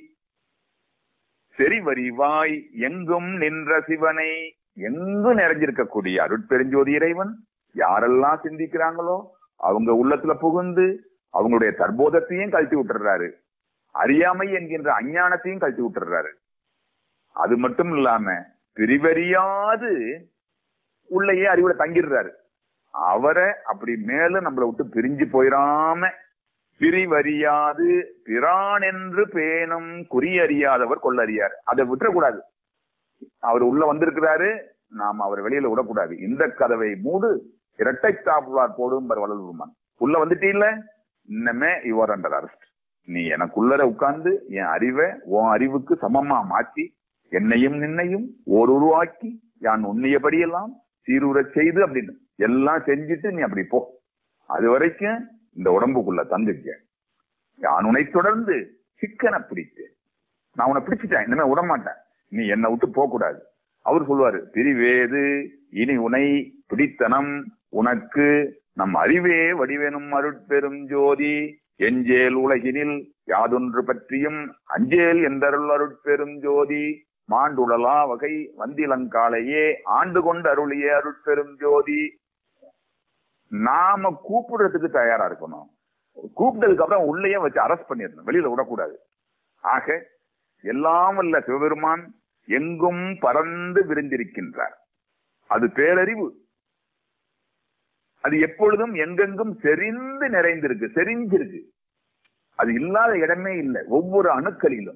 செறிவறிவாய் எங்கும் நின்ற சிவனை எங்கும் நிறைஞ்சிருக்கக்கூடிய அருட்பெருஞ்சோதி இறைவன் யாரெல்லாம் சிந்திக்கிறாங்களோ அவங்க உள்ளத்துல புகுந்து அவங்களுடைய தற்போதத்தையும் கழட்டி விட்டுறாரு அறியாமை என்கின்ற அஞ்ஞானத்தையும் கழட்டி விட்டுறாரு அது மட்டும் இல்லாம பிரிவறியாது உள்ளேயே அறிவுல தங்கிடுறாரு அவரை அப்படி மேல நம்மளை விட்டு பிரிஞ்சு போயிடாம பிரிவறியாது பிரான் என்று பேணும் குறியறியாதவர் கொள்ளறியார் அதை விட்டுறக்கூடாது அவர் உள்ள வந்திருக்கிறாரு நாம் அவர் வெளியில விடக்கூடாது இந்த கதவை மூடு இரட்டை தாப்புவார் போடும் வளல் பெருமான் உள்ள வந்துட்டீல்ல இன்னமே யுவர் அண்டர் அரெஸ்ட் நீ எனக்குள்ளர உட்கார்ந்து என் அறிவை உன் அறிவுக்கு சமமா மாற்றி என்னையும் நின்னையும் ஓர் உருவாக்கி யான் உண்ணியபடியெல்லாம் சீருறச் செய்து அப்படின்னு எல்லாம் செஞ்சுட்டு நீ அப்படி போ அது வரைக்கும் இந்த உடம்புக்குள்ள தந்துக்க யான் உன்னை தொடர்ந்து சிக்கனை பிடித்தேன் நான் உன்னை பிடிச்சிட்டேன் இனிமே விட மாட்டேன் நீ என்னை விட்டு போக கூடாது அவர் சொல்லுவாரு பிரிவேது இனி உனை பிடித்தனம் உனக்கு நம் அறிவே வடிவேனும் அருட்பெரும் ஜோதி எஞ்சேல் உலகினில் யாதொன்று பற்றியும் அஞ்சேல் என்றருள் அருட்பெரும் ஜோதி மாண்டுழலா வகை வந்திலங்காலையே ஆண்டு கொண்டு அருளிய அருட்பெரும் ஜோதி நாம கூப்பிடுறதுக்கு தயாரா இருக்கணும் கூப்பிட்டதுக்கு அப்புறம் உள்ளேயே வச்சு அரெஸ்ட் பண்ணிடணும் வெளியில விடக்கூடாது ஆக எல்லாம் வல்ல சிவபெருமான் எங்கும் பறந்து விரிந்திருக்கின்றார் அது பேரறிவு அது எப்பொழுதும் எங்கெங்கும் செறிந்து நிறைந்திருக்கு செறிஞ்சிருக்கு அது இல்லாத இடமே இல்லை ஒவ்வொரு அணுக்களிலும்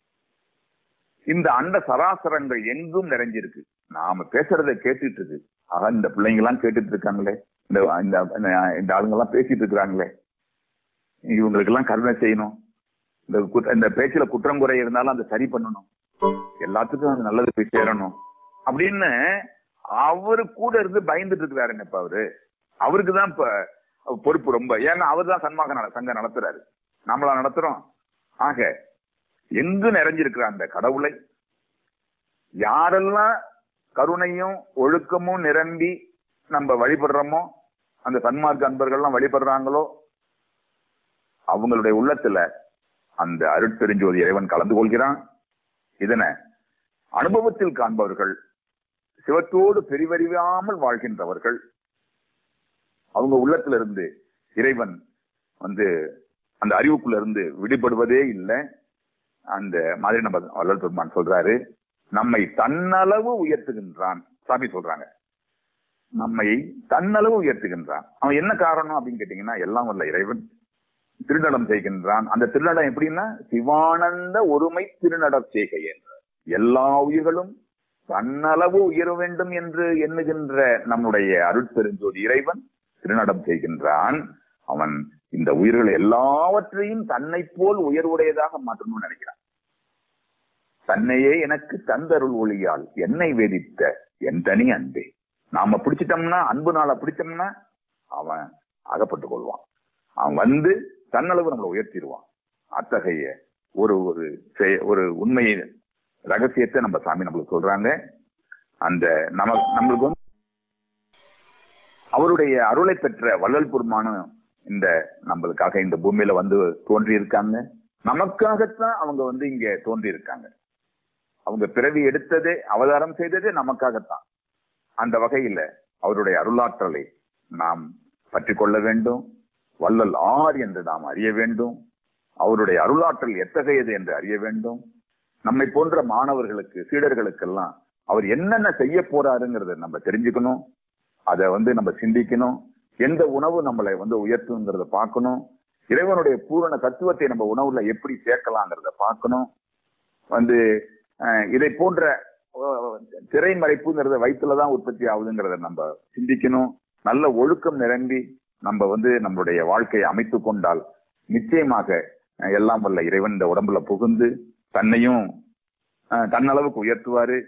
இந்த அண்ட சராசரங்கள் எங்கும் நிறைஞ்சிருக்கு நாம பேசுறதை கேட்டுட்டு இருக்கு ஆக இந்த பிள்ளைங்க எல்லாம் கேட்டுட்டு இருக்காங்களே இந்த இந்த இந்த ஆளுங்க எல்லாம் பேசிட்டு இருக்கிறாங்களே இவங்களுக்கு எல்லாம் கருணை செய்யணும் இந்த குற்ற- இந்த பேச்சுல குற்றம் குறை இருந்தாலும் அதை சரி பண்ணணும் எல்லாத்துக்கும் அது நல்லது போய் சேரணும் அப்படின்னு அவரு கூட இருந்து பயந்துட்டு இருக்கிறாருங்க இப்ப அவரு அவருக்கு தான் இப்ப பொறுப்பு ரொம்ப ஏன்னா அவர் தான் சன்மாக நட- சங்கம் நடத்துறாரு நம்மளா நடத்துறோம் ஆக எங்கு நிறைஞ்சிருக்கிற அந்த கடவுளை யாரெல்லாம் கருணையும் ஒழுக்கமும் நிரம்பி நம்ம வழிபடுறோமோ அந்த சன்மார்க்க அன்பர்கள்லாம் வழிபடுறாங்களோ அவங்களுடைய உள்ளத்துல அந்த அருட்பெருஞ்சோதி இறைவன் கலந்து கொள்கிறான் இதனை அனுபவத்தில் காண்பவர்கள் சிவத்தோடு பெரிவறியாமல் வாழ்கின்றவர்கள் அவங்க உள்ளத்துல இருந்து இறைவன் வந்து அந்த அறிவுக்குள்ள இருந்து விடுபடுவதே இல்லை அந்த மாதிரி நம்ம வள்ளல் பெருமான் சொல்றாரு நம்மை தன்னளவு உயர்த்துகின்றான் சாமி சொல்றாங்க நம்மை தன்னளவு உயர்த்துகின்றான் அவன் என்ன காரணம் அப்படின்னு கேட்டீங்கன்னா எல்லாம் வல்ல இறைவன் திருநடம் செய்கின்றான் அந்த திருநடம் எப்படின்னா சிவானந்த ஒருமை திருநடச் செய்கை என்றார் எல்லா உயிர்களும் தன்னளவு உயர வேண்டும் என்று எண்ணுகின்ற நம்முடைய அருட்பெருஞ்சோதி இறைவன் திருநடம் செய்கின்றான் அவன் இந்த உயிர்கள் எல்லாவற்றையும் தன்னை போல் உயர்வுடையதாக மாற்றணும்னு நினைக்கிறான் தன்னையே எனக்கு தந்தருள் ஒளியால் என்னை வேதித்த என் தனி அன்பே நாம பிடிச்சிட்டோம்னா அன்பு நாளை பிடிச்சோம்னா அவன் அகப்பட்டுக் கொள்வான் அவன் வந்து தன்னளவு நம்மளை உயர்த்திடுவான் அத்தகைய ஒரு ஒரு செய- ஒரு உண்மை ரகசியத்தை நம்ம சாமி நம்மளுக்கு சொல்றாங்க அந்த நம்ம நம்மளுக்கு வந்து அவருடைய அருளை பெற்ற வள்ளல் பெருமான இந்த நம்மளுக்காக இந்த பூமியில வந்து தோன்றி இருக்காங்க நமக்காகத்தான் அவங்க வந்து இங்க தோன்றி இருக்காங்க அவங்க பிறவி எடுத்ததே அவதாரம் செய்ததே நமக்காகத்தான் அந்த வகையில அவருடைய அருளாற்றலை நாம் பற்றி கொள்ள வேண்டும் வள்ளல் ஆர் என்று நாம் அறிய வேண்டும் அவருடைய அருளாற்றல் எத்தகையது என்று அறிய வேண்டும் நம்மை போன்ற மாணவர்களுக்கு சீடர்களுக்கெல்லாம் அவர் என்னென்ன செய்ய போறாருங்கிறத நம்ம தெரிஞ்சுக்கணும் அதை வந்து நம்ம சிந்திக்கணும் எந்த உணவு நம்மளை வந்து உயர்த்துங்கிறத பார்க்கணும் இறைவனுடைய பூரண தத்துவத்தை நம்ம உணவுல எப்படி சேர்க்கலாங்கிறத பார்க்கணும் வந்து அஹ், இதை போன்ற அஹ், திரைமறைப்புங்கிறத வயிற்றுலதான் உற்பத்தி ஆகுதுங்கிறத நம்ம சிந்திக்கணும் நல்ல ஒழுக்கம் நிரம்பி நம்ம வந்து நம்மளுடைய வாழ்க்கையை அமைத்துக் கொண்டால் நிச்சயமாக அஹ், எல்லாம் வல்ல இறைவன் இந்த உடம்புல புகுந்து தன்னையும் அஹ், தன்னளவுக்கு உயர்த்துவாரு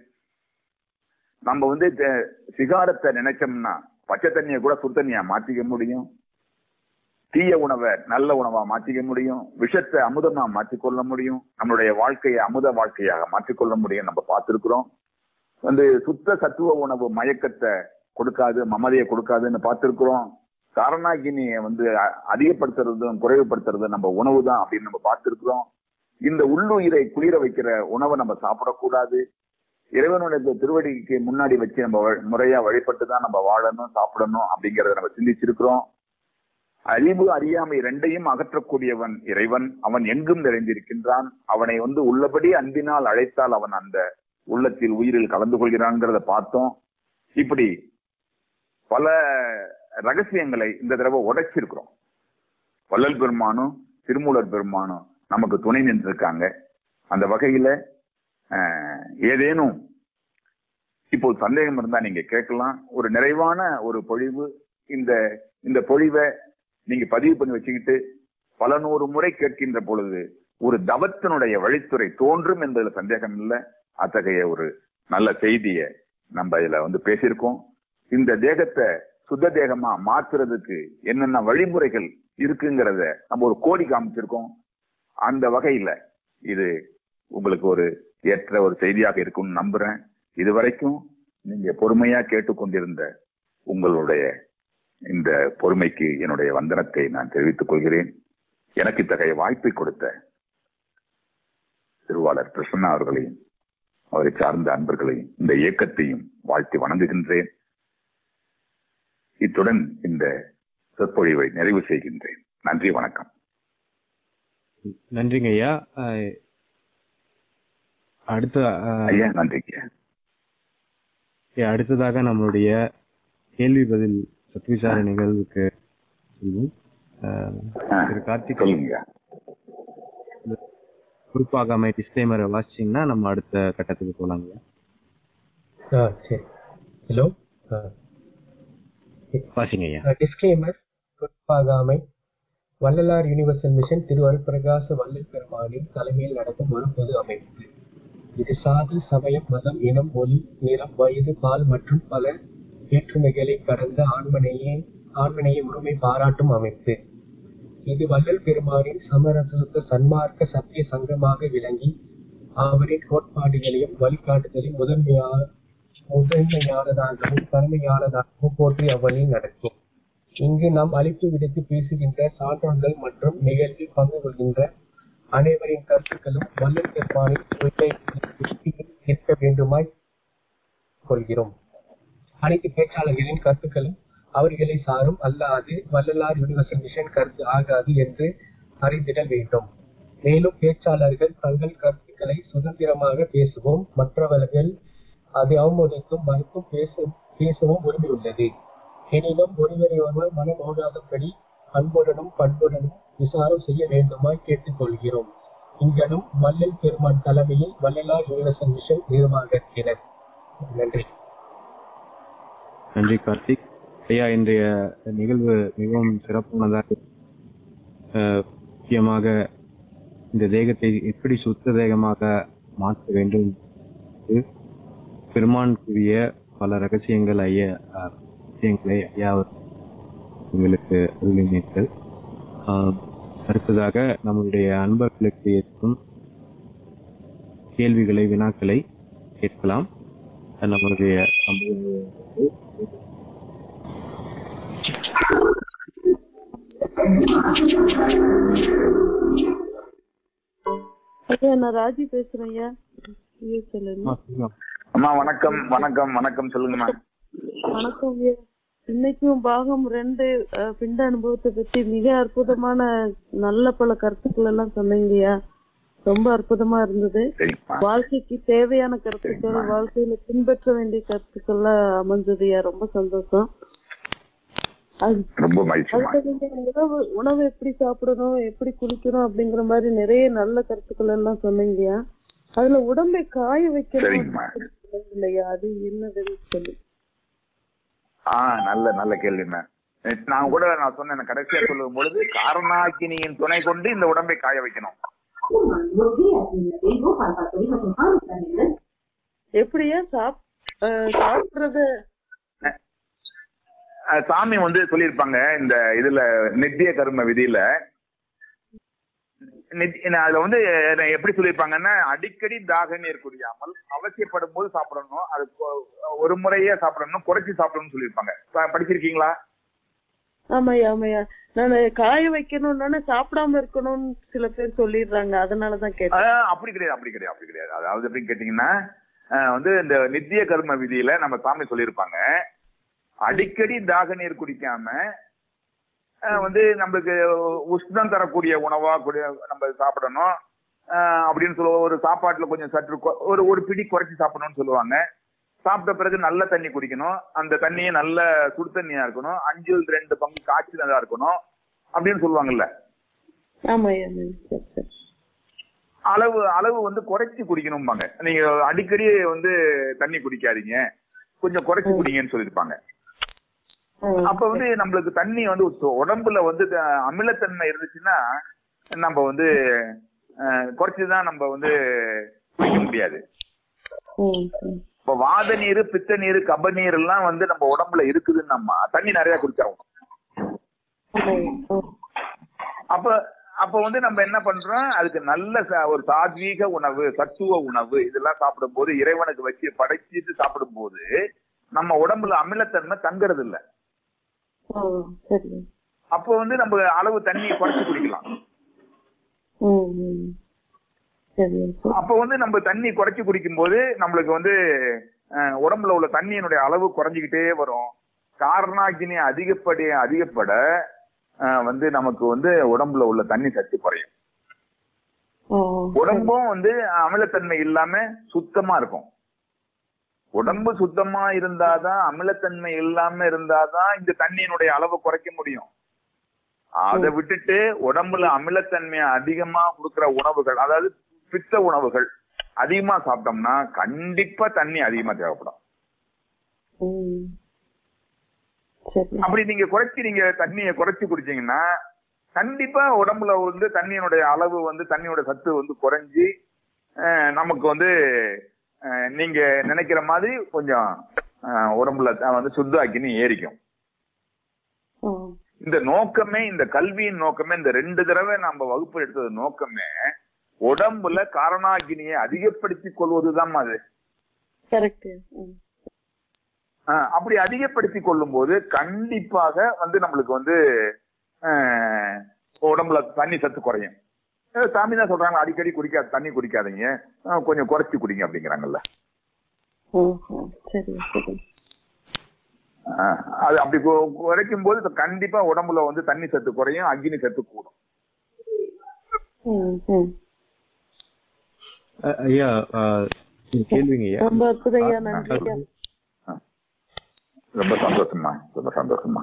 நம்ம வந்து த- சிகாரத்தை நினைச்சோம்னா பச்சை தண்ணியை கூட சுடு தண்ணியா மாத்திக்க முடியும் தீய உணவை நல்ல உணவா மாத்திக்க முடியும் விஷத்தை அமுதமா மாற்றிக்கொள்ள முடியும் நம்மளுடைய வாழ்க்கையை அமுத வாழ்க்கையாக மாற்றிக்கொள்ள முடியும் நம்ம பார்த்திருக்கிறோம் வந்து சுத்த சத்துவ உணவு மயக்கத்தை கொடுக்காது மமதையை கொடுக்காதுன்னு பார்த்திருக்கிறோம் காரணாகினியை வந்து அ- அதிகப்படுத்துறதும் குறைவுபடுத்துறதும் நம்ம உணவு தான் அப்படின்னு நம்ம பார்த்திருக்கிறோம் இந்த உள்ளுயிரை குளிர வைக்கிற உணவை நம்ம சாப்பிடக்கூடாது இறைவனுடைய இந்த திருவடிக்கு முன்னாடி வச்சு நம்ம வ- முறையா வழிபட்டு தான் நம்ம வாழணும் சாப்பிடணும் அப்படிங்கறத நம்ம சிந்திச்சிருக்கிறோம் அறிவு அறியாமை ரெண்டையும் அகற்றக்கூடியவன் இறைவன் அவன் எங்கும் நிறைந்திருக்கின்றான் அவனை வந்து உள்ளபடி அன்பினால் அழைத்தால் அவன் அந்த உள்ளத்தில் உயிரில் கலந்து கொள்கிறான்ங்கிறத பார்த்தோம் இப்படி பல ரகசியங்களை இந்த தடவை உடைச்சிருக்கிறோம் வள்ளல் பெருமானும் திருமூலர் பெருமானும் நமக்கு துணை நின்றிருக்காங்க அந்த வகையில அஹ், ஏதேனும் இப்போ சந்தேகம் இருந்தா நீங்க கேட்கலாம் ஒரு நிறைவான ஒரு பொழிவு இந்த இந்த பொழிவை நீங்க பதிவு பண்ணி வச்சுக்கிட்டு பல நூறு முறை கேட்கின்ற பொழுது ஒரு தவத்தினுடைய வழித்துறை தோன்றும் என்பதுல சந்தேகம் இல்லை அத்தகைய ஒரு நல்ல செய்தியை நம்ம இதுல வந்து பேசியிருக்கோம் இந்த தேகத்தை சுத்த தேகமா மாத்துறதுக்கு என்னென்ன வழிமுறைகள் இருக்குங்கிறத நம்ம ஒரு கோடி காமிச்சிருக்கோம் அந்த வகையில இது உங்களுக்கு ஒரு ஏற்ற ஒரு செய்தியாக இருக்கும்னு நம்புறேன் இதுவரைக்கும் நீங்க பொறுமையா கேட்டுக்கொண்டிருந்த உங்களுடைய இந்த பொறுமைக்கு என்னுடைய வந்தனத்தை நான் தெரிவித்துக் கொள்கிறேன் எனக்கு இத்தகைய வாய்ப்பை கொடுத்த திருவாளர் பிரசன்னா அவர்களையும் அவரை சார்ந்த அன்பர்களையும் இந்த இயக்கத்தையும் வாழ்த்தி வணங்குகின்றேன் இத்துடன் இந்த சொற்பொழிவை நிறைவு செய்கின்றேன் நன்றி வணக்கம் நன்றிங்க ஐயா அஹ், அடுத்த அஹ், ஐயா நன்றிங்க ஐயா, அடுத்ததாக நம்மளுடைய கேள்வி பதில் சத்விசார நிகழ்வுக்கு செல்வோம். அஹ், ஆ, திரு கார்த்திக் சொல்லுங்க குறிப்பாகாமை டிஸ்க்ளைமரை வாசிச்சீங்கன்னா நம்ம அடுத்த கட்டத்துக்கு போலாங்க ஆ சரி ஹலோ வாசிங்க ஐயா டிஸ்க்ளைமர் பொறுப்பாகாமை வள்ளலார் யுனிவர்சல் மிஷன் திரு அருட்பிரகாச வள்ளல் பெருமானின் தலைமையில் நடக்கும் ஒரு பொது அமைப்பு இது சாதி சமயம் மதம் இனம் மொழி நிறம் வயது பால் மற்றும் பல வேற்றுமைகளை கடந்த ஆண்மனையே ஆண்மனையை உரிமை பாராட்டும் அமைப்பு இது வள்ளல் பெருமானின் சமரச சன்மார்க்க சத்திய சங்கமாக விளங்கி அவரின் கோட்பாடுகளையும் வழிகாட்டுதலையும் முதன்மையாக முதன்மையானதாகவும் தலைமையானதாகவும் போற்றி அவ்வழியில் நடக்கும் இங்கு நாம் அழைப்பு விடுத்து பேசுகின்ற சான்றோர்கள் மற்றும் நிகழ்வில் பங்கு கொள்கின்ற அனைவரின் கருத்துக்களும் வள்ளல் பெருமானின் கொள்கை இருக்க வேண்டுமாய் கொள்கிறோம் அனைத்து பேச்சாளர்களின் கருத்துக்களும் அவர்களை சாரும் அல்லாது வள்ளலார் யுனிவர்சல் மிஷன் கருத்து ஆகாது என்று அறிந்திடல் வேண்டும் மேலும் பேச்சாளர்கள் தங்கள் கருத்துக்களை சுதந்திரமாக பேசவும் மற்றவர்கள் அதை அவமதித்தும் மறுத்தும் பேச பேசவும் உரிமை உள்ளது எனினும் ஒருவரை ஒருவர் மனம் நோகாதபடி அன்புடனும் பண்புடனும் விசாரம் செய்ய வேண்டுமாய் கேட்டுக்கொள்கிறோம் இங்கனும் வள்ளல் பெருமான் தலைமையில் வள்ளலார் யுனிவர்சல் மிஷன் நிர்வாகத்தினர் நன்றி நன்றி கார்த்திக் ஐயா இன்றைய நிகழ்வு மிகவும் சிறப்பானதாக அஹ், முக்கியமாக இந்த தேகத்தை எப்படி சுத்த தேகமாக மாற்ற வேண்டும் என்று பெருமான் கூறிய பல ரகசியங்கள் ஐயா அஹ், ரகசியங்களை ஐயா அவர் உங்களுக்கு அருளினீர்கள் ஆஹ், அடுத்ததாக நம்முடைய அன்பர்களுக்கு இருக்கும் கேள்விகளை வினாக்களை கேட்கலாம் நம்மளுடைய சம்பவ ஐயா நான் ராஜி பேசுறேன் ஐயா ESL ல இருந்து. அம்மா வணக்கம் வணக்கம் வணக்கம் சொல்லுங்கம்மா வணக்கம் ஐயா இன்னைக்கும் பாகம் ரெண்டு அஹ், பிண்ட அனுபவத்தை பத்தி மிக அற்புதமான நல்ல பல கருத்துக்கள் எல்லாம் சொன்னீங்கய்யா ரொம்ப அற்புதமா இருந்தது சரிங்கம்மா வாழ்க்கைக்கு தேவையான கருத்துக்கள் வாழ்க்கையில பின்பற்ற வேண்டிய கருத்துக்கள்லாம் அமைஞ்சதுயா ரொம்ப சந்தோஷம் அது ரொம்ப மகிழ்ச்சிமா அடுத்தது இந்த உணவு உணவு எப்படி சாப்பிடணும் எப்படி குளிக்கணும் அப்படிங்கிற மாதிரி நிறைய நல்ல கருத்துக்கள் எல்லாம் சொன்னீங்கய்யா அதுல உடம்பை காய வைக்கணும் சரிங்கம்மா இல்லையா அது என்னதுன்னு சொல்லி ஆஹ் நல்ல நல்ல கேள்விண்ணா நான் கூட நான் சொன்னேன் கடைசியா சொல்லும் பொழுது காரணாக்கினியின் துணை கொண்டு இந்த உடம்பை காய வைக்கணும் எப்படியா சாப் அஹ் சாப்பிடுறது அஹ் சாமி வந்து சொல்லியிருப்பாங்க இந்த இதுல நித்திய கர்ம விதியில நித்- என்ன, அதுல வந்து என்ன எப்படி சொல்லியிருப்பாங்கன்னா அடிக்கடி தாக நீர் குடியாமல் அவசியப்படும் போது சாப்பிடணும் அது கொ- ஒரு முறையே சாப்பிடணும் குறைச்சி சாப்பிடணும்னு சொல்லியிருப்பாங்க ப- படிச்சிருக்கீங்களா ஆமாய்யா ஆமாய்யா நான் காய வைக்கணும்னு சாப்பிடாம இருக்கணும்னு சில பேர் சொல்லிடுறாங்க அதனாலதான் கேட்டேன் ஆஹ் அப்படி கிடையாது அப்படி கிடையாது அப்படி கிடையாது அதாவது எப்படின்னு கேட்டீங்கன்னா ஆஹ் வந்து இந்த நித்திய கர்ம விதியில நம்ம சாமி சொல்லியிருப்பாங்க அடிக்கடி தாக நீர் குடிக்காம ஆஹ் வந்து நம்மளுக்கு உஷ்ணம் தரக்கூடிய உணவா குடி நம்ம சாப்பிடணும் ஆஹ் அப்படின்னு சொல்லுவோம் ஒரு சாப்பாட்டுல கொஞ்சம் சற்று கொ- ஒரு ஒரு பிடி குறைச்சி சாப்பிடணும்னு சொல்லுவாங்க சாப்பிட்ட பிறகு நல்ல தண்ணி குடிக்கணும் அந்த தண்ணியே நல்ல சுடு தண்ணியா இருக்கணும் அஞ்சில் ரெண்டு பங்கு காய்ச்சினதா இருக்கணும் அப்படின்னு சொல்லுவாங்கல்ல ஆமாய்யா ஆமாய்யா. சரி சரி அளவு அளவு வந்து குறைச்சி குடிக்கணும்பாங்க நீங்க அடிக்கடி வந்து தண்ணி குடிக்காதீங்க கொஞ்சம் குறைச்சி குடிங்கன்னு சொல்லியிருப்பாங்க ம். அப்ப வந்து நம்மளுக்கு தண்ணி வந்து உ- உடம்புல வந்து த- அமிலத்தன்மை இருந்துச்சுன்னா நம்ம வந்து குறைச்சிதான் நம்ம வந்து குடிக்க முடியாது ம், ம். இப்ப வாத நீர் பித்த நீர் கப நீர் எல்லாம் வந்து நம்ம உடம்புல இருக்குதுன்னு நம்ம தண்ணி நிறைய குடிச்சாகணும் ஆமாய்யா. ம். அப்ப அப்ப வந்து நம்ம என்ன பண்றோம் அதுக்கு நல்ல ச- ஒரு சாத்வீக உணவு சத்துவ உணவு இதெல்லாம் சாப்பிடும் போது இறைவனுக்கு வச்சு படைச்சிட்டு சாப்பிடும் போது நம்ம உடம்புல அமிலத்தன்மை தங்குறது இல்ல ஆ, சரி அப்போ வந்து நம்ம அளவு தண்ணியை குறைச்சு குடிக்கலாம் ம், ம். சரி சரி. அப்ப வந்து நம்ம தண்ணி குறைச்சு குடிக்கும் போது நம்மளுக்கு வந்து அஹ், உடம்புல உள்ள தண்ணியினுடைய அளவு குறைஞ்சிக்கிட்டே வரும் காரணாகினி அதிகப்படி அதிகப்பட அஹ், வந்து நமக்கு வந்து உடம்புல உள்ள தண்ணி சத்து குறையும் ஆ, உடம்பும் வந்து அமிலத்தன்மை இல்லாம சுத்தமா இருக்கும் உடம்பு சுத்தமா இருந்தாதான் அமிலத்தன்மை இல்லாம இருந்தாதான் இந்த தண்ணியினுடைய அளவு குறைக்க முடியும் அதை விட்டுட்டு உடம்புல அமிலத்தன்மை அதிகமா கொடுக்கிற உணவுகள் அதாவது பித்த உணவுகள் அதிகமா சாப்பிட்டோம்னா கண்டிப்பா தண்ணி அதிகமா தேவைப்படும் ம். சரி அப்படி நீங்க குறைச்சி நீங்க தண்ணியை குறைச்சி குடிச்சீங்கன்னா கண்டிப்பா உடம்புல வந்து தண்ணியினுடைய அளவு வந்து தண்ணியோட சத்து வந்து குறைஞ்சி அஹ், நமக்கு வந்து அஹ், நீங்க நினைக்கிற மாதிரி கொஞ்சம் அஹ், உடம்புல த- வந்து சுத்தாக்கின்னு ஏறிக்கும் ஆ, இந்த நோக்கமே இந்த கல்வியின் நோக்கமே இந்த ரெண்டு தடவை நம்ம வகுப்பு எடுத்தது நோக்கமே உடம்புல காரணாகினியை அதிகப்படுத்திக் கொள்வதுதான் அது கரெக்ட் ம். ஆஹ் அப்படி அதிகப்படுத்திக் கொள்ளும் போது கண்டிப்பாக வந்து நம்மளுக்கு வந்து ஆஹ் உடம்புல தண்ணி சத்து குறையும் அஹ் சாமி தான் சொல்றாங்க அடிக்கடி குடிக்காத தண்ணி குடிக்காதீங்க ஆஹ் கொஞ்சம் குறைச்சு குடிங்க அப்படிங்கிறாங்கல்ல ம், ம். சரி சரி ஆஹ் அது அப்படி கு- குறைக்கும் போது கண்டிப்பா உடம்புல வந்து தண்ணி சத்து குறையும் அக்னி சத்து கூடும் ம், ம். அ- ஐயா ஆ, ஒரு கேள்விங்க ஐயா ரொம்ப அற்புதம் ஐயா நன்றி ஐயா ரொம்ப சந்தோஷமா ரொம்ப சந்தோஷமா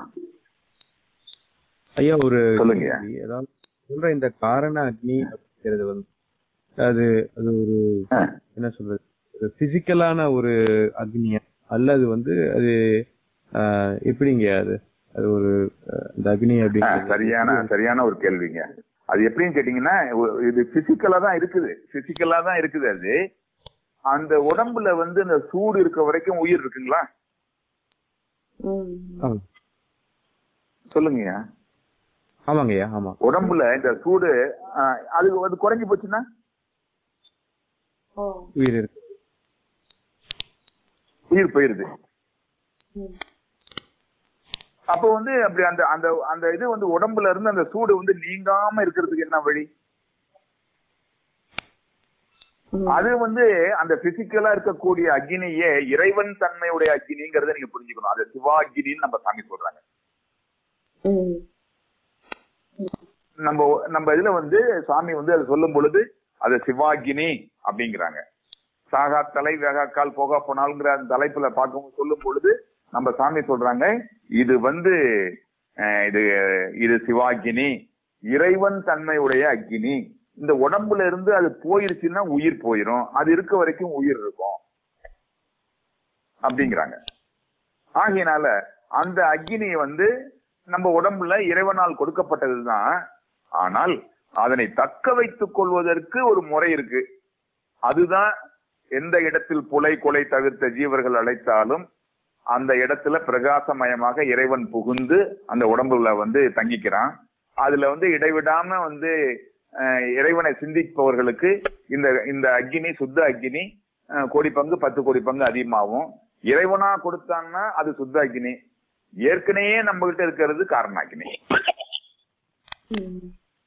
ஐயா ஒரு சொல்லுங்க. கேள்வி. அதாவது சொல்ற இந்த காரண அக்னி அப்படிங்கிறது வந்து அது அது ஒரு ஆஹ் என்ன சொல்றது ஒரு பிசிக்கலான ஒரு அக்னியா அல்லது வந்து அது ஆஹ், எப்படிங்க அது அது ஒரு ஆஹ், இந்த அக்னி ஆ, அப்படிங்கிறது சரியான சரியான ஒரு கேள்விங்க அது எப்படின்னு கேட்டீங்கன்னா ஒ- இது பிசிக்கலா தான் இருக்குது பிசிக்கலா தான் இருக்குது அது அந்த உடம்புல வந்து இந்த சூடு இருக்க வரைக்கும் உயிர் இருக்குங்களா ம். ஆ, சொல்லுங்கய்யா ஆமாங்கய்யா ஆமா உடம்புல இந்த சூடு ஆ, அது அது குறைஞ்சு போச்சுன்னா ஓ. உயிர் இருக்கு உயிர் போயிருது ம். அப்ப வந்து அப்படி அந்த அந்த அந்த இது வந்து உடம்புல இருந்து அந்த சூடு வந்து நீங்காம இருக்கிறதுக்கு என்ன வழி ம். அது வந்து அந்த பிசிக்கலா இருக்கக்கூடிய அக்னியே இறைவன் தன்மையுடைய அக்னிங்கிறத நீங்க புரிஞ்சுக்கணும் அது சிவா அக்னின்னு நம்ம சாமி சொல்றாங்க ம். நம்ம நம்ம இதுல வந்து சாமி வந்து அதை சொல்லும் பொழுது அது சிவாகினி அப்படிங்கிறாங்க சாகா தலை வேகாக்கால் போகா போனால்ங்கிற அந்த தலைப்புல பார்க்கும் சொல்லும் பொழுது நம்ம சாமி சொல்றாங்க இது வந்து அஹ், இது இது சிவாகினி இறைவன் தன்மையுடைய அக்கினி இந்த உடம்புல இருந்து அது போயிருச்சுன்னா உயிர் போயிரும் அது இருக்க வரைக்கும் உயிர் இருக்கும் அப்படிங்கிறாங்க ஆகையினால அந்த அக்னி வந்து நம்ம உடம்புல இறைவனால் கொடுக்கப்பட்டதுதான் ஆனால் அதனை தக்க வைத்துக் கொள்வதற்கு ஒரு முறை இருக்கு அதுதான் எந்த இடத்தில் புலை கொலை தவிர்த்த ஜீவர்கள் அழைத்தாலும் அந்த இடத்துல பிரகாசமயமாக இறைவன் புகுந்து அந்த உடம்புல வந்து தங்கிக்கிறான் அதுல வந்து இடைவிடாம வந்து அஹ், இறைவனை சிந்திப்பவர்களுக்கு இந்த இந்த அக்னி சுத்த அக்னி அஹ், கோடி பங்கு பத்து கோடி பங்கு அதிகமாகும் இறைவனா கொடுத்தான்னா அது சுத்த அக்னி ஏற்கனவே நம்ம கிட்ட இருக்கிறது காரண அக்னி ம்.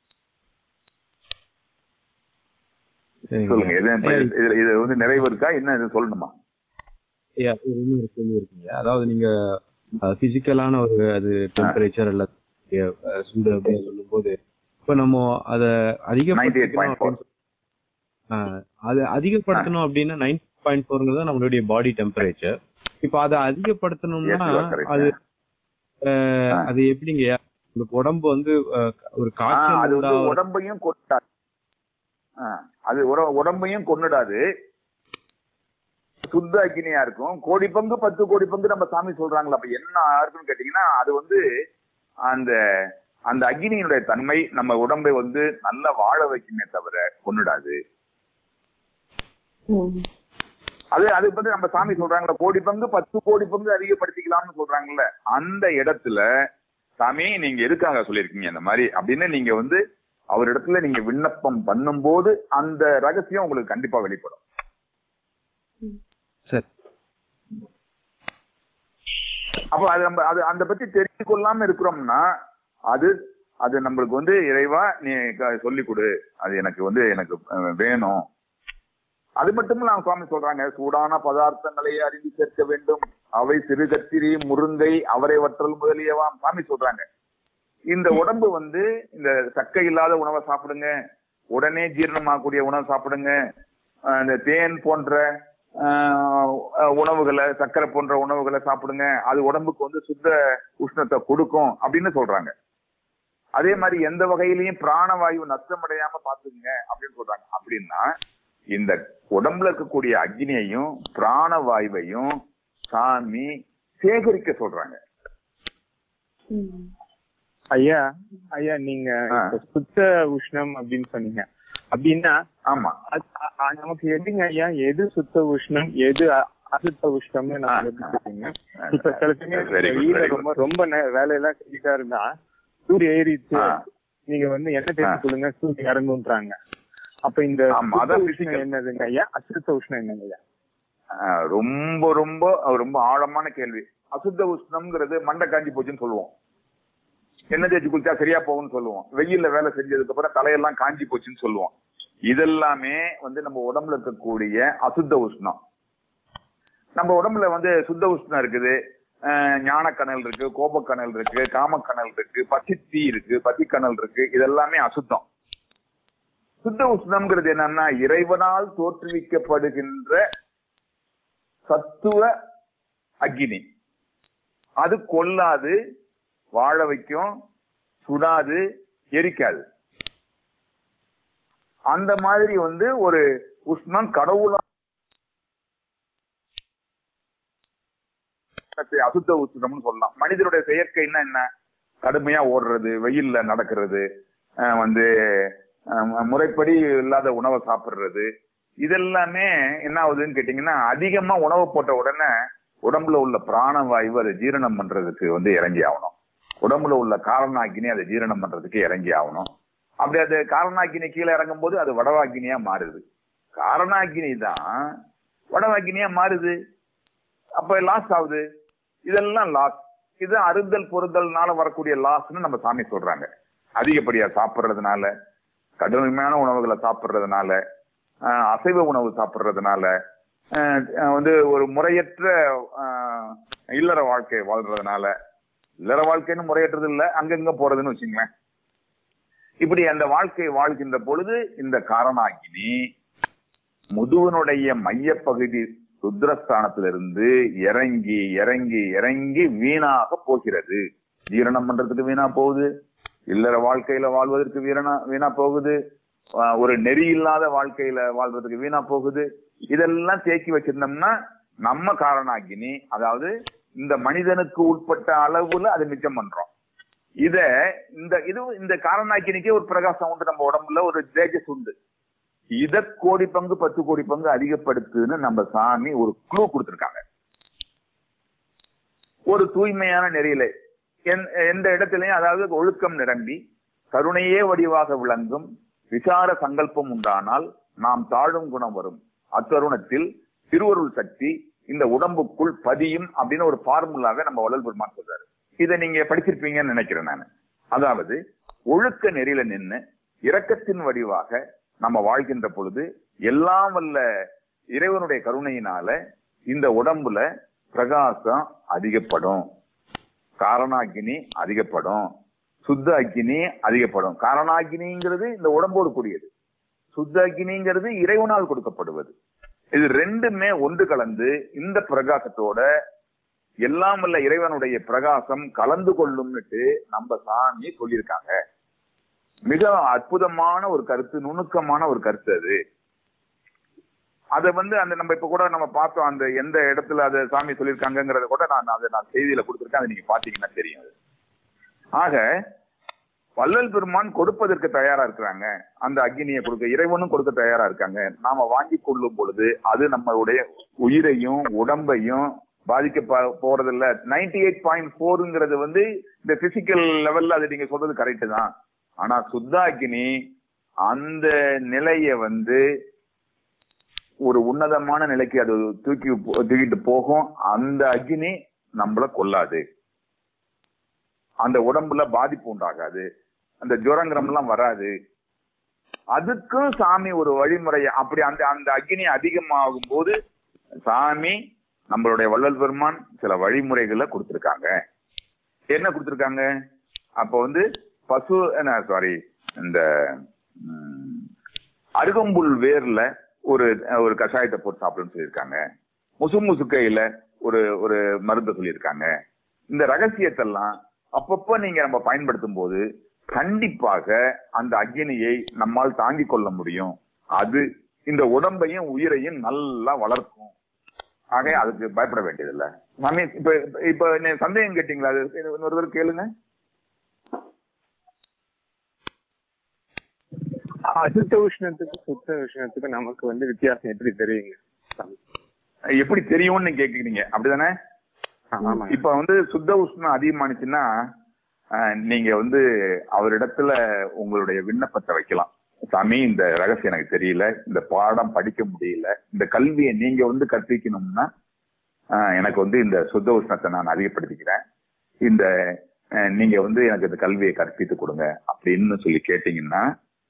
சரிங்க சொல்லுங்க இது இது- இது வந்து நிறைவு இருக்கா என்ன இது சொல்லணுமா ஐயா, இது இன்னொரு கேள்வி இருக்குங்க அதாவது நீங்க பிசிக்கலான ஒரு அது டெம்பரேச்சர் அல்ல அஹ், சூடு அப்படின்னு சொல்லும்போது இப்ப நம்ம அத அதிகப்படுத்தணும் 98.4. அப்படின்னு ஆஹ், அது அதிகப்படுத்தணும் அப்படின்னா நைன் பாயிண்ட் ஃபோருங்கிறது நம்மளுடைய பாடி டெம்பரேச்சர் இப்ப அதை அதிகப்படுத்தணும்னா Yes, you are correct. அது அஹ், ஆ. அது எப்படிங்க உங்களுக்கு உடம்பு வந்து அஹ், ஒரு ஆ, அது காய்ச்சல் வந்து உண்டாவது உடம்பையும் கொண்டாது அது உட- உடம்பையும் கொன்னுடாது சுத்த அக்னியா இருக்கும் கோடி பங்கு பத்து கோடி பங்கு நம்ம சாமி சொல்றாங்களா அப்ப என்ன இருக்குன்னு கேட்டீங்கன்னா அது வந்து அந்த அந்த அக்னியினுடைய தன்மை நம்ம உடம்பை வந்து நல்லா வாழ வைக்குமே தவிர கொன்னுடாது ம். அது அது வந்து நம்ம சாமி சொல்றாங்கல்ல கோடி பங்கு பத்து கோடி பங்கு அதிகப்படுத்திக்கலாம்னு சொல்றாங்கல்ல அந்த இடத்துல சாமி நீங்க எதுக்காக சொல்லியிருக்கீங்க இந்த மாதிரி அப்படின்னு நீங்க வந்து அவரிடத்துல நீங்க விண்ணப்பம் பண்ணும்போது அந்த ரகசியம் உங்களுக்கு கண்டிப்பா வெளிப்படும் சரி அப்ப அது நம்ம அது அந்த பத்தி தெரிந்து கொள்ளாம இருக்கிறோம்னா அது அது நம்மளுக்கு வந்து இறைவா நீ சொல்லி கொடு அது எனக்கு வந்து எனக்கு அஹ், வேணும் அது மட்டும் இல்லாம சுவாமி சொல்றாங்க சூடான பதார்த்தங்களை அறிந்து சேர்க்க வேண்டும் அவை சிறுகத்திரி முருங்கை அவரை வற்றல் முதலியவாம் சாமி சொல்றாங்க இந்த உடம்பு வந்து இந்த சக்கை இல்லாத உணவை சாப்பிடுங்க உடனே ஜீரணமாகக்கூடிய உணவு சாப்பிடுங்க அஹ் இந்த தேன் போன்ற ஆஹ், அஹ், உணவுகளை சர்க்கரை போன்ற உணவுகளை சாப்பிடுங்க அது உடம்புக்கு வந்து சுத்த உஷ்ணத்தை கொடுக்கும் அப்படின்னு சொல்றாங்க அதே மாதிரி எந்த வகையிலையும் பிராணவாயு நஷ்டமடையாம பாத்துக்குங்க அப்படின்னு சொல்றாங்க அப்படின்னா இந்த உடம்புல இருக்கக்கூடிய அக்னியையும் பிராணவாயுவையும் சாமி சேகரிக்க சொல்றாங்க ம். ஐயா ஐயா நீங்க ஆ. இப்ப சுத்த உஷ்ணம் அப்படின்னு சொன்னீங்க அப்படின்னா ஆமா அது- அ- அ- நமக்கு எதுங்க ஐயா எது சுத்த உஷ்ணம் எது அ- அசுத்த உஷ்ணம்னு ஆ. நமக்கு எப்படி தெரியுங்க இப்ப சில சமயம் Very good, வெயில very good. ரொம்ப ரொம்ப நே- வேலையெல்லாம் செஞ்சுட்டா இருந்தா சூரிய ஏறிச்சு ஆ. நீங்க வந்து என்ன தேய்ச்சி ஆ. கொள்ளுங்க சூரிய இறங்குன்றாங்க அப்ப இந்த ஆமா, சுத்த அதான் உஷ்ணம் physical. என்னதுங்க ஐயா அசுத்த உஷ்ணம் என்னங்க ஐயா ஆஹ் ரொம்ப ரொம்ப ரொம்ப ஆழமான கேள்வி அசுத்த உஷ்ணம்ங்கிறது மண்டை காஞ்சி போச்சுன்னு சொல்லுவோம் எண்ணெய் தேய்ச்சி குளிச்சா சரியா போகும்னு சொல்லுவோம் வெயில்ல வேலை செஞ்சதுக்கு அப்புறம் தலையெல்லாம் காஞ்சி போச்சுன்னு சொல்லுவோம் இதெல்லாமே வந்து நம்ம உடம்புல இருக்கக்கூடிய அசுத்த உஷ்ணம் நம்ம உடம்புல வந்து சுத்த உஷ்ணம் இருக்குது ஆஹ் ஞானக்கனல் இருக்கு கோபக்கனல் இருக்கு காமக்கனல் இருக்கு பசித்தீ இருக்கு பசிக்கனல் இருக்கு இதெல்லாமே அசுத்தம் சுத்த உஷ்ணம்ங்கிறது என்னன்னா இறைவனால் தோற்றுவிக்கப்படுகின்ற சத்துவ அக்னி அது கொல்லாது வாழ வைக்கும் சுடாது எரிக்காது அந்த மாதிரி வந்து ஒரு உஷ்ணம் கடவுளா அசுத்த உஷ்ணம்னு சொல்லலாம் மனிதனுடைய செயற்கைன்னா என்ன கடுமையா ஓடுறது வெயில்ல நடக்கிறது அஹ் வந்து அஹ் முறைப்படி இல்லாத உணவை சாப்பிடுறது இதெல்லாமே என்ன ஆகுதுன்னு கேட்டீங்கன்னா அதிகமா உணவு போட்ட உடனே உடம்புல உள்ள பிராணவாயு அதை ஜீரணம் பண்றதுக்கு வந்து இறங்கி ஆகணும் உடம்புல உள்ள காரணாக்கினி அதை ஜீரணம் பண்றதுக்கு இறங்கி ஆகணும் அப்படி அது காரணாக்கினி கீழே இறங்கும் போது அது வடவாக்கினியா மாறுது காரணாக்கினி தான் வடவாக்கினியா மாறுது அப்ப லாஸ் ஆகுது இதெல்லாம் லாஸ் இது அறுதல் பொருதல்னால வரக்கூடிய லாஸ்ன்னு நம்ம சாமி சொல்றாங்க அதிகப்படியா சாப்பிடுறதுனால கடுமையான உணவுகளை சாப்பிடுறதுனால ஆஹ் அசைவ உணவு சாப்பிடுறதுனால ஆஹ் ஆஹ் வந்து ஒரு முறையற்ற ஆஹ் இல்லற வாழ்க்கை வாழ்றதுனால இல்லற வாழ்க்கைன்னு முறையற்றது இல்ல அங்கங்க போறதுன்னு வச்சுங்களேன் இப்படி அந்த வாழ்க்கையை வாழ்கின்ற பொழுது இந்த காரணாகினி முதுவனுடைய மையப்பகுதி ருத்ரஸ்தானத்திலிருந்து இறங்கி இறங்கி இறங்கி வீணாக போகிறது ஜீரணம் பண்றதுக்கு வீணா போகுது இல்லற வாழ்க்கையில வாழ்வதற்கு வீணா வீணா போகுது ஆஹ் ஒரு நெறி இல்லாத வாழ்க்கையில வாழ்றதுக்கு வீணா போகுது இதெல்லாம் தேக்கி வச்சிருந்தோம்னா நம்ம காரணாகினி அதாவது இந்த மனிதனுக்கு உட்பட்ட அளவுல அதை மிச்சம் பண்றோம் இத இந்த இது இந்த காரணாக்கினிக்கே ஒரு பிரகாசம் உண்டு நம்ம உடம்புல ஒரு தேஜஸ் உண்டு இத கோடி பங்கு பத்து கோடி பங்கு அதிகப்படுத்துன்னு நம்ம சாமி ஒரு க்ளூ கொடுத்திருக்காங்க ஒரு தூய்மையான நெறியில எந்த- எந்த இடத்திலையும் அதாவது ஒழுக்கம் நிரம்பி கருணையே வடிவாக விளங்கும் விசார சங்கல்பம் உண்டானால் நாம் தாழும் குணம் வரும் அத்தருணத்தில் திருவருள் சக்தி இந்த உடம்புக்குள் பதியும் அப்படின்னு ஒரு ஃபார்முலாவை நம்ம வள்ளல் பெருமான் சொல்றாரு இதை நீங்க படிச்சிருப்பீங்கன்னு நினைக்கிறேன் நான் அதாவது ஒழுக்க நெறியில நின்னு இரக்கத்தின் வடிவாக நம்ம வாழ்கின்ற பொழுது எல்லாம் வல்ல இறைவனுடைய கருணையினால இந்த உடம்புல பிரகாசம் அதிகப்படும் காரணாகினி அதிகப்படும் சுத்த அக்கினி அதிகப்படும் காரணாகினிங்கிறது இந்த உடம்போடு கூடியது சுத்த அக்கினிங்கிறது இறைவனால் கொடுக்கப்படுவது இது ரெண்டுமே ஒன்று கலந்து இந்த பிரகாசத்தோட எல்லாம் வல்ல இறைவனுடைய பிரகாசம் கலந்து கொள்ளும்னுட்டு நம்ம சாமி சொல்லியிருக்காங்க மிக அற்புதமான ஒரு கருத்து நுணுக்கமான ஒரு கருத்து அது அதை வந்து அந்த நம்ம இப்ப கூட நம்ம பார்த்தோம் அந்த எந்த இடத்துல அதை சாமி சொல்லியிருக்காங்கிறத கூட நான் அதை நான் செய்தியில கொடுத்துருக்கேன் அதை நீங்க பாத்தீங்கன்னா தெரியும் அது. ஆக வள்ளல் பெருமான் கொடுப்பதற்கு தயாரா இருக்கிறாங்க அந்த அக்னியை கொடுக்க இறைவனும் கொடுக்க தயாரா இருக்காங்க நாம வாங்கி கொள்ளும் பொழுது அது நம்மளுடைய உயிரையும் உடம்பையும் பாதிக்க ப- போறதில்ல நைன்டி எயிட் பாயிண்ட் போருங்கிறது வந்து இந்த பிசிக்கல் லெவல்ல அது நீங்க சொல்றது கரெக்ட் தான் ஆனா சுத்தாக்கினி அந்த நிலைய வந்து ஒரு உன்னதமான நிலைக்கு அது தூக்கி போ- தூக்கிட்டு போகும் அந்த அக்னி நம்மள கொல்லாது அந்த உடம்புல பாதிப்பு உண்டாகாது அந்த ஜுரங்கிரம் எல்லாம் வராது அதுக்கும் சாமி ஒரு வழிமுறை அப்படி அந்த அந்த அக்னி அதிகமாகும் போது சாமி நம்மளுடைய வள்ளல் பெருமான் சில வழிமுறைகளை கொடுத்திருக்காங்க என்ன கொடுத்திருக்காங்க அப்ப வந்து பசு என்ன சாரி இந்த ம், அருகம்புல் வேர்ல ஒரு ஒரு கஷாயத்தை போட்டு சாப்பிடுன்னு சொல்லியிருக்காங்க முசு முசுக்கையில ஒரு ஒரு மருந்து சொல்லியிருக்காங்க இந்த ரகசியத்தெல்லாம் அப்பப்ப நீங்க நம்ம பயன்படுத்தும் போது கண்டிப்பாக அந்த அக்னியை நம்மால் தாங்கிக் கொள்ள முடியும் அது இந்த உடம்பையும் உயிரையும் நல்லா வளர்க்கும் ஆக அதுக்கு பயப்பட வேண்டியதில்ல மாமி இப்ப இப்ப நீ சந்தேகம் கேட்டீங்களா அது இன்னொரு தடவை கேளுங்க அசுத்த உஷ்ணத்துக்கு சுத்த உஷ்ணத்துக்கு நமக்கு வந்து வித்தியாசம் எப்படி தெரியுங்க எப்படி தெரியும்னு கேக்குறீங்க அப்படிதானே ஆமா இப்ப வந்து சுத்த உஷ்ணம் அதிகமானுச்சுன்னா அஹ், நீங்க வந்து அவரிடத்துல உங்களுடைய விண்ணப்பத்தை வைக்கலாம் சாமி இந்த ரகசியம் எனக்கு தெரியல இந்த பாடம் படிக்க முடியல இந்த கல்வியை நீங்க வந்து கற்பிக்கணும்னா அஹ், எனக்கு வந்து இந்த சுத்த உஷ்ணத்தை நான் அதிகப்படுத்திக்கிறேன் இந்த அஹ், நீங்க வந்து எனக்கு இந்த கல்வியை கற்பித்து கொடுங்க அப்படின்னு சொல்லி கேட்டீங்கன்னா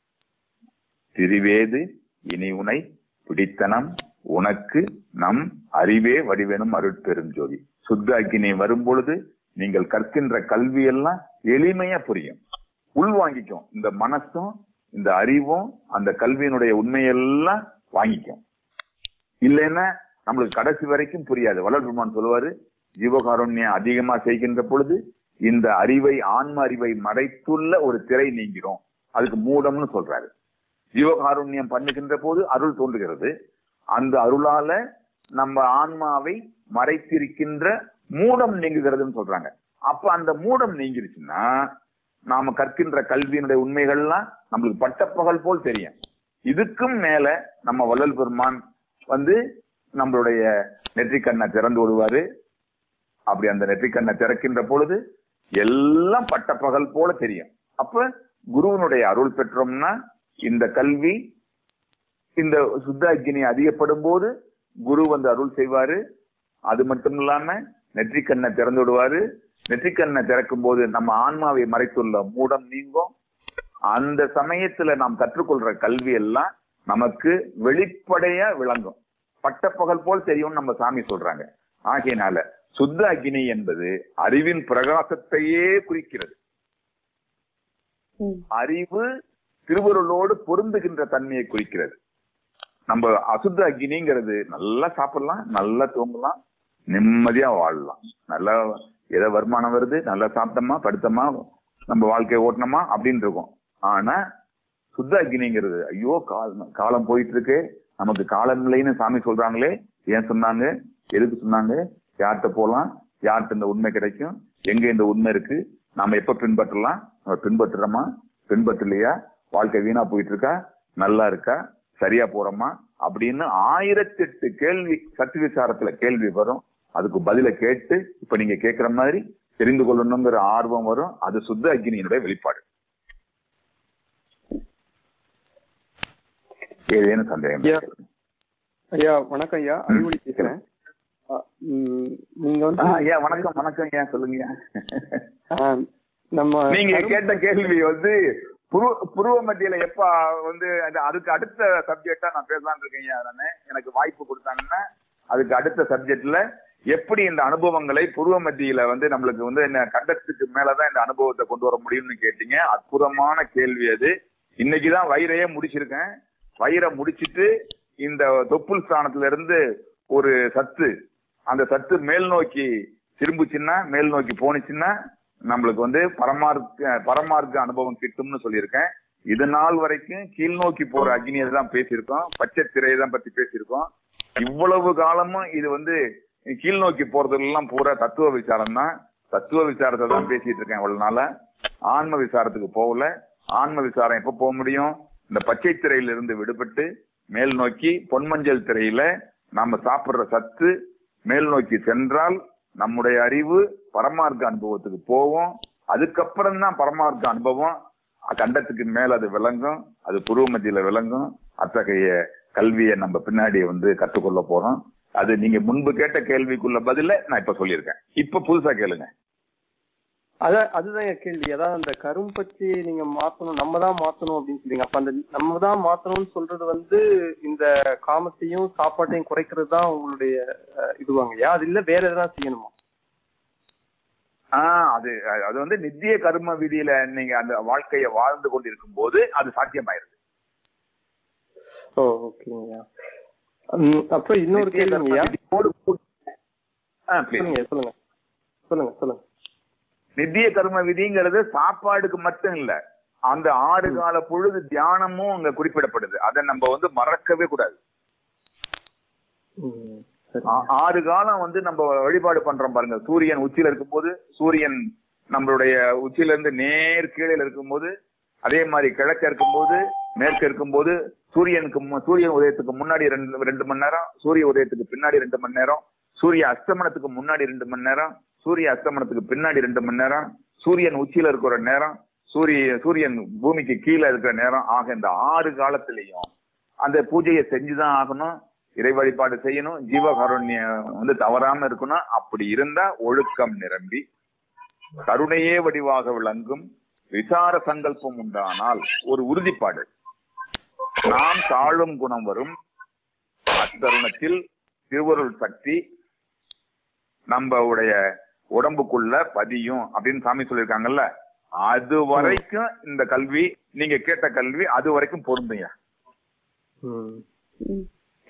திரிவேது இனி உனை பிடித்தனம் உனக்கு நம் அறிவே வடிவெனும் அருட்பெரும் ஜோதி சுத்த அக்கினி வரும் பொழுது நீங்கள் கற்கின்ற கல்வி எல்லாம் எளிமையா புரியும் உள்வாங்கிக்கும் இந்த மனசும் இந்த அறிவும் அந்த கல்வியினுடைய உண்மையெல்லாம் வாங்கிக்கும் இல்லைன்னா நம்மளுக்கு கடைசி வரைக்கும் புரியாது வள்ளல் பெருமான் சொல்லுவாரு ஜீவகாருண்யம் அதிகமா செய்கின்ற பொழுது இந்த அறிவை ஆன்ம அறிவை மறைத்துள்ள ஒரு திரை நீங்கிறோம் அதுக்கு மூடம்னு சொல்றாரு ஜீவகாருண்யம் பண்ணுகின்ற போது அருள் தோன்றுகிறது அந்த அருளால நம்ம ஆன்மாவை மறைத்திருக்கின்ற மூடம் நீங்குகிறதுன்னு சொல்றாங்க அப்ப அந்த மூடம் நீங்கிருச்சுன்னா நாம கற்கின்ற கல்வியினுடைய உண்மைகள்லாம் நம்மளுக்கு பட்டப்பகல் போல் தெரியும் இதுக்கும் மேல நம்ம வள்ளல் பெருமான் வந்து நம்மளுடைய நெற்றிக்கண்ணை திறந்து விடுவாரு அப்படி அந்த நெற்றிக்கண்ணை திறக்கின்ற பொழுது எல்லாம் பட்டப்பகல் போல தெரியும் அப்ப குருவனுடைய அருள் பெற்றோம்னா இந்த கல்வி இந்த சுத்த அக்னி அதிகப்படும் போது குரு வந்து அருள் செய்வாரு அது மட்டும் இல்லாம நெற்றிக்கண்ணை திறந்து விடுவாரு நெற்றிக்கண்ணை திறக்கும் போது நம்ம ஆன்மாவை மறைத்துள்ள மூடம் நீங்கும் அந்த சமயத்துல நாம் கற்றுக்கொள்ற கல்வி எல்லாம் நமக்கு வெளிப்படையா விளங்கும் பட்டப்பகல் போல் தெரியும் நம்ம சாமி சொல்றாங்க ஆகையினால சுத்த அக்னி என்பது அறிவின் பிரகாசத்தையே குறிக்கிறது ம். அறிவு திருவருளோடு பொருந்துகின்ற தன்மையை குறிக்கிறது நம்ம அசுத்த அக்னிங்கிறது நல்லா சாப்பிடலாம் நல்லா தூங்கலாம் நிம்மதியா வாழலாம் நல்லா ஏதோ வருமானம் வருது நல்லா சாப்பிட்டோமா படுத்தோமா நம்ம வாழ்க்கையை ஓட்டணுமா அப்படின்னு இருக்கும் ஆனா சுத்த அக்னிங்கிறது ஐயோ காலம் காலம் போயிட்டு இருக்கு நமக்கு காலம் இல்லைன்னு சாமி சொல்றாங்களே ஏன் சொன்னாங்க எதுக்கு சொன்னாங்க யார்கிட்ட போலாம் யார்கிட்ட இந்த உண்மை கிடைக்கும் எங்க இந்த உண்மை இருக்கு நாம எப்ப பின்பற்றலாம் நம்ம பின்பற்றுறோமா பின்பற்றலையா வாழ்க்கை வீணா போயிட்டு இருக்கா நல்லா இருக்கா சரியா போறோமா அப்படின்னு ஆயிரத்தெட்டு கேள்வி சத்து விசாரத்துல கேள்வி வரும் அதுக்கு பதில கேட்டு இப்ப நீங்க கேட்கிற மாதிரி தெரிந்து கொள்ளணுங்கிற ஆர்வம் வரும் அது சுத்த அக்னியினுடைய வெளிப்பாடு ஏதேனும் சந்தேகம் ஐயா. ஐயா வணக்கம் ஐயா அறிவொளி பேசுறேன் ஆ, ம், நீங்க ஆ, வந்து ஐயா வணக்கம் வணக்கம் ஐயா சொல்லுங்க ஆ, நம்ம நீங்க கரும்- கேட்ட கேள்வி வந்து புரு புருவ மத்தியில எப்ப வந்து அந்த- அதுக்கு அடுத்த சப்ஜெக்டா நான் பேசலாம்னு இருக்கேன் ஐயா நானு எனக்கு வாய்ப்பு கொடுத்தாங்கன்னா அதுக்கு அடுத்த சப்ஜெக்ட்ல எப்படி இந்த அனுபவங்களை புருவ மத்தியில வந்து நம்மளுக்கு வந்து என்ன கண்டத்துக்கு மேலதான் இந்த அனுபவத்தை கொண்டு வர முடியும்னு கேட்டீங்க அற்புதமான கேள்வி அது இன்னைக்குதான் வயிறையே முடிச்சிருக்கேன் வயிறை முடிச்சிட்டு இந்த தொப்புள் ஸ்தானத்துல இருந்து ஒரு சத்து அந்த சத்து மேல் நோக்கி திரும்புச்சுன்னா மேல் நோக்கி போனுச்சுன்னா நம்மளுக்கு வந்து பரமார்க்க பரமார்க்க அனுபவம் கிட்டும்னு சொல்லியிருக்கேன் இது நாள் வரைக்கும் கீழ் நோக்கி போற அக்னியை தான் பேசியிருக்கோம் பச்சை திரையை தான் பத்தி பேசியிருக்கோம் இவ்வளவு காலமும் இது வந்து கீழ் நோக்கி போறதெல்லாம் பூரா தத்துவ விசாரம் தான் தத்துவ விசாரத்தை தான் பேசிட்டு இருக்கேன் இவ்வளவு நாளா ஆன்ம விசாரத்துக்கு போகல ஆன்ம விசாரம் எப்ப போக முடியும் இந்த பச்சை திரையில இருந்து விடுபட்டு மேல் நோக்கி பொன்மஞ்சள் திரையில நாம சாப்பிடுற சத்து மேல் நோக்கி சென்றால் நம்முடைய அறிவு பரமார்க்க அனுபவத்துக்கு போவோம் அதுக்கப்புறம் தான் பரமார்க்க அனுபவம் கண்டத்துக்கு மேல அது விளங்கும் அது புருவ மத்தியில விளங்கும் அத்தகைய கல்வியை நம்ம பின்னாடி வந்து கற்றுக்கொள்ள போறோம் அது நீங்க முன்பு கேட்ட கேள்விக்குள்ள பதில நான் இப்ப சொல்லியிருக்கேன் இப்ப புதுசா கேளுங்க அதான் அதுதான் என் கேள்வி அதாவது அந்த கரும் பற்றி நீங்க மாத்தணும் நம்ம தான் மாத்தணும் அப்படின்னு சொல்றீங்க அப்ப அந்த நம்ம தான் மாத்தணும்னு சொல்றது வந்து இந்த காமத்தையும் சாப்பாட்டையும் குறைக்கிறது தான் உங்களுடைய அஹ், இதுவாங்கய்யா அது இல்ல வேற எதனா செய்யணுமா ஆஹ் அது அது வந்து நித்திய கர்ம விதியில நீங்க அந்த வாழ்க்கையை வாழ்ந்து கொண்டிருக்கும் போது அது சாத்தியமாயிருது ஓ ஓகேங்கய்யா ம், அப்புறம் இன்னொரு நித்திய கர்ம கேள்விங்கய்யா விதியோடு கூ- ஆ, please. சொல்லுங்க சொல்லுங்க சொல்லுங்க சொல்லுங்க நித்திய கர்ம விதிங்கிறது சாப்பாடுக்கு மட்டும் இல்ல அந்த ஆறு கால பொழுது தியானமும் அங்க குறிப்பிடப்படுது அதை நம்ம வந்து மறக்கவே கூடாது ம், சரி ஆ- ஆறு காலம் வந்து நம்ம வழிபாடு பண்றோம் பாருங்க சூரியன் உச்சியில இருக்கும்போது சூரியன் நம்மளுடைய உச்சியில இருந்து நேர் கீழே இருக்கும்போது அதே மாதிரி கிழக்க இருக்கும்போது மேற்க இருக்கும்போது சூரியனுக்கு மு- சூரிய உதயத்துக்கு முன்னாடி ரெண்டு ரெண்டு மணி நேரம் சூரிய உதயத்துக்கு பின்னாடி ரெண்டு மணி நேரம் சூரிய அஸ்தமனத்துக்கு முன்னாடி ரெண்டு மணி நேரம் சூரிய அஸ்தமனத்துக்கு பின்னாடி ரெண்டு மணி நேரம் சூரியன் உச்சியில இருக்கிற நேரம் சூரிய சூரியன் பூமிக்கு கீழே இருக்கிற நேரம் ஆக இந்த ஆறு காலத்திலையும் அந்த பூஜையை செஞ்சுதான் ஆகணும் இறை வழிபாடு செய்யணும் ஜீவகாருண்யம் வந்து தவறாம இருக்கணும் அப்படி இருந்தா ஒழுக்கம் நிரம்பி கருணையே வடிவாக விளங்கும் விசார சங்கல்பம் உண்டானால் ஒரு உறுதிப்பாடு நாம் தாழும் குணம் வரும் அத்தருணத்தில் திருவருள் சக்தி நம்மளுடைய உடம்புக்குள்ள பதியும் அப்படின்னு சாமி சொல்லியிருக்காங்கல்ல அது வரைக்கும் இந்த கல்வி நீங்க கேட்ட கல்வி அது வரைக்கும் பொருந்துங்க ம். ம்.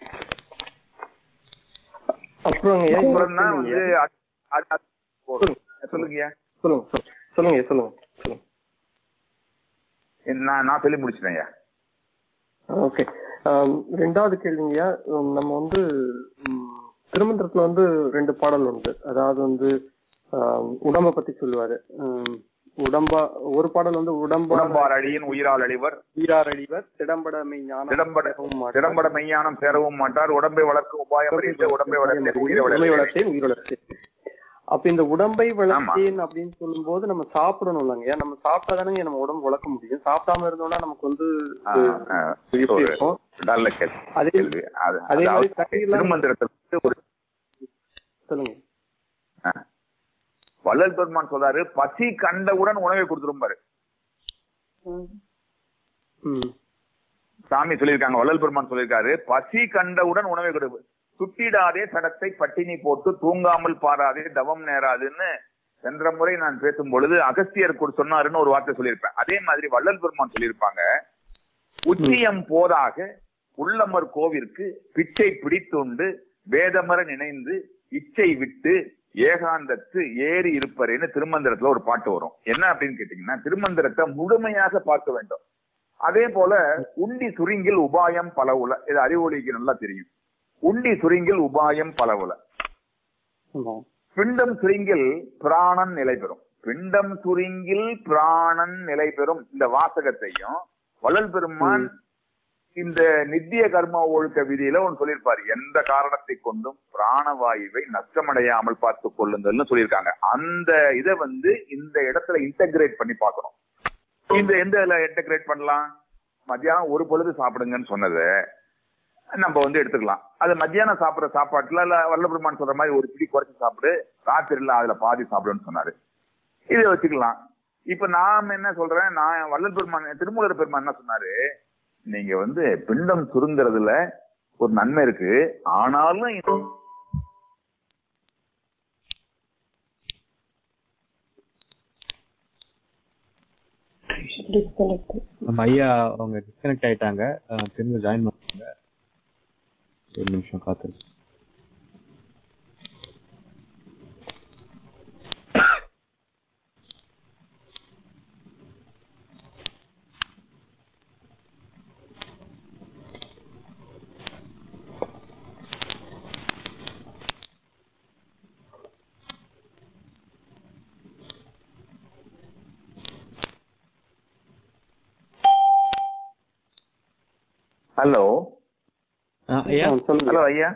அப்புறம் ஐயா, இன்னொரு அப்புறம் தான் வந்து கேள்விங்கய்யா. அது- அது- அது போதும். சொல்லுங்க சொல்லுங்க சொல்லுங்க. சொல்லுங்க சொல்லுங்க சொல்லுங்க நான் நான் சொல்லி முடிச்சிட்டேன் ஐயா ஓகே ரெண்டாவது கேள்விங்கய்யா உம், நம்ம வந்து உம், திருமந்திரத்துல வந்து ரெண்டு பாடல் உண்டு அதாவது வந்து ஆம், உடம்ப பத்தி சொல்லுவாரு உம், உடம்பா ஒரு பாடல் வந்து உடம்பா உடம்பார் அழியின் உயிரால் அழிவர் வீரார் அழிவர் திடம்படமை ஞானம் திடம்பட பெறவும் மாட்டார். திடம்பட மெய்ஞானம் சேரவும் மாட்டார் உடம்பை வளர்க்கும் உபாயம் அறிந்து உடம்பை வளர்த்து உயிரை உடம்பை வளர்த்து வளர்த்தேன் உயிர் வளர்த்தேன் அப்ப இந்த உடம்பை வளர்த்தேன் அப்படின்னு சொல்லும்போது நம்ம சாப்பிடணும் இல்லைங்க நம்ம சாப்பிட்டாதானே நம்ம உடம்பு வளர்க்க முடியும் சாப்பிடாம இருந்தோம்னா நமக்கு வந்து எப்படி ஒரு இருக்கும் நல்ல கேள்வி அதே கேள்வி. அது- அதே மாதிரி அதாவது தண்ணீர்லாம் திருமந்திரத்துல வந்து ஒரு சொல்லுங்க ஆ. வள்ளல் பெருமான் சொல்றாரு பசி கண்டவுடன் உணவை கொடுத்துரும் பாரு ம் சாமி சொல்லியிருக்காங்க வள்ளல் பெருமான் சொல்லியிருக்காரு பசி கண்டவுடன் உணவை கொடு சுட்டிடாதே சடத்தை பட்டினி போட்டு தூங்காமல் பாராதே தவம் நேராதுன்னு சென்ற முறை நான் பேசும் பொழுது அகஸ்தியர் கூட சொன்னாருன்னு ஒரு வார்த்தை சொல்லியிருப்பேன் அதே மாதிரி வள்ளல் பெருமான் சொல்லியிருப்பாங்க உச்சியம் போதாக உள்ளமர் கோவிற்கு பிச்சை பிடித்துண்டு வேதமர நினைந்து இச்சை விட்டு ஏகாந்தத்து ஏறி இருப்பரேன்னு திருமந்திரத்துல ஒரு பாட்டு வரும் என்ன அப்படின்னு கேட்டீங்கன்னா திருமந்திரத்தை முழுமையாக பார்க்க வேண்டும் அதே போல உண்டி சுருங்கில் உபாயம் பலவுல இது அறிவொளிக்கு நல்லா தெரியும் உண்டி சுருங்கில் உபாயம் பலவுல ஆமா பிண்டம் சுருங்கில் பிராணன் நிலை பெறும் பிண்டம் சுருங்கில் பிராணன் நிலை பெறும் இந்த வாசகத்தையும் வள்ளல் பெருமான் இந்த நித்திய கர்ம ஒழுக்க விதியில ஒன்று சொல்லியிருப்பாரு எந்த காரணத்தை கொண்டும் பிராணவாயுவை நஷ்டமடையாமல் பார்த்துக் கொள்ளுங்கள்னு சொல்லியிருக்காங்க அந்த இதை வந்து இந்த இடத்துல இன்டகிரேட் பண்ணி பார்க்கணும் இந்த எந்த இதுல இன்டகிரேட் பண்ணலாம் மத்தியானம் ஒரு பொழுது சாப்பிடுங்கன்னு சொன்னதை நம்ம வந்து எடுத்துக்கலாம் அது மத்தியானம் சாப்பிடுற சாப்பாட்டுல இல்ல வல்லபெருமான் சொல்ற மாதிரி ஒரு பிடி குறைச்சு சாப்பிடு ராத்திரில அதுல பாதி சாப்பிடுன்னு சொன்னாரு இதை வச்சுக்கலாம் இப்ப நான் என்ன சொல்றேன் நான் வள்ளல் பெருமான் திருமூலர் பெருமான் என்ன சொன்னாரு நீங்க வந்து பிண்டம் சுருங்குறதுல ஒரு நன்மை இருக்கு ஆனாலும் இது- நம்ம ஐயா அவங்க டிஸ்கனெக்ட் ஆயிட்டாங்க அஹ், திரும்ப ஜாயின் பண்ணுவாங்க ஒரு நிமிஷம் காத்து ஹலோ ஐயா சொல்லுங்க ஹலோ ஐயா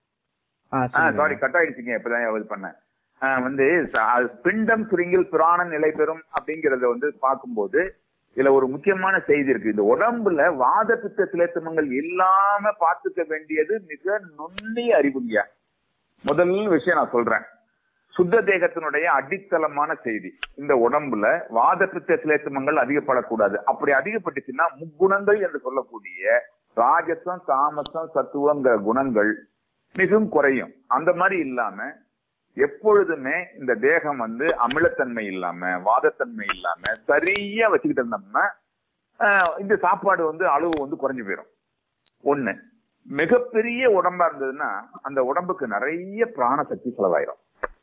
ஆ ஆ சொல்லுங்க. சாரி கட் ஆயிடுச்சுங்க இப்பதான் இது பண்ணேன் ஆ, வந்து ச- அது பிண்டம் சுருங்கில் பிராணன் நிலை பெறும் அப்படிங்கறத வந்து பார்க்கும்போது இதுல ஒரு முக்கியமான செய்தி இருக்கு இந்த உடம்புல வாத பித்த சிலேத்தமங்கள் இல்லாம பார்த்துக்க வேண்டியது மிக நுண்ணிய அறிவுங்க முதல் விஷயம் நான் சொல்றேன் சுத்த தேகத்தினுடைய அடித்தளமான செய்தி இந்த உடம்புல வாத பித்த சிலேத்தமங்கள் அதிகப்படக்கூடாது அப்படி அதிகப்பட்டுச்சுன்னா முக்குணங்கள் என்று சொல்லக்கூடிய ராஜசம் தாமசம் சத்துவங்கிற குணங்கள் மிகவும் குறையும் அந்த மாதிரி இல்லாம எப்பொழுதுமே இந்த தேகம் வந்து அமிலத்தன்மை இல்லாம வாதத்தன்மை இல்லாம சரியா வச்சுக்கிட்டு இருந்தோம்னா ஆஹ், இந்த சாப்பாடு வந்து அளவு வந்து குறைஞ்சு போயிடும் ஒண்ணு மிகப்பெரிய உடம்பா இருந்ததுன்னா அந்த உடம்புக்கு நிறைய பிராண சக்தி செலவாயிரும்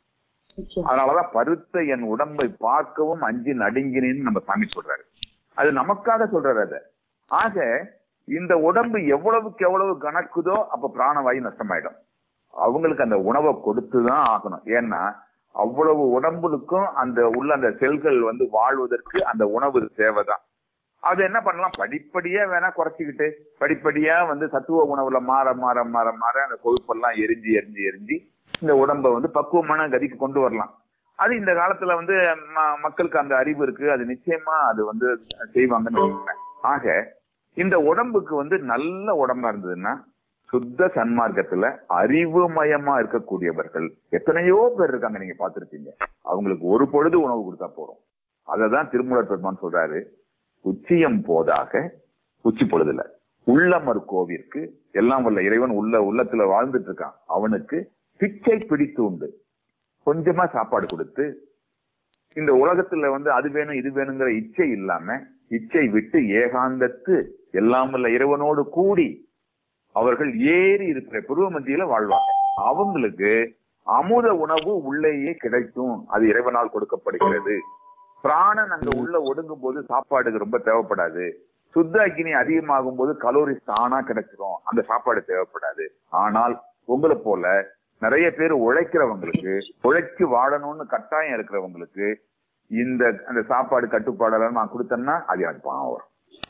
அதனாலதான் பருத்த என் உடம்பை பார்க்கவும் அஞ்சு நடுங்கினேன்னு நம்ம சாமி சொல்றாரு அது நமக்காக சொல்றாரு அது ஆக இந்த உடம்பு எவ்வளவுக்கு எவ்வளவு கணக்குதோ அப்ப பிராணவாயு நஷ்டமாயிடும் அவங்களுக்கு அந்த உணவை கொடுத்துதான் ஆகணும் ஏன்னா அவ்வளவு உடம்புக்கும் அந்த உள்ள அந்த செல்கள் வந்து வாழ்வதற்கு அந்த உணவு தேவைதான் அது என்ன பண்ணலாம் படிப்படியா வேணா குறைச்சிக்கிட்டு படிப்படியா வந்து சத்துவ உணவுல மாற மாற மாற மாற அந்த கொழுப்பெல்லாம் எரிஞ்சு எரிஞ்சு எரிஞ்சு இந்த உடம்ப வந்து பக்குவமான கதிக்கு கொண்டு வரலாம் அது இந்த காலத்துல வந்து ம- மக்களுக்கு அந்த அறிவு இருக்கு அது நிச்சயமா அது வந்து செய்வாங்கன்னு நினைக்கிறேன். ஆக இந்த உடம்புக்கு வந்து நல்ல உடம்பா இருந்ததுன்னா சுத்த சன்மார்க்கத்துல அறிவுமயமா இருக்கக்கூடியவர்கள் எத்தனையோ பேர் இருக்காங்க நீங்க பார்த்திருப்பீங்க அவங்களுக்கு ஒரு பொழுது உணவு கொடுத்தா போறோம் அததான் திருமூலர் பெருமான் சொல்றாரு உச்சியம் போதாக உச்சி பொழுதுல உள்ளமர் கோவிற்கு எல்லாம் வல்ல இறைவன் உள்ள உள்ளத்துல வாழ்ந்துட்டு இருக்கான் அவனுக்கு பிச்சை பிடித்து உண்டு கொஞ்சமா சாப்பாடு கொடுத்து இந்த உலகத்துல வந்து அது வேணும் இது வேணுங்கிற இச்சை இல்லாம இச்சை விட்டு ஏகாந்தத்து எல்லாம் வல்ல இறைவனோடு கூடி அவர்கள் ஏறி இருக்கிற புருவ மத்தியில வாழ்வாங்க அவங்களுக்கு அமுத உணவு உள்ளேயே கிடைக்கும் அது இறைவனால் கொடுக்கப்படுகிறது பிராணன் அங்க உள்ள ஒடுங்கும் போது சாப்பாடுக்கு ரொம்ப தேவைப்படாது சுத்த அக்னி அதிகமாகும் போது கலோரிஸ் தானா கிடைச்சிரும் அந்த சாப்பாடு தேவைப்படாது ஆனால் உங்களை போல நிறைய பேர் உழைக்கிறவங்களுக்கு உழைச்சு வாழணும்னு கட்டாயம் இருக்கிறவங்களுக்கு இந்த அந்த சாப்பாடு கட்டுப்பாடெல்லாம் நான் கொடுத்தேன்னா அது எனக்கு பாவம் வரும்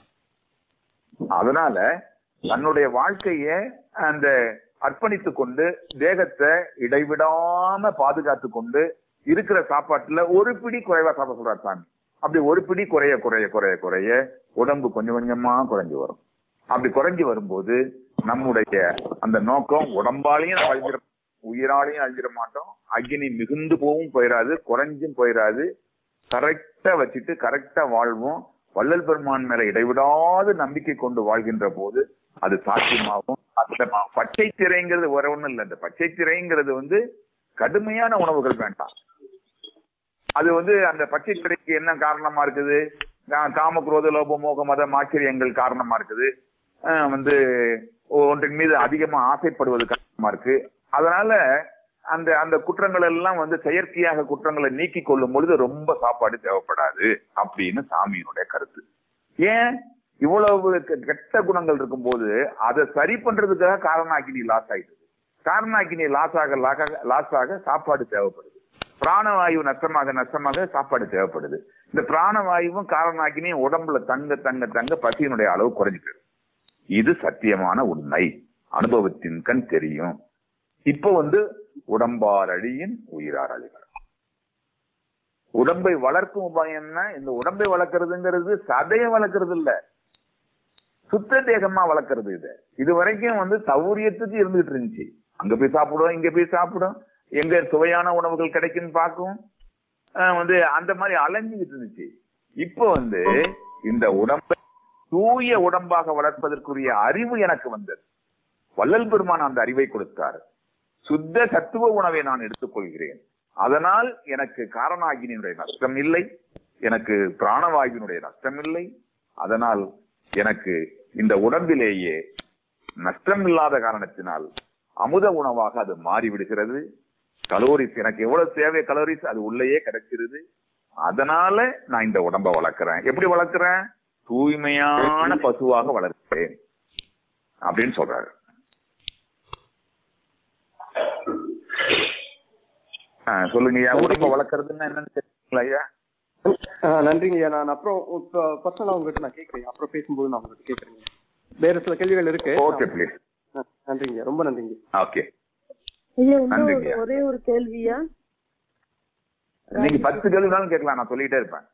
அதனால தன்னுடைய வாழ்க்கைய அந்த அர்ப்பணித்து கொண்டு தேகத்தை இடைவிடாம பாதுகாத்து கொண்டு இருக்கிற சாப்பாட்டுல ஒரு பிடி குறைவா சாப்பிட சொல்றாரு சாமி அப்படி ஒரு பிடி குறைய குறைய குறைய குறைய உடம்பு கொஞ்சம் கொஞ்சமா குறைஞ்சு வரும் அப்படி குறைஞ்சு வரும்போது நம்முடைய அந்த நோக்கம் உடம்பாலையும் நம்ம அழிஞ்சிட உயிராலையும் அழிஞ்சிட மாட்டோம் அக்னி மிகுந்து போவும் போயிடாது குறைஞ்சும் போயிடாது கரெக்டா வச்சுட்டு கரெக்டா வாழ்வோம் வள்ளல் பெருமான் மேல இடைவிடாது நம்பிக்கை கொண்டு வாழ்கின்ற போது அது சாத்தியமாகும் அந்த ம- பச்சை திரைங்கிறது வேற ஒண்ணும் இல்லை இந்த பச்சை திரைங்கிறது வந்து கடுமையான உணவுகள் வேண்டாம் அது வந்து அந்த பச்சை திரைக்கு என்ன காரணமா இருக்குது கா- காம குரோத லோப மோக மத ஆச்சரியங்கள் காரணமா இருக்குது ஆஹ் வந்து ஒன்றின் மீது அதிகமா ஆசைப்படுவது காரணமா இருக்கு அதனால அந்த அந்த குற்றங்கள் எல்லாம் வந்து செயற்கையாக குற்றங்களை நீக்கி கொள்ளும் பொழுது ரொம்ப சாப்பாடு தேவைப்படாது அப்படின்னு சாமியினுடைய கருத்து ஏன் இவ்வளவு கெ- கெட்ட குணங்கள் இருக்கும்போது அதை சரி பண்றதுக்காக காரணாக்கினி லாஸ் ஆயிடுது காரணாக்கினி லாஸ் ஆக லாஸ் ஆக சாப்பாடு தேவைப்படுது பிராணவாயு நஷ்டமாக நஷ்டமாக சாப்பாடு தேவைப்படுது இந்த பிராணவாயுவும் காரணாக்கினையும் உடம்புல தங்க தங்க தங்க பசியினுடைய அளவு குறைஞ்சு போயிடும் இது சத்தியமான உண்மை அனுபவத்தின் கண் தெரியும் இப்போ வந்து உடம்பார் அழியின் உயிரார் அழிவர் உடம்பை வளர்க்கும் உபாயம் என்ன இந்த உடம்பை வளர்க்கறதுங்கிறது சதையை வளர்க்கறது இல்ல சுத்த தேகமா வளர்க்கறது இது இது வரைக்கும் வந்து சௌரியத்துக்கு இருந்துகிட்டு இருந்துச்சு அங்க போய் சாப்பிடும் இங்க போய் சாப்பிடும் எங்க சுவையான உணவுகள் கிடைக்குன்னு பார்க்கும் ஆஹ் வந்து அந்த மாதிரி அலைஞ்சுக்கிட்டு இருந்துச்சு இப்போ வந்து இந்த உடம்பை தூய உடம்பாக வளர்ப்பதற்குரிய அறிவு எனக்கு வந்தது வள்ளல் பெருமான் அந்த அறிவை கொடுத்தார் சுத்த தத்துவ உணவை நான் எடுத்துக்கொள்கிறேன் அதனால் எனக்கு காரணாகினுடைய நஷ்டம் இல்லை எனக்கு பிராணவாயுவினுடைய நஷ்டம் இல்லை அதனால் எனக்கு இந்த உடம்பிலேயே நஷ்டம் இல்லாத காரணத்தினால் அமுத உணவாக அது மாறிவிடுகிறது கலோரிஸ் எனக்கு எவ்வளவு தேவை கலோரிஸ் அது உள்ளேயே கிடைச்சிருது அதனால நான் இந்த உடம்ப வளர்க்கிறேன் எப்படி வளர்க்கிறேன் தூய்மையான பசுவாக வளர்க்கிறேன் அப்படின்னு சொல்றாரு ஆஹ் சொல்லுங்க ஐயா உடம்ப வளர்க்கறதுன்னா என்னன்னு தெரியுங்களா ஐயா ஆஹ் நன்றிங்க ஐயா நான் அப்புறம் இப்போ பர்சனலா உங்ககிட்ட நான் கேட்கறேன் அப்புறம் பேசும்போது நான் உங்ககிட்ட கேட்கறேங்க வேற சில கேள்விகள் இருக்கு ஓகே ப்ளீஸ் ஆ, நன்றிங்க ஐயா. ரொம்ப நன்றிங்க ஓகே ஐயா இன்னும் ஒரு- நன்றிங்கய்யா. ஒரே ஒரு கேள்வியா நீங்க பத்து கேள்வினாலும் கேட்கலாம் நான் சொல்லிட்டே இருப்பேன்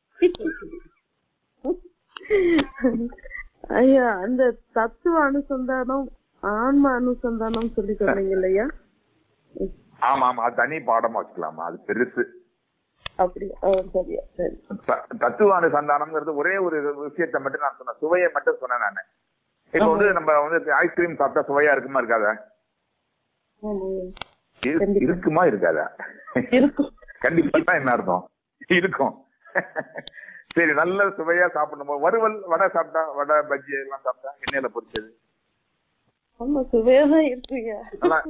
ஐயா அந்த தத்துவ அனுசந்தானம் ஆன்ம அனுசந்தானம் சொல்லி சொன்னீங்க இல்லையா ஆமா ஆமா அது தனி பாடமா வச்சுக்கலாமா அது பெருசு அப்படி ஆ, சரியா சரி த- தத்துவானு சந்தானம்ங்கிறது ஒரே ஒரு விஷயத்தை மட்டும் நான் சொன்னேன் சுவையை மட்டும் சொன்னேன் நானு இப்ப வந்து நம்ம வந்து ஐஸ்கிரீம் சாப்பிட்டா சுவையா இருக்குமா இருக்காதா ஆமாய்யா. இரு- கண்டிப்பா. இருக்குமா இருக்காதா இருக்கும் கண்டிப்பா என்ன அர்த்தம் இருக்கும் சரி நல்ல சுவையா சாப்பிடணும் வறுவல் வடை சாப்பிட்டா வடை பஜ்ஜி எல்லாம் சாப்பிட்டா எண்ணெயில பொரிச்சது ஆமா சுவையா தான் இருக்குங்க ஆனா-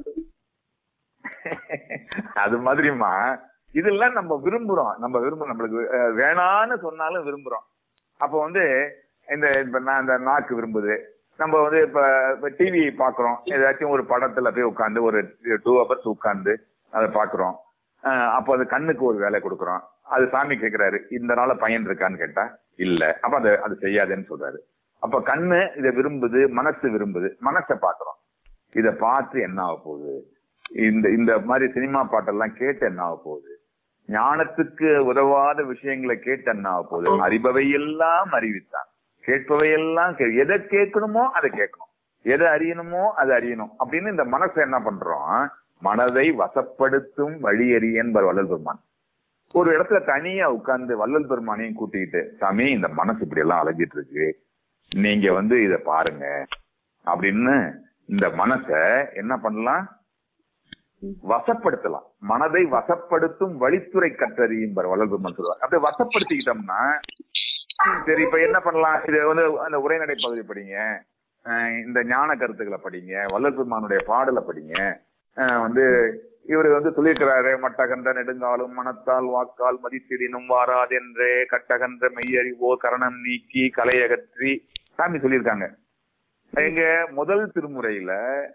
அது மாதிரிமா இதெல்லாம் நம்ம விரும்புறோம் நம்ம விரும்புறோம் நம்மளுக்கு அஹ், வேணான்னு சொன்னாலும் விரும்புறோம் அப்போ வந்து இந்த இப்ப நான் இந்த நாக்கு விரும்புது நம்ம வந்து இப்ப இப்ப டிவி பாக்குறோம் ஏதாச்சும் ஒரு படத்துல போய் உட்காந்து ஒரு டூ ஹவர்ஸ் உட்காந்து அதை பாக்குறோம் அஹ், அப்போ அது கண்ணுக்கு ஒரு வேலை கொடுக்குறோம் அது சாமி கேக்குறாரு இந்த நாள பையன் இருக்கான்னு கேட்டா இல்ல அப்ப அது அது செய்யாதேன்னு சொல்றாரு அப்ப கண்ணு இதை விரும்புது மனசு விரும்புது மனசை பாக்குறோம் இத பார்த்து என்ன ஆக போகுது இந்த இந்த மாதிரி சினிமா பாட்டெல்லாம் கேட்டு என்ன ஆக போகுது ஞானத்துக்கு உதவாத விஷயங்களை கேட்டு என்ன ஆக போகுது அறிபவை எல்லாம் அறிவித்தான் கேட்பவை எல்லாம் கே- எதை கேட்கணுமோ அதை கேட்கணும் எதை அறியணுமோ அதை அறியணும் அப்படின்னு இந்த மனசை என்ன பண்றோம் மனதை வசப்படுத்தும் வழி அறிய என்பர் வள்ளல் பெருமான் ஒரு இடத்துல தனியா உட்கார்ந்து வள்ளல் பெருமானையும் கூட்டிக்கிட்டு சாமி இந்த மனசு இப்படி எல்லாம் அலைஞ்சிட்டு இருக்கு நீங்க வந்து இத பாருங்க அப்படின்னு இந்த மனசை என்ன பண்ணலாம் வசப்படுத்தலாம் மனதை வசப்படுத்தும் வழித்துறை கற்றறியும் வள்ளல் பெருமான் சொல்லுவார் அப்படியே வசப்படுத்திக்கிட்டோம்னா சரி இப்ப என்ன பண்ணலாம் இது வந்து அந்த உரைநடை பகுதி படிங்க அஹ் இந்த ஞான கருத்துக்களை படிங்க வள்ளல் பெருமானுடைய பாடலை படிங்க அஹ் வந்து இவர் வந்து சொல்லியிருக்கிறாரு மட்டகன்ற நெடுங்காலும் மனத்தால் வாக்கால் மதித்திடினும் வாராதென்றே கட்டகன்ற மெய்யறிவோ கரணம் நீக்கி கலையகற்றி சாமி சொல்லியிருக்காங்க எங்க முதல் திருமுறையில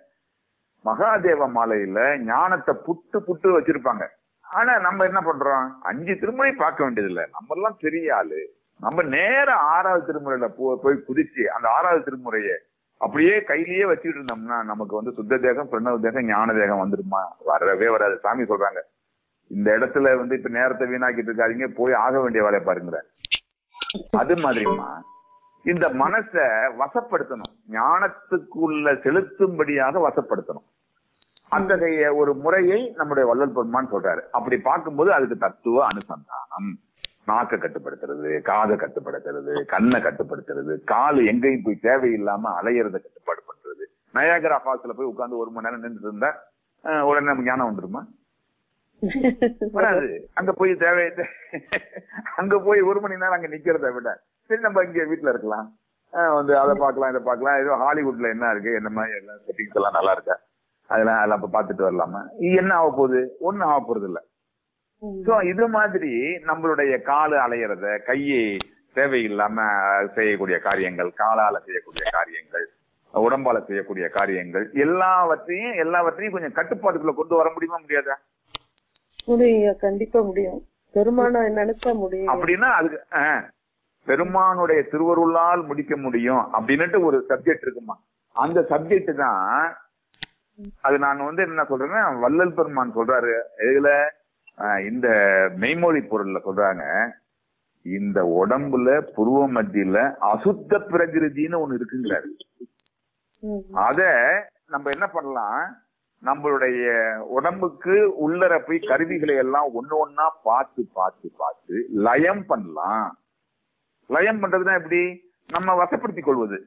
மகாதேவ மாலையில ஞானத்தை புட்டு புட்டு வச்சிருப்பாங்க ஆனா நம்ம என்ன பண்றோம் அஞ்சு திருமுறை பார்க்க வேண்டியது இல்ல நம்ம எல்லாம் பெரிய ஆளு நம்ம நேர ஆறாவது திருமுறையில போ- போய் குதிச்சு அந்த ஆறாவது திருமுறையை அப்படியே கையிலேயே வச்சுக்கிட்டு இருந்தோம்னா நமக்கு வந்து சுத்த தேகம் பிரணவ தேகம் ஞான தேகம் வந்துருமா வரவே வராது சாமி சொல்றாங்க இந்த இடத்துல வந்து இப்ப நேரத்தை வீணாக்கிட்டு இருக்காதீங்க போய் ஆக வேண்டிய வேலையை பாருங்கிற அது மாதிரிமா இந்த மனசை வசப்படுத்தணும் ஞானத்துக்குள்ள செலுத்தும்படியாக வசப்படுத்தணும் அத்தகைய ஒரு முறையை நம்முடைய வள்ளல் பெருமான் சொல்றாரு அப்படி பார்க்கும்போது அதுக்கு தத்துவ அனுசந்தானம் நாக்கை கட்டுப்படுத்துறது காதை கட்டுப்படுத்துறது கண்ணை கட்டுப்படுத்துறது காலு எங்கேயும் போய் தேவையில்லாம அலையறத கட்டுப்பாடு பண்றது நயாகரா ஃபால்ஸ்ல போய் உட்கார்ந்து ஒரு மணி நேரம் நின்றுட்டு இருந்தா அஹ், உடனே நமக்கு ஞானம் வந்துருமா வராது அங்க போய் தேவை அங்க போய் ஒரு மணி நேரம் அங்க நிக்கிறத விட சரி நம்ம இங்க வீட்டுல இருக்கலாம் அஹ் வந்து அதை பார்க்கலாம் இதை பார்க்கலாம் ஏதோ ஹாலிவுட்ல என்ன இருக்கு என்ன மாதிரி எல்லாம் செட்டிங்ஸ் எல்லாம் நல்லா இருக்கா அதெல்லாம் அதெல்லாம் இப்ப பார்த்துட்டு வரலாமா இது என்ன ஆக போகுது ஒண்ணும் ஆக போறது இல்ல சோ இது மாதிரி நம்மளுடைய காலு அலையறத கையை தேவையில்லாம செய்யக்கூடிய காரியங்கள் காலால செய்யக்கூடிய காரியங்கள் உடம்பால செய்யக்கூடிய காரியங்கள் எல்லாவற்றையும் எல்லாவற்றையும் கொஞ்சம் கட்டுப்பாட்டுக்குள்ள கொண்டு வர முடியுமா முடியாதா முடியுங்க கண்டிப்பா முடியும் பெருமான நினைச்சா முடியும் அப்படின்னா அதுக்கு ஆஹ், பெருமானுடைய திருவருளால் முடிக்க முடியும் அப்படின்னுட்டு ஒரு சப்ஜெக்ட் இருக்குமா அந்த சப்ஜெக்ட் தான் அது நான் வந்து என்ன சொல்றேன்னா வள்ளல் பெருமான் சொல்றாரு இதுல ஆஹ், இந்த மெய்மொழி பொருள்ல சொல்றாங்க இந்த உடம்புல புருவ மத்தியில அசுத்த பிரகிருதின்னு ஒண்ணு இருக்குங்கிறாரு ம். அத நம்ம என்ன பண்ணலாம் நம்மளுடைய உடம்புக்கு உள்ளர போய் கருவிகளை எல்லாம் ஒண்ணு ஒண்ணா பார்த்து பார்த்து பார்த்து லயம் பண்ணலாம் லயம் பண்றதுன்னா எப்படி நம்ம வசப்படுத்திக் கொள்வது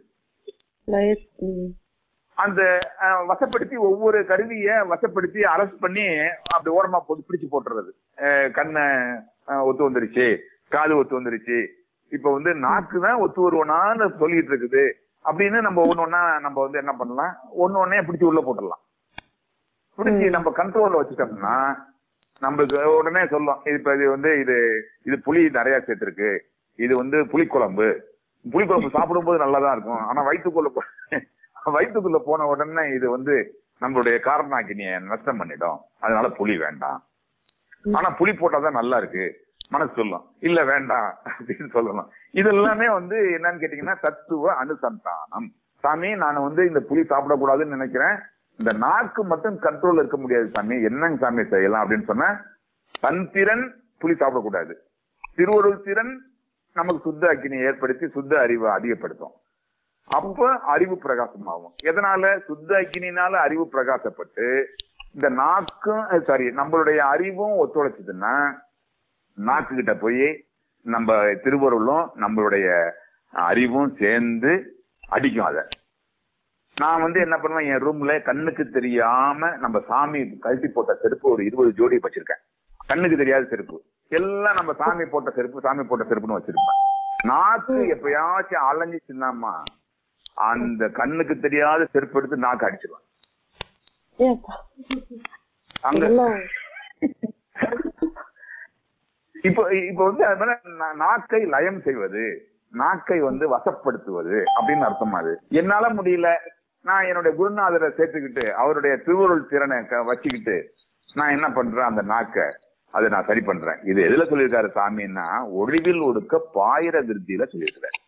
லய- ம். அந்த அஹ், வசப்படுத்தி ஒவ்வொரு கருவிய வசப்படுத்தி அரஸ்ட் பண்ணி அப்படி ஓரமா போட்டு பிடிச்சு போட்டுறது அஹ், கண்ணை அஹ், ஒத்து வந்துருச்சு காது ஒத்து வந்துருச்சு இப்ப வந்து நாக்கு தான் ஒத்து வருவனான்னு சொல்லிட்டு இருக்குது அப்படின்னு நம்ம ஒண்ணு ஒண்ணா நம்ம வந்து என்ன பண்ணலாம் ஒண்ணு ஒண்ணே பிடிச்சு உள்ள போட்டுடலாம் பிடிச்சி நம்ம கண்ட்ரோல்ல வச்சுட்டோம்னா நம்மளுக்கு உடனே சொல்லும் இப்ப இது வந்து இது இது புளி நிறைய சேர்த்திருக்கு இது வந்து புளிக்குழம்பு புளிக்குழம்பு சாப்பிடும்போது நல்லா தான் இருக்கும் ஆனா வயிற்றுக்குள்ள போ- வயிற்றுக்குள்ள போன உடனே இது வந்து நம்மளுடைய காரணாக்கினிய நஷ்டம் பண்ணிடும் அதனால புளி வேண்டாம் ஆனா புளி போட்டாதான் நல்லா இருக்கு மனசு சொல்லும் இல்ல வேண்டாம் அப்படின்னு சொல்லணும் இது எல்லாமே வந்து என்னன்னு கேட்டீங்கன்னா தத்துவ அனுசந்தானம் சாமி நான் வந்து இந்த புளி சாப்பிடக்கூடாதுன்னு நினைக்கிறேன் இந்த நாக்கு மட்டும் கண்ட்ரோல் இருக்க முடியாது சாமி என்னங்க சாமி செய்யலாம் அப்படின்னு சொன்னா தன் திறன் புளி சாப்பிடக்கூடாது திருவருள் திறன் நமக்கு சுத்த அக்கினியை ஏற்படுத்தி சுத்த அறிவை அதிகப்படுத்தும் அப்ப அறிவு பிரகாசமாகும் எதனால சுத்த அக்கினினால அறிவு பிரகாசப்பட்டு இந்த நாக்கும் சாரி நம்மளுடைய அறிவும் ஒத்துழைச்சதுன்னா நாக்கு கிட்ட போய் நம்ம திருவருளும் நம்மளுடைய அறிவும் சேர்ந்து அடிக்கும் அத நான் வந்து என்ன பண்ணுவேன் என் ரூம்ல கண்ணுக்கு தெரியாம நம்ம சாமி கழட்டி போட்ட செருப்பு ஒரு இருபது ஜோடி வச்சிருக்கேன் கண்ணுக்கு தெரியாத செருப்பு எல்லாம் நம்ம சாமி போட்ட செருப்பு சாமி போட்ட செருப்புன்னு வச்சிருப்பேன் நாக்கு எப்பயாச்சும் அலைஞ்சிச்சுன்னாமா அந்த கண்ணுக்கு தெரியாத செருப்பு எடுத்து நாக்கு அடிச்சிருவேன் ஏப்பா. அங்க இதெல்லாம் இப்போ இப்போ வந்து அது மேல நா- நாக்கை லயம் செய்வது நாக்கை வந்து வசப்படுத்துவது அப்படின்னு அர்த்தம் அது என்னால முடியல நான் என்னுடைய குருநாதரை சேர்த்துக்கிட்டு அவருடைய திருவருள் திறனை க- வச்சுக்கிட்டு நான் என்ன பண்றேன் அந்த நாக்க அதை நான் சரி பண்றேன் இது எதுல சொல்லியிருக்காரு சாமின்னா ஒளிவில் ஒடுக்க பாயிர விருத்தியில சொல்லியிருக்காரு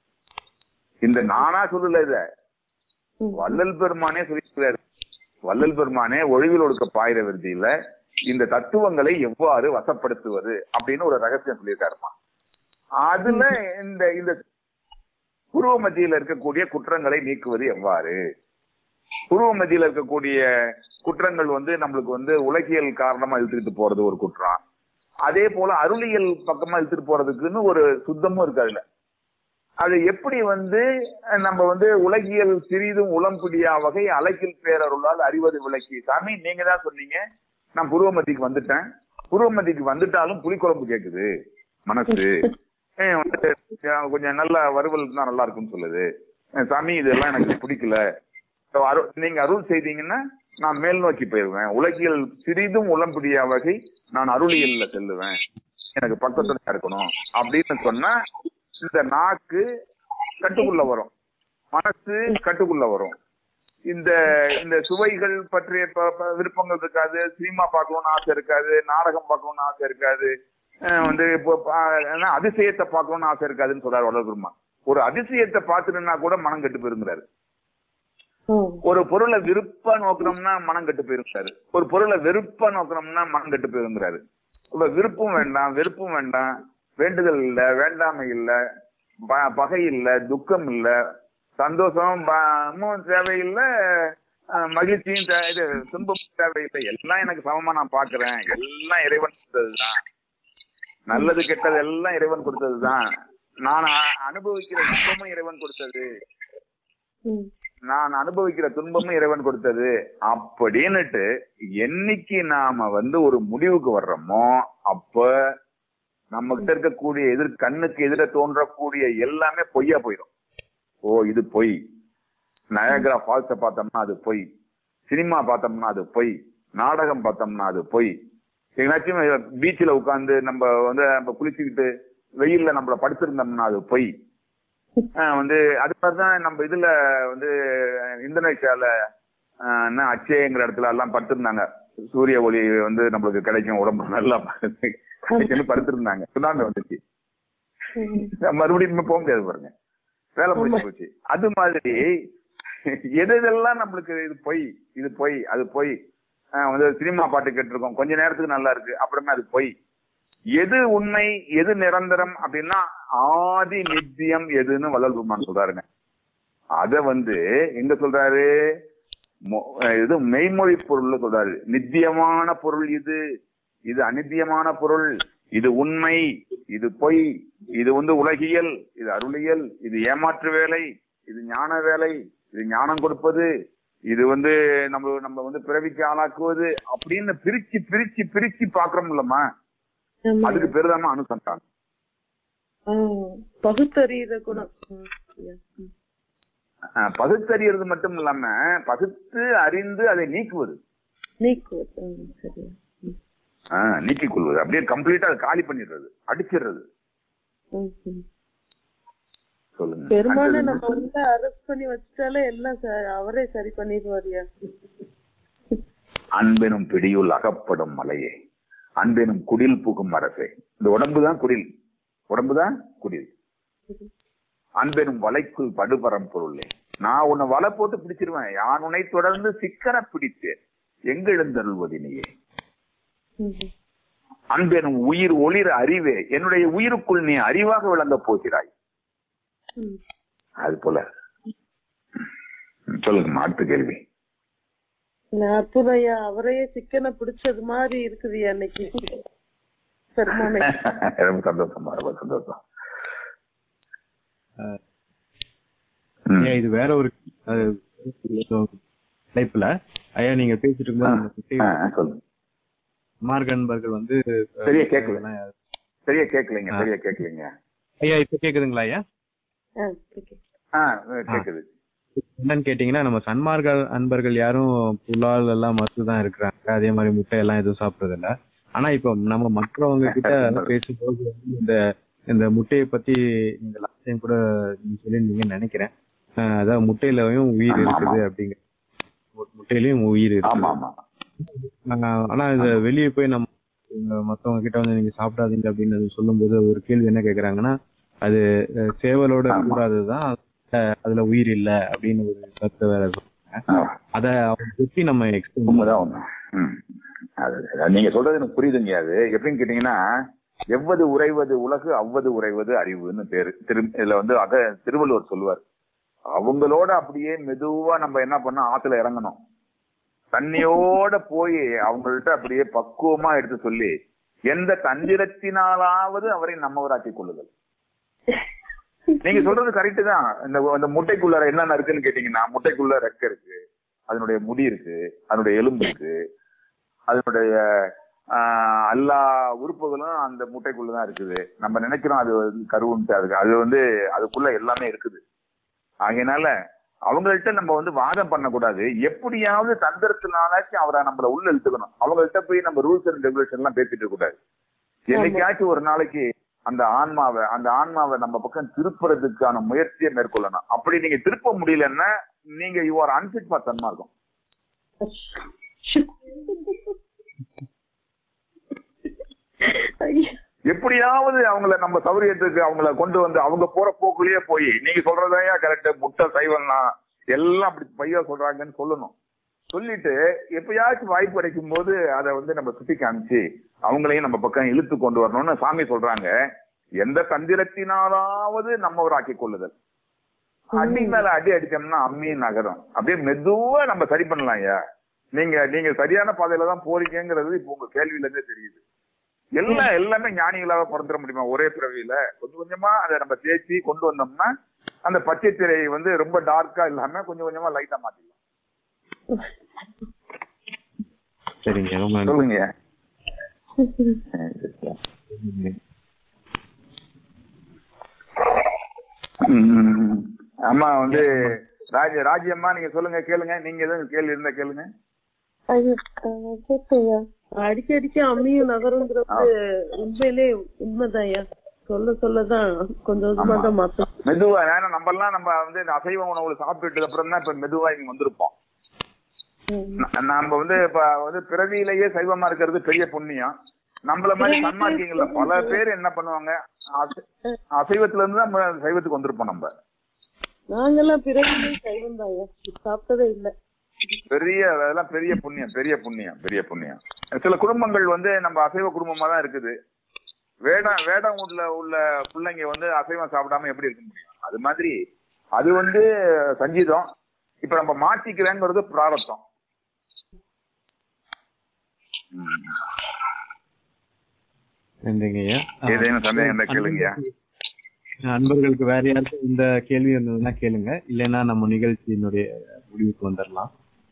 இந்த நானா சொல்லல இத வள்ளல் பெருமானே சொல்லியிருக்கிறாரு வள்ளல் பெருமானே ஒளிவில் ஒடுக்க பாயிர விருத்தியில இந்த தத்துவங்களை எவ்வாறு வசப்படுத்துவது அப்படின்னு ஒரு ரகசியம் சொல்லியிருக்காருமா அதுல இந்த இந்த புருவ மத்தியில இருக்கக்கூடிய குற்றங்களை நீக்குவது எவ்வாறு புருவ மத்தியில இருக்கக்கூடிய குற்றங்கள் வந்து நம்மளுக்கு வந்து உலகியல் காரணமா இழுத்துக்கிட்டு போறது ஒரு குற்றம் அதே போல அருளியல் பக்கமா இழுத்துட்டு போறதுக்குன்னு ஒரு சுத்தமும் இருக்கு அதுல அது எப்படி வந்து அஹ், நம்ம வந்து உலகியல் சிறிதும் உளம் பிடியா வகை அலைக்கில் பேரருளால் அறிவது விளக்கி சாமி நீங்க தான் சொன்னீங்க நான் புருவமத்திக்கு வந்துட்டேன் புருவமத்திக்கு வந்துட்டாலும் புளிக்குழம்பு கேக்குது மனசு ஏன் வந்து அஹ், கொஞ்சம் நல்ல வறுவல் தான் நல்லா இருக்கும்னு சொல்லுது அஹ், சாமி இதெல்லாம் எனக்கு பிடிக்கல So, அரு- நீங்க அருள் செய்தீங்கன்னா நான் மேல் நோக்கி போயிருவேன் உலகியல் சிறிதும் உளம்பிடியா வகை நான் அருளியல்ல செல்லுவேன் எனக்கு பக்கத்துல இருக்கணும் அப்படின்னு சொன்னா இந்த நாக்கு கட்டுக்குள்ள வரும் மனசு கட்டுக்குள்ள வரும் இந்த இந்த சுவைகள் பற்றிய ப- ப- விருப்பங்கள் இருக்காது சினிமா பார்க்கணும்னு ஆசை இருக்காது நாடகம் பார்க்கணும்னு ஆசை இருக்காது அஹ் வந்து இப்போ பா- என்ன அதிசயத்தை பார்க்கணும்னு ஆசை இருக்காதுன்னு சொல்றாரு வளர்க்குமா ஒரு அதிசயத்தை பார்த்துட்டுன்னா கூட மனம் கெட்டு போயிருங்கிறாரு ம். ஒரு பொருளை விருப்பா நோக்கணும்னா மனம் கெட்டு போயிருக்காரு ஒரு பொருளை வெறுப்பா நோக்கணும்னா மனம் கெட்டு போயிருங்கிறாரு இப்ப விருப்பம் வேண்டாம் வெறுப்பும் வேண்டாம் வேண்டுதல் இல்ல வேண்டாமை இல்ல ப- பகை இல்ல துக்கம் இல்ல சந்தோஷம் பமும் தேவையில்லை அஹ், மகிழ்ச்சியும் தே- இது துன்பமும் தேவையில்லை எல்லாம் எனக்கு சமமா நான் பாக்குறேன் எல்லாம் இறைவன் கொடுத்ததுதான் நல்லது கெட்டது எல்லாம் இறைவன் கொடுத்ததுதான் நான் அ- அனுபவிக்கிற துன்பமும் இறைவன் கொடுத்தது ம். நான் அனுபவிக்கிற துன்பமும் இறைவன் கொடுத்தது அப்படின்னுட்டு என்னைக்கு நாம வந்து ஒரு முடிவுக்கு வர்றோமோ அப்ப நம்ம கிட்ட இருக்கக்கூடிய எதிர் கண்ணுக்கு எதிர தோன்றக்கூடிய எல்லாமே பொய்யா போயிடும் ஓ இது பொய் நயகரா ஃபால்ஸ பார்த்தோம்னா அது பொய் சினிமா பார்த்தோம்னா அது பொய் நாடகம் பார்த்தோம்னா அது பொய் எங்கேயாச்சும் பீச்சில் உட்கார்ந்து நம்ம வந்து நம்ம குளிச்சுக்கிட்டு வெயில்ல நம்மள படுத்திருந்தோம்னா அது பொய் ஆஹ் வந்து அது மாதிரிதான் நம்ம இதுல வந்து இந்தோனேஷியால ஆஹ் என்ன அச்சேங்கிற இடத்துல எல்லாம் படுத்திருந்தாங்க சூரிய ஒளி வந்து நம்மளுக்கு கிடைக்கும் உடம்பு நல்லா கிடைக்கும்னு படுத்திருந்தாங்க சுனாமி வந்துச்சு மறுபடியும் போக முடியாது பாருங்க வேலை முடிஞ்சு போச்சு அது மாதிரி எது எதெல்லாம் நம்மளுக்கு இது பொய் இது பொய் அது பொய் ஆஹ் வந்து சினிமா பாட்டு கேட்டிருக்கோம் கொஞ்ச நேரத்துக்கு நல்லா இருக்கு அப்புறமே அது பொய் எது உண்மை எது நிரந்தரம் அப்படின்னா ஆதி நித்தியம் எதுன்னு வள்ளல் பெருமான் சொல்றாருங்க அத வந்து எங்க சொல்றாரு மொ- அஹ் இது மெய்மொழி பொருள்ல சொல்றாரு நித்தியமான பொருள் இது இது அநித்தியமான பொருள் இது உண்மை இது பொய் இது வந்து உலகியல் இது அருளியல் இது ஏமாற்று வேலை இது ஞான வேலை இது ஞானம் கொடுப்பது இது வந்து நம்ம நம்ம வந்து பிறவிக்கு ஆளாக்குவது அப்படின்னு பிரிச்சு பிரிச்சு பிரிச்சு பாக்குறோம் இல்லம்மா ஆமா. அதுக்கு பேருதாம்மா அனுசந்தானம் ஆ, பகுத்தறிகிற குணம் ம், ஐயா. ம். அஹ் பகுத்தறியறது மட்டும் இல்லாம பகுத்து அறிந்து அதை நீக்குவது நீக்குவது ம், சரியா ம், ஆஹ் நீக்கிக் கொள்வது அப்படியே கம்ப்ளீட்டா அதை காலி பண்ணிடுறது அடிச்சிடுறது ம், ம். சொல்லுங்க பெருமானை அடுத்தது நம்ம உள்ள அரெஸ்ட் பண்ணி வச்சுட்டாலே எல்லாம் ச- அவரே சரி பண்ணிடுவாரியா அன்பெனும் பிடியுள் அகப்படும் மலையே அன்பெனும் குடில் புகும் அரசே இந்த உடம்புதான் குடில் உடம்புதான் குடில் அன்பெனும் வலைக்குள் படுபரம் பொருளே நான் உன்னை வலை போட்டு பிடிச்சிருவேன் யான் உன்னை தொடர்ந்து சிக்கன பிடித்து எங்க எழுந்தருள்வதினையே ம், அன்பெனும் உயிர் ஒளிர அறிவே என்னுடைய உயிருக்குள் நீ அறிவாக விளங்கப் போகிறாய் ம். அது போல ம், சொல்லுங்கம்மா அடுத்த கேள்வி இல்ல, அற்புதம் ஐயா அவரையே சிக்கன பிடிச்சது மாதிரி இருக்குதுயா இன்னைக்கு பெருமானை ரொம்ப சந்தோஷமா ரொம்ப சந்தோஷம் அஹ், ம். ஐயா இது வேற ஒரு அஹ், தலைப்புல ஐயா நீங்க பேசிட்டு இருக்கும்போது அந்த குட்டி ஆ, ஆ, சொல்லுங்க மார்க் அன்பர்கள் வந்து அஹ், சரியா கேட்கல. இதெல்லாம் சரியா கேட்கலைங்க ஆ. சரியா கேட்கலைங்க ஐயா இப்ப கேக்குதுங்களா ஐயா ஆ, okay. ஆ கேக்குது என்னன்னு கேட்டீங்கன்னா நம்ம சன்மார்க்க அன்பர்கள் யாரும் புலால் எல்லாம் மறுத்து தான் இருக்கிறாங்க அதே மாதிரி முட்டை எல்லாம் எதுவும் சாப்பிடுறது இல்ல ஆனா இப்ப நம்ம மற்றவங்க கிட்ட பேசும்போது வந்து இந்த இந்த முட்டையை பத்தி நீங்க லாஸ்ட் டைம் கூட நீங்க சொல்லியிருந்தீங்கன்னு நினைக்கிறேன் அஹ் அதாவது முட்டையிலயும் உயிர் ஆமா, இருக்குது ஆமா. அப்படிங்கிற முட்டையிலயும் உயிர் ஆமா இருக்கு ஆமா ஆஹ் ஆனா இத வெளியே போய் நம்ம இங்க மத்தவங்க கிட்ட வந்து நீங்க சாப்பிடாதீங்க அப்படின்னு அது சொல்லும்போது ஒரு கேள்வி என்ன கேக்குறாங்கன்னா அது அஹ், சேவலோட ஆமா. கூடாதுதான் அஹ், அதுல உயிர் இல்ல அப்படின்னு ஒரு கருத்தை வேற சொல்றாங்க. ஆ, அத அவங்க பத்தி நம்ம explain உண்மைதான் உண்மை ம். அது அது நீங்க சொல்றது எனக்கு புரியுதுங்க அது எப்படின்னு கேட்டீங்கன்னா எவ்வது உறைவது உலகு அவ்வது உறைவது அறிவுன்னு பேரு திரு இதுல வந்து அத திருவள்ளுவர் சொல்லுவார் அவங்களோட அப்படியே மெதுவா நம்ம என்ன பண்ணோம் ஆத்துல இறங்கணும் தண்ணியோட போய் அவங்கள்ட்ட அப்படியே பக்குவமா எடுத்து சொல்லி எந்த தந்திரத்தினாலாவது அவரை நம்மவராக்கி கொள்ளுதல் நீங்க சொல்றது கரெக்ட் தான் இந்த அந்த முட்டைக்குள்ளார என்னென்ன இருக்குன்னு கேட்டீங்கன்னா முட்டைக்குள்ள ரெக்க இருக்கு அதனுடைய முடி இருக்கு அதனுடைய எலும்பு இருக்கு அதனுடைய ஆஹ், எல்லா உறுப்புகளும் அந்த முட்டைக்குள்ளதான் இருக்குது நம்ம நினைக்கிறோம் அது வந்து கருவுன்ட்டு அதுக்கு அது வந்து அதுக்குள்ள எல்லாமே இருக்குது ஆகையினால அவங்கள்ட்ட நம்ம வந்து வாதம் பண்ணக்கூடாது எப்படியாவது தந்திரத்தினாலாச்சும் அவரை நம்மள உள்ள இழுத்துக்கணும் அவங்கள்ட்ட போய் நம்ம ரூல்ஸ் அண்ட் ரெகுலேஷன் எல்லாம் பேசிட்டு இருக்க கூடாது என்னைக்காச்சும் ஒரு நாளைக்கு அந்த ஆன்மாவை அந்த ஆன்மாவை நம்ம பக்கம் திருப்புறதுக்கான முயற்சியை மேற்கொள்ளணும் அப்படி நீங்க திருப்ப முடியலன்னா நீங்க you are unfit for Sanmargam ஐயா. எப்படியாவது அவங்கள நம்ம சௌரியத்துக்கு அவங்கள கொண்டு வந்து அவங்க போற போக்குலயே போய் நீங்க சொல்றதையா கரெக்ட் முட்டை சைவம்னா எல்லாம் அப்படி பையா சொல்றாங்கன்னு சொல்லணும் சொல்லிட்டு எப்பயாச்சும் வாய்ப்பு கிடைக்கும் போது அதை வந்து நம்ம சுட்டி காமிச்சு அவங்களையும் நம்ம பக்கம் இழுத்து கொண்டு வரணும்னு சாமி சொல்றாங்க எந்த தந்திரத்தினாலாவது நம்ம ஒரு ஆக்கி கொள்ளுதல் அடி மேல அடி அடிச்சோம்னா அம்மி நகரும் அப்படியே மெதுவா நம்ம சரி பண்ணலாம் ஐயா நீங்க நீங்க சரியான பாதையில தான் போறீங்கிறது இப்ப உங்க கேள்வியில இருந்தே தெரியுது எல்லாம் எல்லாமே ஞானிகளாக பிறந்துட முடியுமா ஒரே பிறவியில கொஞ்சம் கொஞ்சமா அதை நம்ம தேய்ச்சி கொண்டு வந்தோம்னா அந்த பச்சை திரை வந்து ரொம்ப டார்க்கா இல்லாம கொஞ்சம் கொஞ்சமா லைட்டா மாத்திக்கலாம் சரிங்க ரொம்ப நன்றி. சொல்லுங்க உம். அம்மா வந்து ராஜ ராஜ்யம்மா நீங்க சொல்லுங்க கேளுங்க நீங்க எதுவும் கேள்வி இருந்தா கேளுங்க ஐயா, அஹ், கேட்குய்யா. அடிக்கடிக்கு அம்மியும் நகருங்கிறது உண்மையிலே உண்மைதான் ஐயா சொல்ல சொல்லதான் கொஞ்சம் கொஞ்சமா தான் மாத்தம் மெதுவா ஏன்னா நம்ம எல்லாம் நம்ம வந்து இந்த அசைவ உணவுல சாப்பிட்டுட்டு அப்புறம் தான் இப்ப மெதுவா இங்க வந்திருப்போம் ந- நாம வந்து இப்ப வந்து பிறவியிலேயே சைவமா இருக்கிறது பெரிய புண்ணியம் நம்மள மாதிரி சன்மார்க்கிங்கல்ல பல பேர் என்ன பண்ணுவாங்க அசை- அசைவத்துல இருந்து தான் நம்ம சைவத்துக்கு வந்திருப்போம் நம்ம நாங்கெல்லாம் பிறகு சைவம் தாங்க சாப்பிட்டதே இல்ல பெரிய அதெல்லாம் பெரிய புண்ணியம் பெரிய புண்ணியம் பெரிய புண்ணியம் சில குடும்பங்கள் வந்து நம்ம அசைவ குடும்பமா தான் இருக்குது வேடம் வேடம் உள்ள உள்ள பிள்ளைங்க வந்து அசைவம் சாப்பிடாம எப்படி இருக்க முடியும் அது மாதிரி அது வந்து சங்கீதம் இப்ப நம்ம மாத்திக்கிறேங்கிறது பிராரத்தம் ம். நன்றிங்க ஐயா ஏதேனும் சந்தேகம் இருந்தா கேளுங்கய்யா. அன்பர்களுக்கு வேற யாருக்கும் இந்த கேள்வி இருந்ததுன்னா கேளுங்க இல்லைன்னா நம்ம நிகழ்ச்சியினுடைய முடிவுக்கு வந்துடலாம்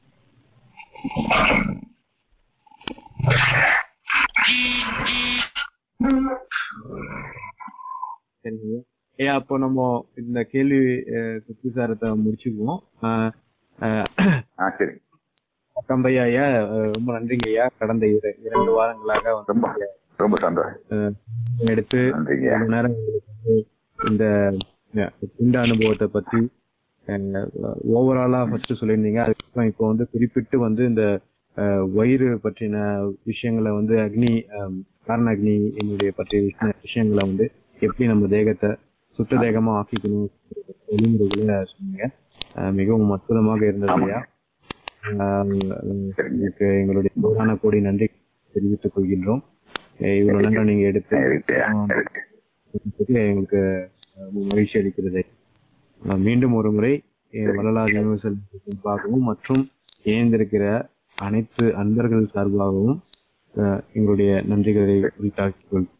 சரிங்க ஐயா. ஐயா அப்போ நம்ம இந்த கேள்வி அஹ், சுத்திசாரத்தை முடிச்சுக்குவோம் அஹ், அஹ், ஆ சரி கம்பையா ஐயா அஹ், ரொம்ப நன்றிங்க ஐயா கடந்த இர- இரண்டு வாரங்களாக வந்து ரொம்ப ரொம்ப சந்தோஷம் அஹ், எடுத்து நன்றிங்க இவ்வளவு நேரம் எங்களுக்கு வந்து இந்த அஹ், இந்த அனுபவத்தை பத்தி ஓவராலா ஃபர்ஸ்ட் சொல்லியிருந்தீங்க அதுக்கப்புறம் இப்போ வந்து குறிப்பிட்டு வந்து இந்த அஹ், வயிறு பற்றின விஷயங்களை வந்து அக்னி அஹ், காரண அக்னி என்னுடைய பற்றிய விஷய- விஷயங்களை வந்து எப்படி நம்ம தேகத்தை சுத்த தேகமா ஆக்கிக்கணும் வழிமுறைகளை சொன்னீங்க அஹ், மிகவும் அற்புதமாக இருந்தது ஐயா ஆஹ் இதுக்கு எங்களுடைய கோடான கோடி நன்றி தெரிவித்துக் கொள்கின்றோம் அஹ் இவ்வளவு நேரம் நீங்க எடுத்து இருக்குயா, ஆஹ் இருக்கு. பற்றி எங்களுக்கு அஹ் மகிழ்ச்சி அளிக்கிறது அஹ் மீண்டும் ஒரு முறை அஹ் வள்ளலார் யூனிவர்சல் சார்பாகவும் மற்றும் இணைந்திருக்கிற அனைத்து அன்பர்கள் சார்பாகவும் அஹ் எங்களுடைய நன்றிகளை உரித்தாக்கிக் கொள்கிறேன்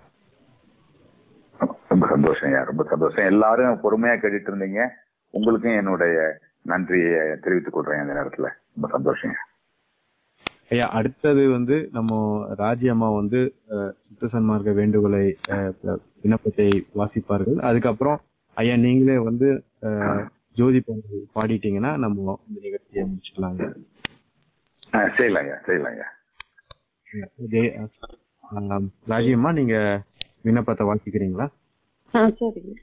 ரொம்ப சந்தோஷம் ஐயா ரொம்ப சந்தோஷம் எல்லாரும் பொறுமையா கேட்டுட்டு இருந்தீங்க உங்களுக்கும் என்னுடைய நன்றியை தெரிவித்துக் கொள்றேன் இந்த நேரத்துல ரொம்ப சந்தோஷம் ஐயா. ஐயா அடுத்தது வந்து நம்ம ராஜி அம்மா வந்து அஹ், சுத்த சன்மார்க்க வேண்டுகோளை அஹ், ப- விண்ணப்பத்தை வாசிப்பார்கள் அதுக்கப்புறம் ஐயா நீங்களே வந்து அஹ், ஜோதி பாடல் பாடிட்டீங்கன்னா நம்ம இந்த நிகழ்ச்சியை முடிச்சுக்கலாங்க ஆ, செய்யலாம் ஐயா செய்யலாம் ஐயா ஜெய- அஹ், ராஜி அம்மா நீங்க விண்ணப்பத்தை வாசிக்கிறீங்களா ஆ சரிங்க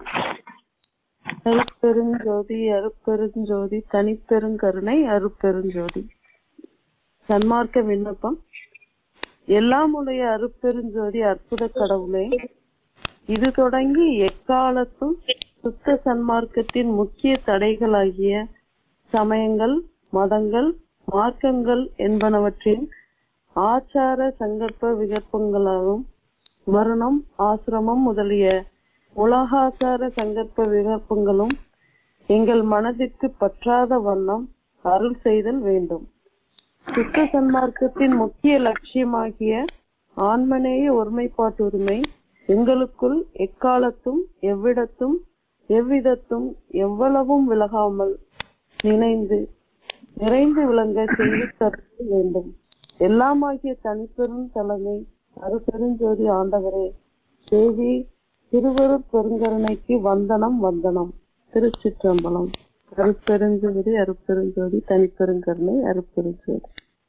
அருட்பெருஞ்சோதி அருட்பெருஞ்சோதி தனிப்பெருங்கருணை அருட்பெருஞ்சோதி சன்மார்க்க விண்ணப்பம் எல்லாம் உடைய அருட்பெருஞ்சோதி அற்புத கடவுளே இது தொடங்கி எக்காலத்தும் சுத்த சன்மார்க்கத்தின் முக்கிய தடைகளாகிய சமயங்கள் மதங்கள் மார்க்கங்கள் என்பனவற்றின் ஆச்சார சங்கல்ப விகற்பங்களாகும் மரணம் ஆசிரமம் முதலிய உலகாசார சங்கல்ப விகற்பங்களும் எங்கள் மனதிற்கு பற்றாத வண்ணம் அருள் செய்தல் வேண்டும் சுத்த சன்மார்க்கத்தின் முக்கிய லட்சியமாகிய ஆன்மநேய ஒருமைப்பாட்டுரிமை எங்களுக்குள் எக்காலத்தும் எவ்விடத்தும் எவ்விதத்தும் எவ்வளவும் விலகாமல் நினைந்து நிறைந்து விளங்க செய்து தர வேண்டும் எல்லாமாகிய தனிப்பெரும் தலைமை அருப்பெருஞ்சோதி ஆண்டவரே தேவி திருவருட் பெருங்கருணைக்கு வந்தனம் வந்தனம் திருச்சிற்றம்பலம் அருப்பெருஞ்சோதி அருப்பெருஞ்சோதி தனிப்பெருங்கருணை அருப்பெருஞ்சோதி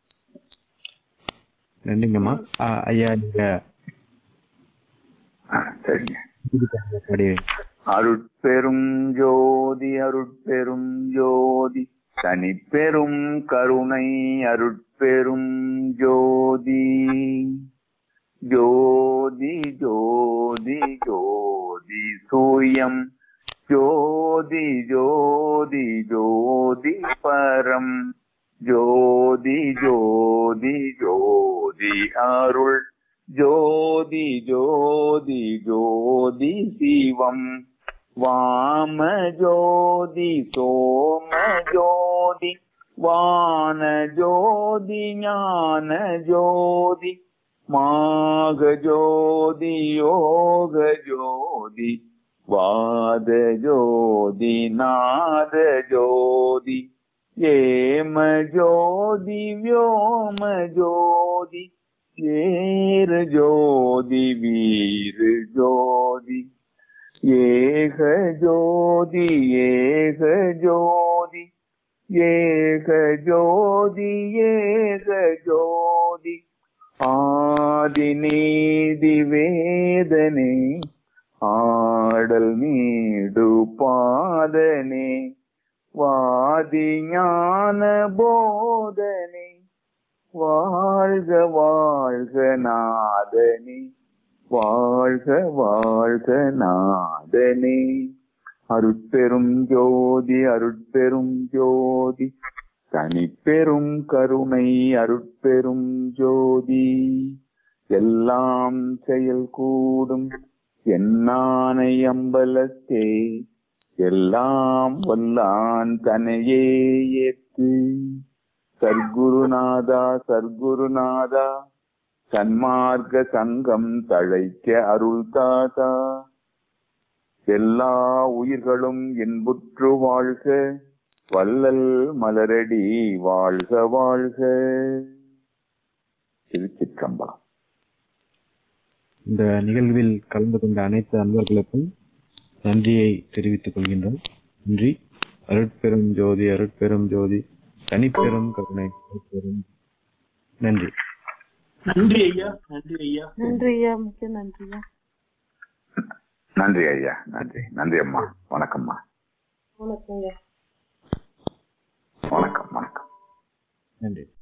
நன்றிங்கம்மா அஹ், ஐயா நீங்க ஆ, சரிங்க ஜோதி பாடலை பாடி அருட்பெரும் ஜோதி அருட்பெரும் ஜோதி தனிப்பெரும் கருணை அருட்பெரும் ஜோதி ஜோதி ஜோதி ஜோதி சூயம் ஜோதி ஜோதி ஜோதி பரம் ஜோதி ஜோதி ஜோதி அருள் ஜோதி ஜோதி ஜோதி சிவம் வாம ஜோதி சோம ஜோதி வான ஜோதி ஞான ஜோதி மாக ஜோதி யோக ஜோதி வாத ஜோதி நாத ஜோதி ஏம ஜோதி வியோம ஜோதி ஏர ஜோதி வீர ஜோதி ஏக ஜோதி ஏக ஜோதி ஏக ஜோதி ஏக ஜோதி ஆதி நீதி வேதனே ஆடல் நீடு பாதனே வாதி ஞான போதனே வாழ்க வாழ்க நாதனே வாழ்க வாழ்க நாதனே அருட்பெரும் ஜோதி அருட்பெரும் ஜோதி தனிப்பெரும் கருணை அருட்பெரும் ஜோதி எல்லாம் செயல் கூடும் என்னானை அம்பலத்தே எல்லாம் வல்லான் தனையே ஏத்து சர்க்குருநாதா சர்க்குருநாதா சன்மார்க்க சங்கம் தழைக்க அருள் தாதா எல்லா உயிர்களும் இன்புற்று வாழ்க வள்ளல் மலரடி வாழ்க வாழ்க திருச்சிற்றம்பலம் இந்த நிகழ்வில் கலந்து கொண்ட அனைத்து அன்பர்களுக்கும் நன்றியை தெரிவித்துக் கொள்கின்றோம் நன்றி அருட்பெரும் ஜோதி அருட்பெரும் ஜோதி தனிப்பெரும் கருணை அருட்பெரும் நன்றி நன்றி ஐயா நன்றி ஐயா நன்றி ஐயா மிக்க நன்றி ஐயா நன்றி ஐயா நன்றி நன்றி அம்மா வணக்கம்மா வணக்கங்க வணக்கம் வணக்கம் நன்றி